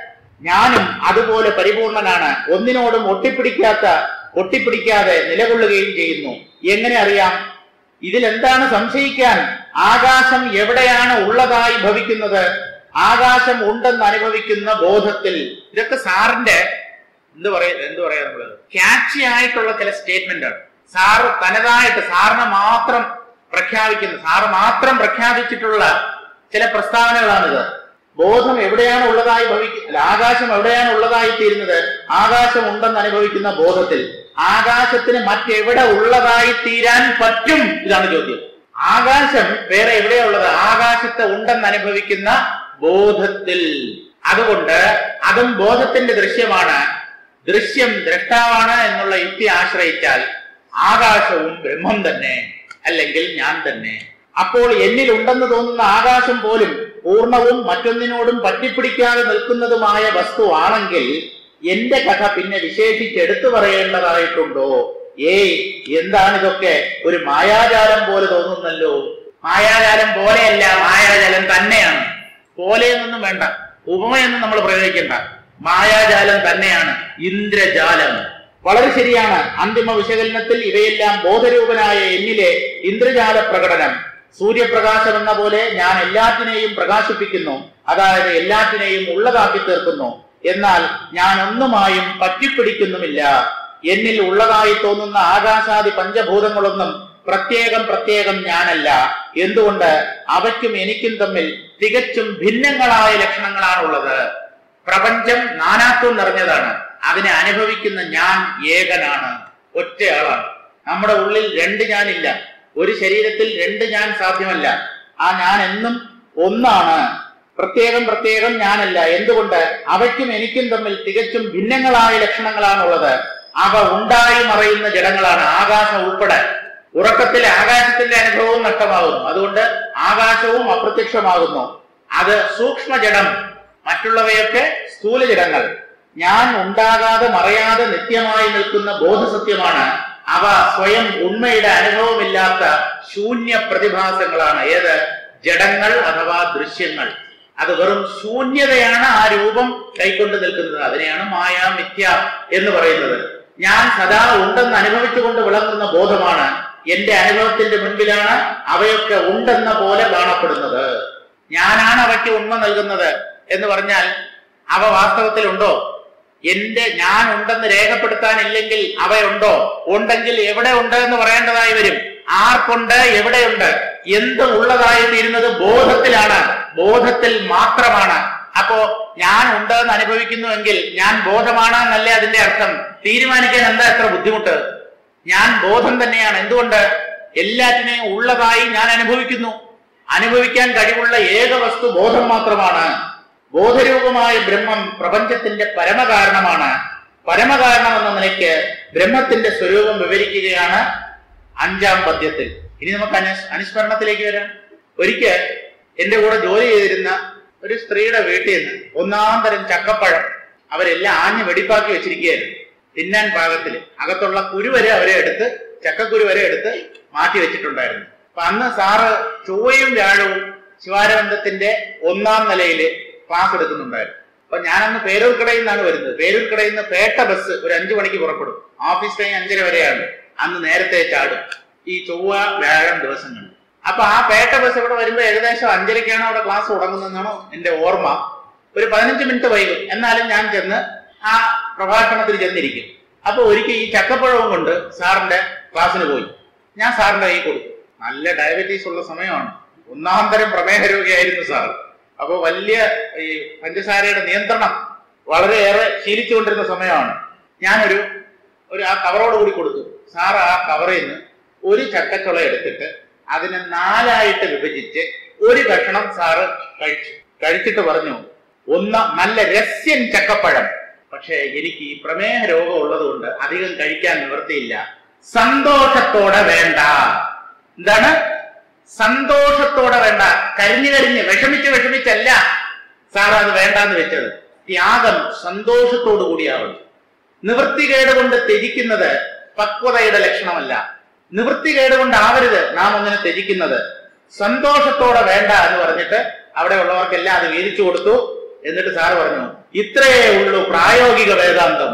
ഞാനും അതുപോലെ പരിപൂർണനാണ് ഒന്നിനോടും ഒട്ടിപ്പിടിക്കാത്ത ഒട്ടിപ്പിടിക്കാതെ നിലകൊള്ളുകയും ചെയ്യുന്നു എങ്ങനെ അറിയാം ഇതിൽ എന്താണ് സംശയിക്കാൻ ആകാശം എവിടെയാണ് ഉള്ളതായി ഭവിക്കുന്നത് ആകാശം ഉണ്ടെന്ന് അനുഭവിക്കുന്ന ബോധത്തിൽ ഇതൊക്കെ സാറിന്റെ എന്ത് പറയാ എന്ത് പറയാ നമ്മള് ക്യാച്ചി ആയിട്ടുള്ള ചില സ്റ്റേറ്റ്മെന്റ് ആണ് സാറ് തനതായിട്ട് സാറിനെ മാത്രം പ്രഖ്യാപിക്കുന്ന സാറ് മാത്രം പ്രഖ്യാപിച്ചിട്ടുള്ള ചില പ്രസ്താവനകളാണിത് ബോധം എവിടെയാണ് ഉള്ളതായി ഭവിക്കുന്നത് ആകാശം എവിടെയാണ് ഉള്ളതായി തീരുന്നത് ആകാശം ഉണ്ടെന്ന് അനുഭവിക്കുന്ന ബോധത്തിൽ ആകാശത്തിന് മറ്റെവിടെ ഉള്ളതായി തീരാൻ പറ്റും ഇതാണ് ചോദ്യം ആകാശം വേറെ എവിടെയാ ഉള്ളത് ആകാശത്തെ ഉണ്ടെന്ന് അനുഭവിക്കുന്ന ബോധത്തിൽ അതുകൊണ്ട് അതും ബോധത്തിന്റെ ദൃശ്യമാണ് ദൃശ്യം ദ്രഷ്ടാവാണ് എന്നുള്ള യുക്തി ആശ്രയിച്ചാൽ ആകാശവും ബ്രഹ്മം തന്നെ അല്ലെങ്കിൽ ഞാൻ തന്നെ അപ്പോൾ എന്നിൽ ഉണ്ടെന്ന് തോന്നുന്ന ആകാശം പോലും പൂർണ്ണവും മറ്റൊന്നിനോടും പറ്റിപ്പിടിക്കാതെ നിൽക്കുന്നതുമായ വസ്തുവാണെങ്കിൽ എന്റെ കഥ പിന്നെ വിശേഷിച്ച് എടുത്തു പറയേണ്ടതായിട്ടുണ്ടോ ഏയ് എന്താണിതൊക്കെ ഒരു മായാജാലം പോലെ തോന്നുന്നല്ലോ മായാജാലം പോലെയല്ല മായാജാലം തന്നെയാണ് പോലെയൊന്നും വേണ്ട ഉപമയൊന്നും നമ്മൾ പ്രയോഗിക്കണ്ട മായാജാലം തന്നെയാണ് ഇന്ദ്രജാലം വളരെ ശരിയാണ് അന്തിമ വിശകലനത്തിൽ ഇവയെല്ലാം ബോധരൂപനായ എന്നിലെ ഇന്ദ്രജാല പ്രകടനം സൂര്യപ്രകാശം എന്ന പോലെ ഞാൻ എല്ലാറ്റിനെയും പ്രകാശിപ്പിക്കുന്നു അതായത് എല്ലാറ്റിനെയും ഉള്ളതാക്കി തീർക്കുന്നു എന്നാൽ ഞാൻ ഒന്നുമായും പറ്റിപ്പിടിക്കുന്നുമില്ല എന്നിൽ ഉള്ളതായി തോന്നുന്ന ആകാശാദി പഞ്ചഭൂതങ്ങളൊന്നും പ്രത്യേകം പ്രത്യേകം ഞാനല്ല എന്തുകൊണ്ട് അവയ്ക്കും എനിക്കും തമ്മിൽ തികച്ചും ഭിന്നങ്ങളായ ലക്ഷണങ്ങളാണുള്ളത് പ്രപഞ്ചം നാനാത്വം നിറഞ്ഞതാണ് അതിനെ അനുഭവിക്കുന്ന ഞാൻ ഏകനാണ് ഒറ്റയാളാണ് നമ്മുടെ ഉള്ളിൽ രണ്ട് ഞാനില്ല ഒരു ശരീരത്തിൽ രണ്ട് ഞാൻ സാധ്യമല്ല ആ ഞാൻ എന്നും ഒന്നാണ് പ്രത്യേകം പ്രത്യേകം ഞാനല്ല എന്തുകൊണ്ട് അവയ്ക്കും എനിക്കും തമ്മിൽ തികച്ചും ഭിന്നങ്ങളായ ലക്ഷണങ്ങളാണുള്ളത് അവ ഉണ്ടായി മറയുന്ന ജഡങ്ങളാണ് ആകാശം ഉൾപ്പെടെ ഉറക്കത്തിൽ ആകാശത്തിന്റെ അനുഭവവും നഷ്ടമാകുന്നു അതുകൊണ്ട് ആകാശവും അപ്രത്യക്ഷമാകുന്നു അത് സൂക്ഷ്മ ജഡം മറ്റുള്ളവയൊക്കെ സ്ഥൂല ജഡങ്ങൾ ഞാൻ ഉണ്ടാകാതെ മറയാതെ നിത്യമായി നിൽക്കുന്ന ബോധസത്യമാണ് അവ സ്വയം ഉണ്മയുടെ അനുഭവമില്ലാത്ത ശൂന്യ പ്രതിഭാസങ്ങളാണ് ഏത് ജഡങ്ങൾ അഥവാ ദൃശ്യങ്ങൾ അത് വെറും ശൂന്യതയാണ് ആ രൂപം കൈക്കൊണ്ട് നിൽക്കുന്നത് അതിനെയാണ് മായ മിഥ്യ എന്ന് പറയുന്നത് ഞാൻ സദാ ഉണ്ടെന്ന് അനുഭവിച്ചുകൊണ്ട് വിളങ്ങുന്ന ബോധമാണ് എന്റെ അനുഭവത്തിന്റെ മുൻപിലാണ് അവയൊക്കെ ഉണ്ടെന്ന പോലെ കാണപ്പെടുന്നത് ഞാനാണ് അവയ്ക്ക് ഉണ്മ നൽകുന്നത് എന്ന് പറഞ്ഞാൽ അവ വാസ്തവത്തിൽ ഉണ്ടോ എന്റെ ഞാൻ ഉണ്ടെന്ന് രേഖപ്പെടുത്താനില്ലെങ്കിൽ അവയുണ്ടോ ഉണ്ടെങ്കിൽ എവിടെ ഉണ്ട് എന്ന് പറയേണ്ടതായി വരും ആർക്കുണ്ട് എവിടെയുണ്ട് എന്തും ഉള്ളതായി തീരുന്നത് ബോധത്തിലാണ് ബോധത്തിൽ മാത്രമാണ് അപ്പോ ഞാൻ ഉണ്ട് എന്ന് അനുഭവിക്കുന്നുവെങ്കിൽ ഞാൻ ബോധമാണ് എന്നല്ലേ അതിന്റെ അർത്ഥം തീരുമാനിക്കാൻ എന്താ എത്ര ബുദ്ധിമുട്ട് ഞാൻ ബോധം തന്നെയാണ് എന്തുകൊണ്ട് എല്ലാറ്റിനെയും ഉള്ളതായി ഞാൻ അനുഭവിക്കുന്നു അനുഭവിക്കാൻ കഴിവുള്ള ഏക വസ്തു ബോധം മാത്രമാണ് ബോധരൂപമായ ബ്രഹ്മം പ്രപഞ്ചത്തിന്റെ പരമകാരണമാണ് പരമകാരണം എന്ന നിലയ്ക്ക് ബ്രഹ്മത്തിന്റെ സ്വരൂപം വിവരിക്കുകയാണ് അഞ്ചാം പദ്യത്തിൽ ഇനി നമുക്ക് അനുസ് അനുസ്മരണത്തിലേക്ക് വരാം ഒരിക്കൽ എന്റെ കൂടെ ജോലി ചെയ്തിരുന്ന ഒരു സ്ത്രീയുടെ വീട്ടിൽ നിന്ന് ഒന്നാം തരം ചക്കപ്പഴം അവരെല്ലാം ആഞ്ഞ് വെടിപ്പാക്കി വെച്ചിരിക്കുകയായിരുന്നു തിന്നാൻ പാകത്തിൽ അകത്തുള്ള കുരു വരെ അവരെ എടുത്ത് ചക്കക്കുരു വരെ എടുത്ത് മാറ്റി വെച്ചിട്ടുണ്ടായിരുന്നു അപ്പൊ അന്ന് സാറ് ചൊവ്വയും വ്യാഴവും ശിവാരബന്ധത്തിന്റെ ഒന്നാം നിലയില് ക്ലാസ് എടുക്കുന്നുണ്ടായിരുന്നു അപ്പൊ ഞാനന്ന് പേരൂർക്കടയിൽ നിന്നാണ് വരുന്നത് പേരൂർക്കടയിൽ നിന്ന് പേട്ട ബസ് ഒരു അഞ്ചു മണിക്ക് പുറപ്പെടും ഓഫീസ് ടൈം അഞ്ചര വരെയാണ് അന്ന് നേരത്തെ ചാടും ഈ ചൊവ്വ വ്യാഴം ദിവസങ്ങളിൽ അപ്പൊ ആ പേട്ട ബസ് ഇവിടെ വരുമ്പോ ഏകദേശം അഞ്ചരക്കാണ് അവിടെ ക്ലാസ് തുടങ്ങുന്നതെന്നാണ് എന്റെ ഓർമ്മ ഒരു പതിനഞ്ച് മിനിറ്റ് വൈകും എന്നാലും ഞാൻ ചെന്ന് ആ പ്രഭാഷണത്തിൽ ചെന്നിരിക്കും അപ്പൊ ഒരിക്കൽ ഈ ചക്കപ്പഴവും കൊണ്ട് സാറിന്റെ ക്ലാസ്സിന് പോയി ഞാൻ സാറിന്റെ കൈ കൊടുത്തു നല്ല ഡയബറ്റീസ് ഉള്ള സമയമാണ് ഒന്നാം തരം പ്രമേഹ രോഗിയായിരുന്നു സാർ അപ്പൊ വലിയ ഈ പഞ്ചസാരയുടെ നിയന്ത്രണം വളരെയേറെ ശീലിച്ചുകൊണ്ടിരുന്ന സമയമാണ് ഞാനൊരു ഒരു ആ കവറോട് കൂടി കൊടുത്തു സാർ ആ കവറിൽ നിന്ന് ഒരു ചക്കച്ചുള എടുത്തിട്ട് അതിനെ നാലായിട്ട് വിഭജിച്ച് ഒരു കഷണം സാറ് കഴിച്ചു കഴിച്ചിട്ട് പറഞ്ഞു ഒന്ന് നല്ല രസ്യൻ ചക്കപ്പഴം പക്ഷേ എനിക്ക് ഈ പ്രമേഹ രോഗം ഉള്ളതുകൊണ്ട് അധികം കഴിക്കാൻ നിവൃത്തിയില്ല സന്തോഷത്തോടെ വേണ്ട എന്താണ് സന്തോഷത്തോടെ വേണ്ട കരിഞ്ഞു കരിഞ്ഞ് വിഷമിച്ച് വിഷമിച്ചല്ല സാർ അത് വേണ്ടാന്ന് വെച്ചത് ത്യാഗം സന്തോഷത്തോടു കൂടിയാവണം നിവൃത്തികേട് കൊണ്ട് ത്യജിക്കുന്നത് പക്വതയുടെ ലക്ഷണമല്ല നിവൃത്തികേട് കൊണ്ടാവരുത് നാം ഒന്നിനെ ത്യജിക്കുന്നത് സന്തോഷത്തോടെ വേണ്ട എന്ന് പറഞ്ഞിട്ട് അവിടെ ഉള്ളവർക്കെല്ലാം അത് വീതിച്ചു കൊടുത്തു എന്നിട്ട് സാറ് പറഞ്ഞു ഇത്രയേ ഉള്ളൂ പ്രായോഗിക വേദാന്തം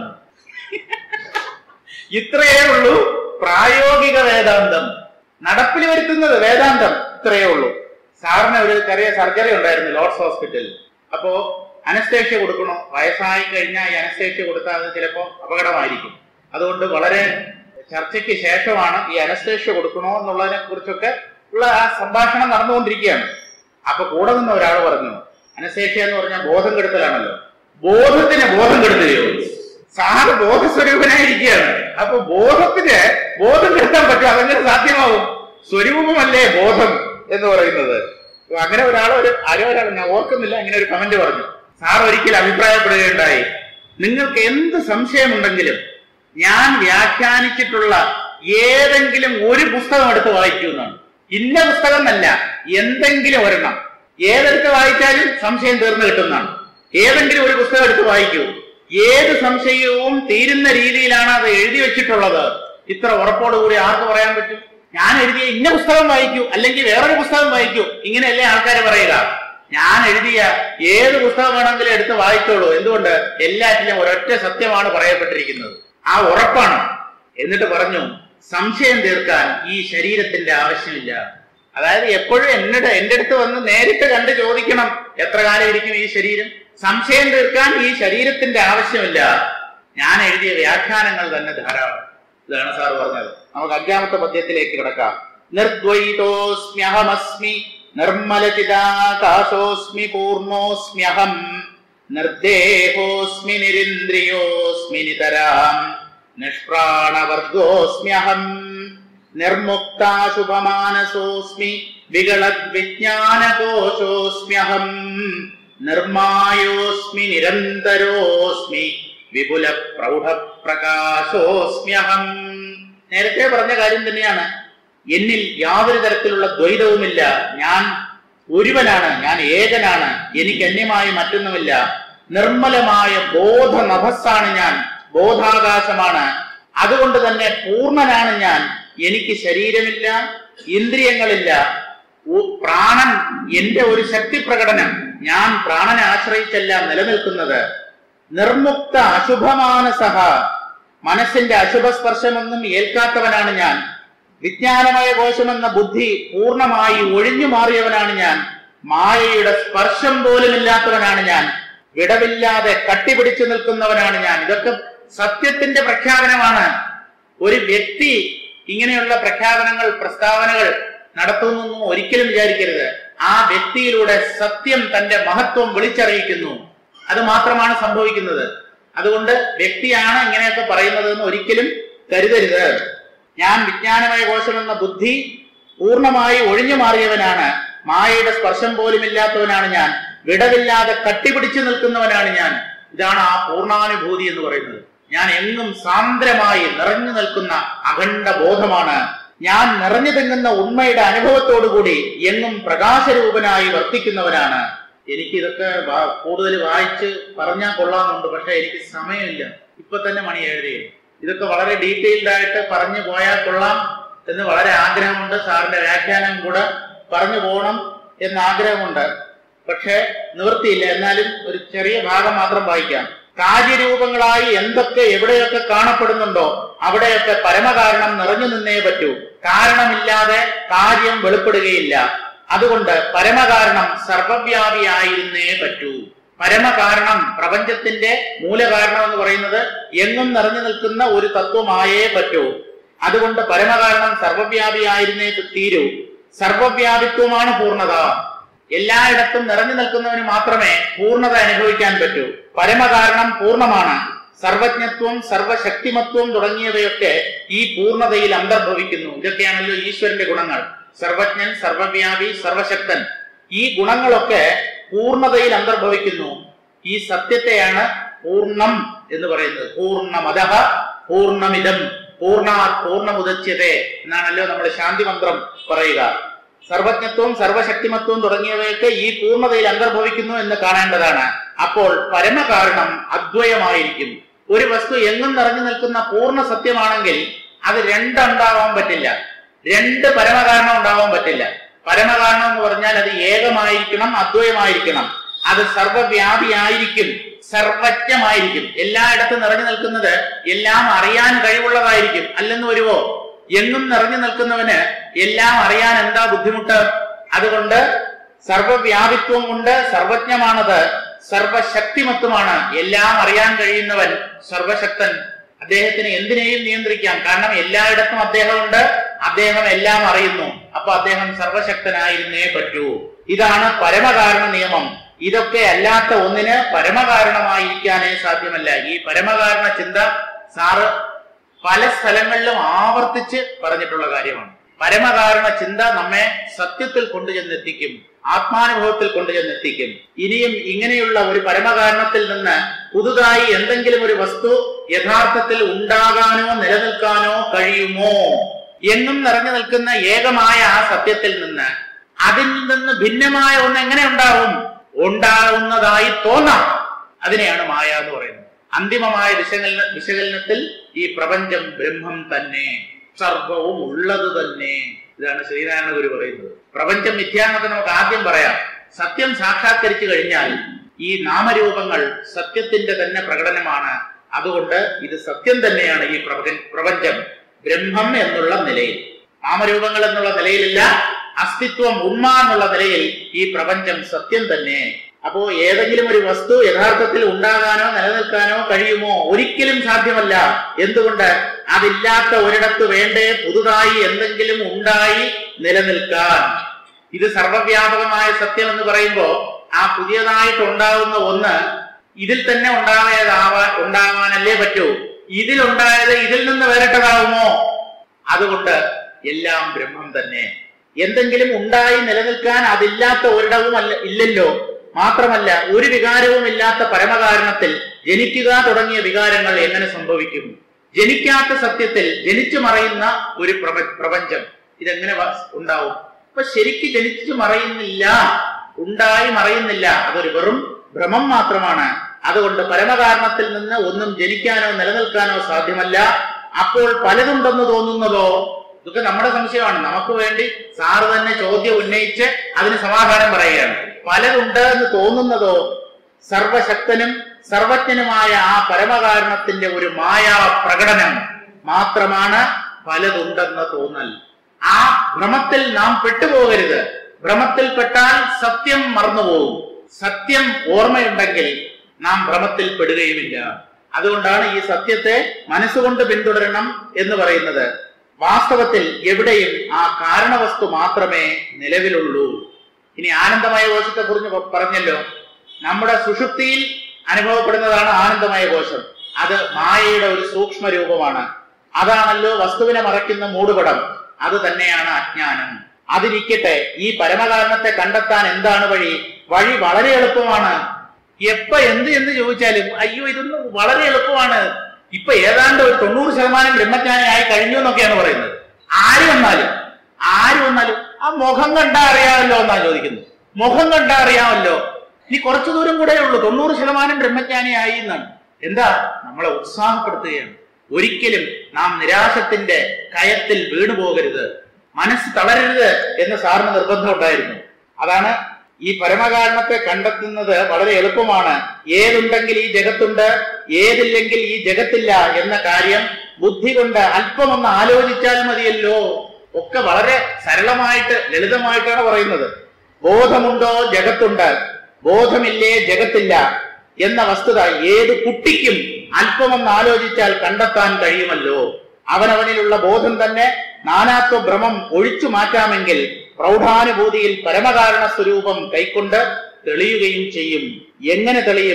ഇത്രയേ ഉള്ളൂ പ്രായോഗിക വേദാന്തം നടപ്പിൽ വരുത്തുന്നത് വേദാന്തം ഇത്രയേ ഉള്ളൂ സാറിന് ഒരു ചെറിയ സർജറി ഉണ്ടായിരുന്നു ലോർഡ്സ് ഹോസ്പിറ്റലിൽ അപ്പോ അനസ്തേഷ്യ കൊടുക്കണോ വയസ്സായി കഴിഞ്ഞാൽ ഈ അനസ്തേഷ്യ കൊടുത്താൽ അത് ചിലപ്പോൾ അപകടമായിരിക്കും അതുകൊണ്ട് വളരെ ചർച്ചയ്ക്ക് ശേഷമാണ് ഈ അനസ്തേഷ്യ കൊടുക്കണോ എന്നുള്ളതിനെ കുറിച്ചൊക്കെ ഉള്ള ആ സംഭാഷണം നടന്നുകൊണ്ടിരിക്കുകയാണ് അപ്പൊ കൂടെ നിന്ന് ഒരാൾ പറഞ്ഞു അനസ്തേഷ്യ എന്ന് പറഞ്ഞാൽ ബോധം കെടുത്തലാണല്ലോ ബോധത്തിന് ബോധം കെടുത്തുകയോ സാറ് ബോധസ്വരൂപനായിരിക്കുകയാണ് അപ്പൊ ബോധത്തിന് ബോധം കെടുത്താൻ പറ്റും അതെങ്ങനെ സാധ്യമാവും സ്വരൂപമല്ലേ ബോധം എന്ന് പറയുന്നത് അപ്പൊ അങ്ങനെ ഒരാൾ ഒരു ആരോ ഒരാൾ ഞാൻ ഓർക്കുന്നില്ല ഇങ്ങനെ ഒരു കമന്റ് പറഞ്ഞു സാർ ഒരിക്കൽ അഭിപ്രായപ്പെടുകയുണ്ടായി നിങ്ങൾക്ക് എന്ത് സംശയമുണ്ടെങ്കിലും ഞാൻ വ്യാഖ്യാനിച്ചിട്ടുള്ള ഏതെങ്കിലും ഒരു പുസ്തകം എടുത്ത് വായിക്കൂ എന്നാണ് ഇന്ന പുസ്തകം എന്നല്ല എന്തെങ്കിലും ഒരെണ്ണം ഏതെടുത്ത് വായിച്ചാലും സംശയം തീർന്നു കിട്ടുന്നതാണ് ഏതെങ്കിലും ഒരു പുസ്തകം എടുത്ത് വായിക്കൂ ഏത് സംശയവും തീരുന്ന രീതിയിലാണ് അത് എഴുതി വെച്ചിട്ടുള്ളത് ഇത്ര ഉറപ്പോടുകൂടി ആർക്ക് പറയാൻ പറ്റും ഞാൻ എഴുതിയ ഇന്ന പുസ്തകം വായിക്കൂ അല്ലെങ്കിൽ വേറൊരു പുസ്തകം വായിക്കൂ ഇങ്ങനെയല്ലേ ആൾക്കാർ പറയുക ഞാൻ എഴുതിയ ഏത് പുസ്തകം വേണമെങ്കിലും എടുത്ത് വായിച്ചോളൂ എന്തുകൊണ്ട് എല്ലാറ്റിലും ഒരൊറ്റ സത്യമാണ് പറയപ്പെട്ടിരിക്കുന്നത് ആ ഉറപ്പാണ് എന്നിട്ട് പറഞ്ഞു സംശയം തീർക്കാൻ ഈ ശരീരത്തിന്റെ ആവശ്യമില്ല അതായത് എപ്പോഴും എന്നോട് എന്റെ അടുത്ത് വന്ന് നേരിട്ട് കണ്ട് ചോദിക്കണം എത്ര കാലം ഇരിക്കും ഈ ശരീരം സംശയം തീർക്കാൻ ഈ ശരീരത്തിന്റെ ആവശ്യമില്ല ഞാൻ എഴുതിയ വ്യാഖ്യാനങ്ങൾ തന്നെ ധാരാളം ഇതാണ് സാർ പറഞ്ഞത് നമുക്ക് അഞ്ചാമത്തെ പദ്യത്തിലേക്ക് കിടക്കാം നിർദ്വൈതോസ്മ്യഹമസ്മി നിർമ്മലചിതാകാശോസ്മി പൂർണോസ്മ്യഹം നിർദേഹോസ്മി നിരിന്ദ്രിയോസ്മി നിതരാം നിഷ്പ്രാണവർഗോസ്മ്യഹം നിർമുക്താശുഭമാനസോസ്മി വികളദ്വിജ്ഞാനകോശോസ്മ്യഹം നിർമായോസ്മി നിരന്തരോസ്മി വിപുല പ്രൗഢ പ്രകാശോസ്മ്യഹം നേരത്തെ പറഞ്ഞ കാര്യം തന്നെയാണ് എന്നിൽ യാതൊരു തരത്തിലുള്ള ദ്വൈതവുമില്ല ഞാൻ ഒരുവനാണ് ഞാൻ ഏകനാണ് എനിക്ക് അന്യമായി മറ്റൊന്നുമില്ല നിർമ്മലമായ ബോധ നഭസ്സാണ് ഞാൻ ബോധാകാശമാണ് അതുകൊണ്ട് തന്നെ പൂർണ്ണനാണ് ഞാൻ എനിക്ക് ശരീരമില്ല ഇന്ദ്രിയങ്ങളില്ല ഉ- പ്രാണൻ എന്റെ ഒരു ശക്തി പ്രകടനം ഞാൻ പ്രാണനെ ആശ്രയിച്ചല്ല നിലനിൽക്കുന്നത് നിർമുക്ത അശുഭമാനസഹ മനസ്സിന്റെ അശുഭസ്പർശമൊന്നും ഏൽക്കാത്തവനാണ് ഞാൻ വിജ്ഞാനമയ കോശമെന്ന ബുദ്ധി പൂർണ്ണമായി ഒഴിഞ്ഞു മാറിയവനാണ് ഞാൻ മായയുടെ സ്പർശം പോലുമില്ലാത്തവനാണ് ഞാൻ വിടവില്ലാതെ കട്ടിപിടിച്ചു നിൽക്കുന്നവനാണ് ഞാൻ ഇതൊക്കെ സത്യത്തിന്റെ പ്രഖ്യാപനമാണ് ഒരു വ്യക്തി ഇങ്ങനെയുള്ള പ്രഖ്യാപനങ്ങൾ പ്രസ്താവനകൾ നടത്തുന്നു ഒരിക്കലും വിചാരിക്കരുത് ആ വ്യക്തിയിലൂടെ സത്യം തന്റെ മഹത്വം വിളിച്ചറിയിക്കുന്നു അത് മാത്രമാണ് സംഭവിക്കുന്നത് അതുകൊണ്ട് വ്യക്തിയാണ് ഇങ്ങനെയൊക്കെ പറയുന്നത് എന്ന് ഒരിക്കലും കരുതരുത് ഞാൻ വിജ്ഞാനമയ കോശമെന്ന ബുദ്ധി പൂർണ്ണമായി ഒഴിഞ്ഞു മാറിയവനാണ് മായയുടെ സ്പർശം പോലും ഇല്ലാത്തവനാണ് ഞാൻ വിടവില്ലാതെ കട്ടിപിടിച്ചു നിൽക്കുന്നവനാണ് ഞാൻ ഇതാണ് ആ പൂർണ്ണാനുഭൂതി എന്ന് പറയുന്നത് ഞാൻ എങ്ങും സാന്ദ്രമായി നിറഞ്ഞു നിൽക്കുന്ന അഖണ്ഡ ബോധമാണ് ഞാൻ നിറഞ്ഞു തിങ്ങുന്ന ഉണ്മയുടെ അനുഭവത്തോടുകൂടി എങ്ങും പ്രകാശരൂപനായി വർത്തിക്കുന്നവനാണ് എനിക്ക് ഇതൊക്കെ വാ- കൂടുതൽ വായിച്ച് പറഞ്ഞാൽ കൊള്ളാമെന്നുണ്ട് പക്ഷെ എനിക്ക് സമയമില്ല ഇപ്പൊ തന്നെ മണി ഏഴരയായി ഇതൊക്കെ വളരെ ഡീറ്റെയിൽഡ് ആയിട്ട് പറഞ്ഞു പോയാൽ കൊള്ളാം എന്ന് വളരെ ആഗ്രഹമുണ്ട് സാറിന്റെ വ്യാഖ്യാനം കൂടെ പറഞ്ഞു പോകണം എന്ന് ആഗ്രഹമുണ്ട് പക്ഷെ നിവൃത്തിയില്ല എന്നാലും ഒരു ചെറിയ ഭാഗം മാത്രം വായിക്കാം കാര്യരൂപങ്ങളായി എന്തൊക്കെ എവിടെയൊക്കെ കാണപ്പെടുന്നുണ്ടോ അവിടെയൊക്കെ പരമകാരണം നിറഞ്ഞു നിന്നേ പറ്റൂ കാരണമില്ലാതെ കാര്യം വെളിപ്പെടുകയില്ല അതുകൊണ്ട് പരമകാരണം സർവവ്യാപിയായിരുന്നേ പറ്റൂ പരമകാരണം പ്രപഞ്ചത്തിന്റെ മൂലകാരണം എന്ന് പറയുന്നത് എങ്ങും നിറഞ്ഞു നിൽക്കുന്ന ഒരു തത്വമായേ പറ്റൂ അതുകൊണ്ട് പരമകാരണം സർവവ്യാപിയായിരുന്നേ തീരൂ സർവവ്യാപിത്വമാണ് പൂർണ്ണത എല്ലായിടത്തും നിറഞ്ഞു നിൽക്കുന്നവന് മാത്രമേ പൂർണ്ണത അനുഭവിക്കാൻ പറ്റൂ പരമകാരണം പൂർണ്ണമാണ് സർവജ്ഞത്വം സർവശക്തിമത്വം തുടങ്ങിയവയൊക്കെ ഈ പൂർണ്ണതയിൽ അന്തർഭവിക്കുന്നു ഇതൊക്കെയാണല്ലോ ഈശ്വരന്റെ ഗുണങ്ങൾ സർവജ്ഞൻ സർവവ്യാപി സർവശക്തൻ ഈ ഗുണങ്ങളൊക്കെ പൂർണ്ണതയിൽ അന്തർഭവിക്കുന്നു ഈ സത്യത്തെയാണ് പൂർണ്ണം എന്ന് പറയുന്നത് പൂർണ്ണമത പൂർണ്ണമിതം പൂർണ്ണ പൂർണ്ണമുദച്യതേ എന്നാണല്ലോ നമ്മൾ ശാന്തി മന്ത്രം പറയുക സർവജ്ഞത്വവും സർവശക്തിമത്വവും തുടങ്ങിയവയൊക്കെ ഈ പൂർണ്ണതയിൽ അന്തർഭവിക്കുന്നു എന്ന് കാണേണ്ടതാണ് അപ്പോൾ പരമകാരണം അദ്വയമായിരിക്കും ഒരു വസ്തു എങ്ങും നിറഞ്ഞു നിൽക്കുന്ന പൂർണ്ണ സത്യമാണെങ്കിൽ അത് രണ്ടുണ്ടാവാൻ പറ്റില്ല രണ്ട് പരമകാരണം ഉണ്ടാവാൻ പറ്റില്ല പരമകാരണം എന്ന് പറഞ്ഞാൽ അത് ഏകമായിരിക്കണം അദ്വയമായിരിക്കണം അത് സർവവ്യാപിയായിരിക്കും സർവജ്ഞമായിരിക്കും എല്ലായിടത്തും നിറഞ്ഞു നിൽക്കുന്നത് എല്ലാം അറിയാൻ കഴിവുള്ളതായിരിക്കും അല്ലെന്ന് വരുവോ എങ്ങും നിറഞ്ഞു നിൽക്കുന്നവന് എല്ലാം അറിയാൻ എന്താ ബുദ്ധിമുട്ട് അതുകൊണ്ട് സർവവ്യാപിത്വം കൊണ്ട് സർവജ്ഞമാണത് സർവശക്തിമത്വമാണ് എല്ലാം അറിയാൻ കഴിയുന്നവൻ സർവശക്തൻ അദ്ദേഹത്തിന് എന്തിനേയും നിയന്ത്രിക്കാം കാരണം എല്ലായിടത്തും അദ്ദേഹമുണ്ട് അദ്ദേഹം എല്ലാം അറിയുന്നു അപ്പൊ അദ്ദേഹം സർവശക്തനായിരുന്നേ പറ്റൂ ഇതാണ് പരമകാരണ നിയമം ഇതൊക്കെ അല്ലാത്ത ഒന്നിന് പരമകാരണമായിരിക്കാനേ സാധ്യമല്ല ഈ പരമകാരണ ചിന്ത സാറ് പല സ്ഥലങ്ങളിലും ആവർത്തിച്ച് പറഞ്ഞിട്ടുള്ള കാര്യമാണ് പരമകാരണ ചിന്ത നമ്മെ സത്യത്തിൽ കൊണ്ടുചെന്നെത്തിക്കും ആത്മാനുഭവത്തിൽ കൊണ്ടുചെന്നെത്തിക്കും ഇനിയും ഇങ്ങനെയുള്ള ഒരു പരമകാരണത്തിൽ നിന്ന് പുതുതായി എന്തെങ്കിലും ഒരു വസ്തു യഥാർത്ഥത്തിൽ ഉണ്ടാകാനോ നിലനിൽക്കാനോ കഴിയുമോ എങ്ങും നിറഞ്ഞു നിൽക്കുന്ന ഏകമായ ആ സത്യത്തിൽ നിന്ന് അതിൽ നിന്ന് ഭിന്നമായ ഒന്ന് എങ്ങനെ ഉണ്ടാവും ഉണ്ടാവുന്നതായി തോന്നാം അതിനെയാണ് മായ എന്ന് പറയുന്നത് അന്തിമമായ വിശകലന വിശകലനത്തിൽ ഈ പ്രപഞ്ചം ബ്രഹ്മം തന്നെ സർവവും ഉള്ളത് തന്നെ ഇതാണ് ശ്രീനാരായണ ഗുരു പറയുന്നത് പ്രപഞ്ചം മിഥ്യാന്നൊക്കെ നമുക്ക് ആദ്യം പറയാം സത്യം സാക്ഷാത്കരിച്ചു കഴിഞ്ഞാൽ ഈ നാമരൂപങ്ങൾ സത്യത്തിന്റെ തന്നെ പ്രകടനമാണ് അതുകൊണ്ട് ഇത് സത്യം തന്നെയാണ് ഈ പ്രപഞ്ച- പ്രപഞ്ചം ബ്രഹ്മം എന്നുള്ള നിലയിൽ നാമരൂപങ്ങൾ എന്നുള്ള നിലയിലില്ല അസ്തിത്വം ഉണ്മ എന്നുള്ള നിലയിൽ ഈ പ്രപഞ്ചം സത്യം തന്നെ അപ്പോ ഏതെങ്കിലും ഒരു വസ്തു യഥാർത്ഥത്തിൽ ഉണ്ടാകാനോ നിലനിൽക്കാനോ കഴിയുമോ ഒരിക്കലും സാധ്യമല്ല എന്തുകൊണ്ട് അതില്ലാത്ത ഒരിടത്ത് വേണ്ടേ പുതുതായി എന്തെങ്കിലും ഉണ്ടായി നിലനിൽക്കാൻ ഇത് സർവവ്യാപകമായ സത്യം എന്ന് പറയുമ്പോ ആ പുതിയതായിട്ട് ഉണ്ടാകുന്ന ഒന്ന് ഇതിൽ തന്നെ ഉണ്ടായതാവാൻ ഉണ്ടാകാനല്ലേ പറ്റൂ ഇതിലുണ്ടായത് ഇതിൽ നിന്ന് വേറിട്ടതാവുമോ അതുകൊണ്ട് എല്ലാം ബ്രഹ്മം തന്നെ എന്തെങ്കിലും ഉണ്ടായി നിലനിൽക്കാൻ അതില്ലാത്ത ഒരിടവും അല്ല ഇല്ലല്ലോ മാത്രമല്ല ഒരു വികാരവും ഇല്ലാത്ത പരമകാരണത്തിൽ ജനിക്കുക തുടങ്ങിയ വികാരങ്ങൾ എങ്ങനെ സംഭവിക്കും ജനിക്കാത്ത സത്യത്തിൽ ജനിച്ചു മറയുന്ന ഒരു പ്രപ- പ്രപഞ്ചം ഇതെങ്ങനെ വ- ഉണ്ടാവും അപ്പൊ ശരിക്ക് ജനിച്ചു മറയുന്നില്ല ഉണ്ടായി മറയുന്നില്ല അതൊരു വെറും ഭ്രമം മാത്രമാണ് അതുകൊണ്ട് പരമകാരണത്തിൽ നിന്ന് ഒന്നും ജനിക്കാനോ നിലനിൽക്കാനോ സാധ്യമല്ല അപ്പോൾ പലതുണ്ടെന്ന് തോന്നുന്നതോ ഇതൊക്കെ നമ്മുടെ സംശയമാണ് നമുക്ക് വേണ്ടി സാറ് തന്നെ ചോദ്യം ഉന്നയിച്ച് അതിന് സമാധാനം പറയുകയാണ് പലതുണ്ട് എന്ന് തോന്നുന്നതോ സർവശക്തനും സർവജ്ഞനുമായ ആ പരമകാരണത്തിന്റെ ഒരു മായാ പ്രകടനം മാത്രമാണ് പലതുണ്ടെന്ന് തോന്നൽ ആ ഭ്രമത്തിൽ നാം പെട്ടുപോകരുത് ഭ്രമത്തിൽ പെട്ടാൽ സത്യം മറന്നുപോകും സത്യം ഓർമ്മയുണ്ടെങ്കിൽ നാം ഭ്രമത്തിൽ പെടുകയുമില്ല അതുകൊണ്ടാണ് ഈ സത്യത്തെ മനസ്സുകൊണ്ട് പിന്തുടരണം എന്ന് പറയുന്നത് വാസ്തവത്തിൽ എവിടെയും ആ കാരണവസ്തു മാത്രമേ നിലവിലുള്ളൂ ഇനി ആനന്ദമയ കോശത്തെ കുറിച്ച് പ- പറഞ്ഞല്ലോ നമ്മുടെ സുഷുപ്തിയിൽ അനുഭവപ്പെടുന്നതാണ് ആനന്ദമയ കോശം അത് മായയുടെ ഒരു സൂക്ഷ്മ രൂപമാണ് അതാണല്ലോ വസ്തുവിനെ മറയ്ക്കുന്ന മൂടുപടം അത് തന്നെയാണ് അജ്ഞാനം അതിരിക്കട്ടെ ഈ പരമകാരണത്തെ കണ്ടെത്താൻ എന്താണ് വഴി വഴി വളരെ എളുപ്പമാണ് എപ്പ എന്ത് എന്ന് ചോദിച്ചാലും അയ്യോ ഇതൊന്നും വളരെ എളുപ്പമാണ് ഇപ്പൊ ഏതാണ്ട് ഒരു തൊണ്ണൂറ് ശതമാനം ബ്രഹ്മജ്ഞാനി ആയി കഴിഞ്ഞു എന്നൊക്കെയാണ് പറയുന്നത് ആര് വന്നാലും ആര് വന്നാലും ആ മുഖം കണ്ടാ അറിയാമല്ലോ എന്നാ ചോദിക്കുന്നത് മുഖം കണ്ടാ അറിയാമല്ലോ ഇനി കുറച്ചു ദൂരം കൂടെ ഉള്ളൂ തൊണ്ണൂറ് ശതമാനം ബ്രഹ്മജ്ഞാനി ആയി എന്നാണ് എന്താ നമ്മളെ ഉത്സാഹപ്പെടുത്തുകയാണ് ഒരിക്കലും നാം നിരാശത്തിന്റെ കയത്തിൽ വീണു പോകരുത് മനസ്സ് തളരരുത് എന്ന് സാറിന് നിർബന്ധം ഉണ്ടായിരുന്നു അതാണ് ഈ പരമകാരണത്തെ കണ്ടെത്തുന്നത് വളരെ എളുപ്പമാണ് ഏതുണ്ടെങ്കിൽ ഈ ജഗത്തുണ്ട് ഏതില്ലെങ്കിൽ ഈ ജഗത്തില്ല എന്ന കാര്യം ബുദ്ധി കൊണ്ട് അല്പമൊന്ന് ആലോചിച്ചാൽ മതിയല്ലോ ഒക്കെ വളരെ സരളമായിട്ട് ലളിതമായിട്ടാണ് പറയുന്നത് ബോധമുണ്ടോ ജഗത്തുണ്ട് ബോധമില്ലേ ജഗത്തില്ല എന്ന വസ്തുത ഏത് കുട്ടിക്കും അല്പമൊന്ന് ആലോചിച്ചാൽ കണ്ടെത്താൻ കഴിയുമല്ലോ അവനവനിലുള്ള ബോധം തന്നെ നാനാത്വ ഭ്രമം ഒഴിച്ചു മാറ്റാമെങ്കിൽ പ്രൗഢാനുഭൂതിയിൽ പരമകാരണ സ്വരൂപം കൈക്കൊണ്ട് തെളിയുകയും ചെയ്യും എങ്ങനെ തെളിയും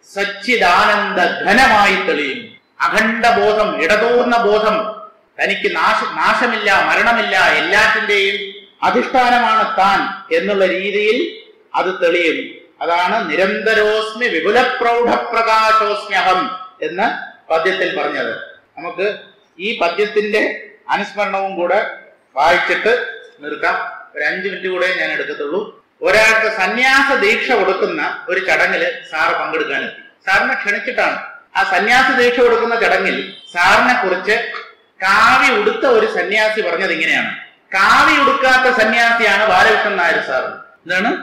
സച്ചിദാനന്ദ ഘനമായി തെളിയും അഖണ്ഡ ബോധം ഇടതൂർന്ന ബോധം തനിക്ക് നാശ നാശമില്ല മരണമില്ല എല്ലാറ്റിന്റെയും അധിഷ്ഠാനമാണ് താൻ എന്നുള്ള രീതിയിൽ അത് തെളിയും അതാണ് നിരന്തരോസ്മി വിപുല പ്രൗഢ പ്രകാശോസ്മ്യഹം എന്ന് പദ്യത്തിൽ പറഞ്ഞത് നമുക്ക് ഈ പദ്യത്തിന്റെ അനുസ്മരണവും കൂടെ വായിച്ചിട്ട് നിർത്താം ഒരു അഞ്ചു മിനിറ്റ് കൂടെ ഞാൻ എടുക്കത്തുള്ളൂ ഒരാൾക്ക് സന്യാസ ദീക്ഷ കൊടുക്കുന്ന ഒരു ചടങ്ങിൽ സാറ് പങ്കെടുക്കാനെത്തി സാറിനെ ക്ഷണിച്ചിട്ടാണ് ആ സന്യാസ ദീക്ഷ കൊടുക്കുന്ന ചടങ്ങിൽ സാറിനെ കുറിച്ച് കാവി ഉടുത്ത ഒരു സന്യാസി പറഞ്ഞത് ഇങ്ങനെയാണ് കാവി ഉടുക്കാത്ത സന്യാസിയാണ് ബാലകൃഷ്ണൻ നായർ സാർ എന്താണ്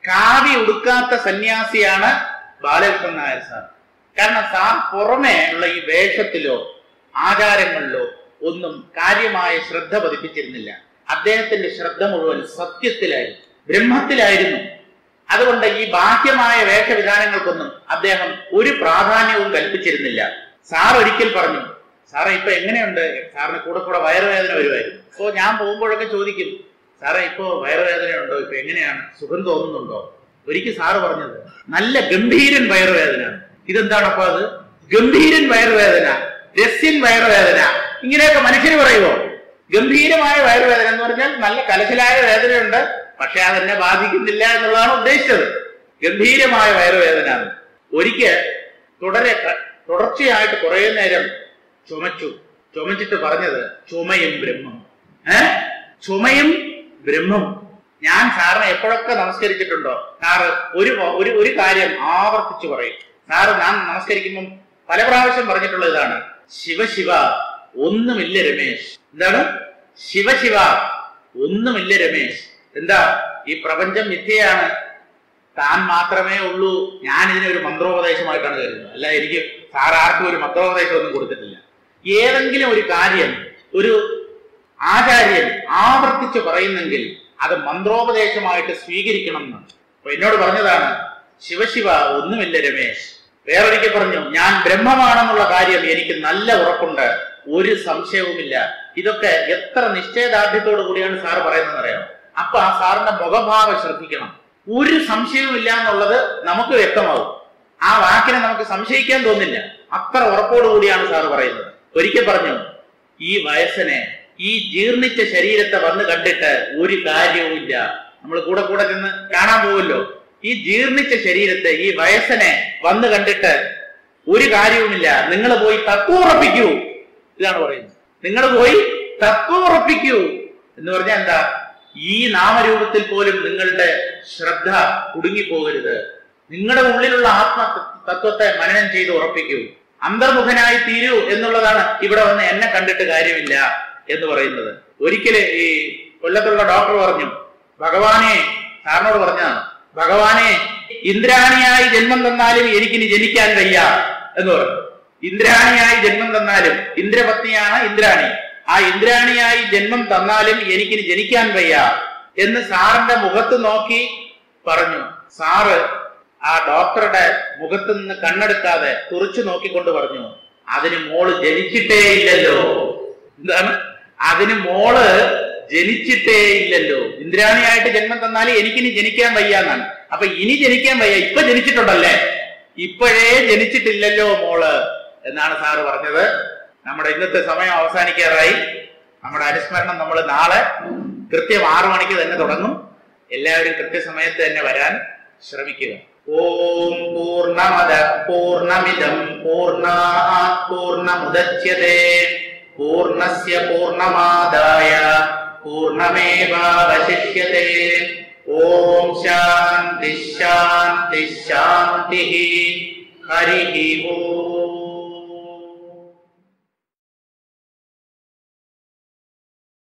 കാവി ഉടുക്കാത്ത സന്യാസിയാണ് ബാലകൃഷ്ണൻ നായർ സാർ കാരണം സാർ പുറമേ ഉള്ള ഈ വേഷത്തിലോ ആചാരങ്ങളിലോ ഒന്നും കാര്യമായ ശ്രദ്ധ പതിപ്പിച്ചിരുന്നില്ല അദ്ദേഹത്തിന്റെ ശ്രദ്ധ മുഴുവൻ സത്യത്തിലായിരുന്നു ബ്രഹ്മത്തിലായിരുന്നു അതുകൊണ്ട് ഈ ബാഹ്യമായ വേഷവിധാനങ്ങൾക്കൊന്നും അദ്ദേഹം ഒരു പ്രാധാന്യവും കൽപ്പിച്ചിരുന്നില്ല സാർ ഒരിക്കൽ പറഞ്ഞു സാറേ ഇപ്പൊ എങ്ങനെയുണ്ട് സാറിന് കൂടെ കൂടെ വയറുവേദന വരുമായിരുന്നു അപ്പോ ഞാൻ പോകുമ്പോഴൊക്കെ ചോദിക്കും സാറേ ഇപ്പോ വയറുവേദന ഉണ്ടോ ഇപ്പൊ എങ്ങനെയാണ് സുഖം തോന്നുന്നുണ്ടോ ഒരിക്കൽ സാറ് പറഞ്ഞത് നല്ല ഗംഭീരൻ വയറുവേദനയാണ് ഇതെന്താണ് അപ്പൊ അത് ഗംഭീരൻ വയറുവേദന രസ്യൻ വയറുവേദന ഇങ്ങനെയൊക്കെ മനുഷ്യന് പറയുമോ ഗംഭീരമായ വയറുവേദന എന്ന് പറഞ്ഞാൽ നല്ല കലശലായ വേദനയുണ്ട് പക്ഷെ അതെന്നെ ബാധിക്കുന്നില്ല എന്നുള്ളതാണ് ഉദ്ദേശിച്ചത് ഗംഭീരമായ വയറുവേദന ഒരിക്കൽ തുടരെ തുടർച്ചയായിട്ട് കുറെ നേരം ചുമച്ചു ചുമച്ചിട്ട് പറഞ്ഞത് ചുമയും ബ്രഹ്മം ഏ ചുമയും ബ്രഹ്മം ഞാൻ സാറിനെ എപ്പോഴൊക്കെ നമസ്കരിച്ചിട്ടുണ്ടോ സാറ് ഒരു ഒരു ഒരു കാര്യം ആവർത്തിച്ചു പറയും സാറ് ഞാൻ നമസ്കരിക്കുമ്പം പല പ്രാവശ്യം പറഞ്ഞിട്ടുള്ള ഇതാണ് ശിവശിവ ഒന്നുമില്ല രമേശ് എന്താണ് ശിവശിവ ഒന്നുമില്ല രമേശ് എന്താ ഈ പ്രപഞ്ചം മിഥ്യയാണ് താൻ മാത്രമേ ഉള്ളൂ ഞാൻ ഇതിനെ ഒരു മന്ത്രോപദേശമായിട്ടാണ് കരുതുന്നത് അല്ല എനിക്ക് സാർ ആർക്കും ഒരു മന്ത്രോപദേശം ഒന്നും കൊടുത്തിട്ടില്ല ഏതെങ്കിലും ഒരു കാര്യം ഒരു ആചാര്യൻ ആവർത്തിച്ച് പറയുന്നെങ്കിൽ അത് മന്ത്രോപദേശമായിട്ട് സ്വീകരിക്കണം എന്ന് അപ്പൊ എന്നോട് പറഞ്ഞതാണ് ശിവശിവ ഒന്നുമില്ല രമേശ് വേറൊരിക്കൽ പറഞ്ഞു ഞാൻ ബ്രഹ്മമാണെന്നുള്ള കാര്യം എനിക്ക് നല്ല ഉറപ്പുണ്ട് ഒരു സംശയവുമില്ല ഇതൊക്കെ എത്ര നിശ്ചയദാർഢ്യത്തോടു കൂടിയാണ് സാർ പറയുന്നത് അറിയാം അപ്പൊ ആ സാറിന്റെ മുഖഭാവം ശ്രദ്ധിക്കണം ഒരു സംശയവുമില്ല എന്നുള്ളത് നമുക്ക് വ്യക്തമാവും ആ വാക്കിനെ നമുക്ക് സംശയിക്കാൻ തോന്നില്ല അത്ര ഉറപ്പോടു കൂടിയാണ് സാർ പറയുന്നത് ഒരിക്കൽ പറഞ്ഞു ഈ വയസ്സിനെ ഈ ജീർണിച്ച ശരീരത്തെ വന്ന് കണ്ടിട്ട് ഒരു കാര്യവുമില്ല നമ്മൾ കൂടെ കൂടെ ചെന്ന് കാണാൻ പോവല്ലോ ഈ ജീർണിച്ച ശരീരത്തെ ഈ വയസ്സിനെ വന്ന് കണ്ടിട്ട് ഒരു കാര്യവുമില്ല നിങ്ങൾ പോയി തത്വം ഉറപ്പിക്കൂ ഇതാണ് പറയുന്നത് നിങ്ങൾ പോയി തത്വം ഉറപ്പിക്കൂ എന്ന് പറഞ്ഞാൽ എന്താ ഈ നാമരൂപത്തിൽ പോലും നിങ്ങളുടെ ശ്രദ്ധ കുടുങ്ങിപ്പോകരുത് നിങ്ങളുടെ ഉള്ളിലുള്ള ആത്മ തത്വത്തെ മനനം ചെയ്ത് ഉറപ്പിക്കൂ അന്തർമുഖനായി തീരൂ എന്നുള്ളതാണ് ഇവിടെ വന്ന് എന്നെ കണ്ടിട്ട് കാര്യമില്ല എന്ന് പറയുന്നത് ഒരിക്കല് ഈ കൊല്ലത്തുള്ള ഡോക്ടർ പറഞ്ഞു ഭഗവാനെ സാറിനോട് പറഞ്ഞതാണ് ഭഗവാനെ ഇന്ദ്രാണിയായി ജന്മം തന്നാലും എനിക്കിനി ജനിക്കാൻ വയ്യ എന്ന് പറഞ്ഞു ഇന്ദ്രാണിയായി ജന്മം തന്നാലും ഇന്ദ്രപത്നിയാണ് ഇന്ദ്രാണി ആ ഇന്ദ്രാണിയായി ജന്മം തന്നാലും എനിക്കിനി ജനിക്കാൻ വയ്യ എന്ന് സാറിന്റെ മുഖത്ത് നോക്കി പറഞ്ഞു സാറ് ആ ഡോക്ടറുടെ മുഖത്ത് നിന്ന് കണ്ണെടുക്കാതെ തുറച്ചു നോക്കിക്കൊണ്ട് പറഞ്ഞു അതിന് മോള് ജനിച്ചിട്ടേ ഇല്ലല്ലോ എന്താണ് അതിന് മോള് ജനിച്ചിട്ടേ ഇല്ലല്ലോ ഇന്ദ്രാണിയായിട്ട് ജന്മം തന്നാൽ എനിക്കിനി ജനിക്കാൻ വയ്യ എന്നാണ് അപ്പൊ ഇനി ജനിക്കാൻ വയ്യ ഇപ്പൊ ജനിച്ചിട്ടുണ്ടല്ലേ ഇപ്പോഴേ ജനിച്ചിട്ടില്ലല്ലോ മോള് എന്നാണ് സാറ് പറഞ്ഞത് നമ്മുടെ ഇന്നത്തെ സമയം അവസാനിക്കാറായി നമ്മുടെ അനുസ്മരണം നമ്മൾ നാളെ കൃത്യം ആറു മണിക്ക് തന്നെ തുടങ്ങും എല്ലാവരും കൃത്യസമയത്ത് തന്നെ വരാൻ ശ്രമിക്കുക ഓം പൂർണ്ണമദ പൂർണ്ണമിദം പൂർണ്ണാത് പൂർണ്ണമുദച്യത്തെ പൂർണ്ണസ്യ പൂർണ്ണമാദായ പൂർണ്ണമേവാവശിഷ്യത്തെ ഓം ശാന്തി ശാന്തി ശാന്തി ഹരി ഓം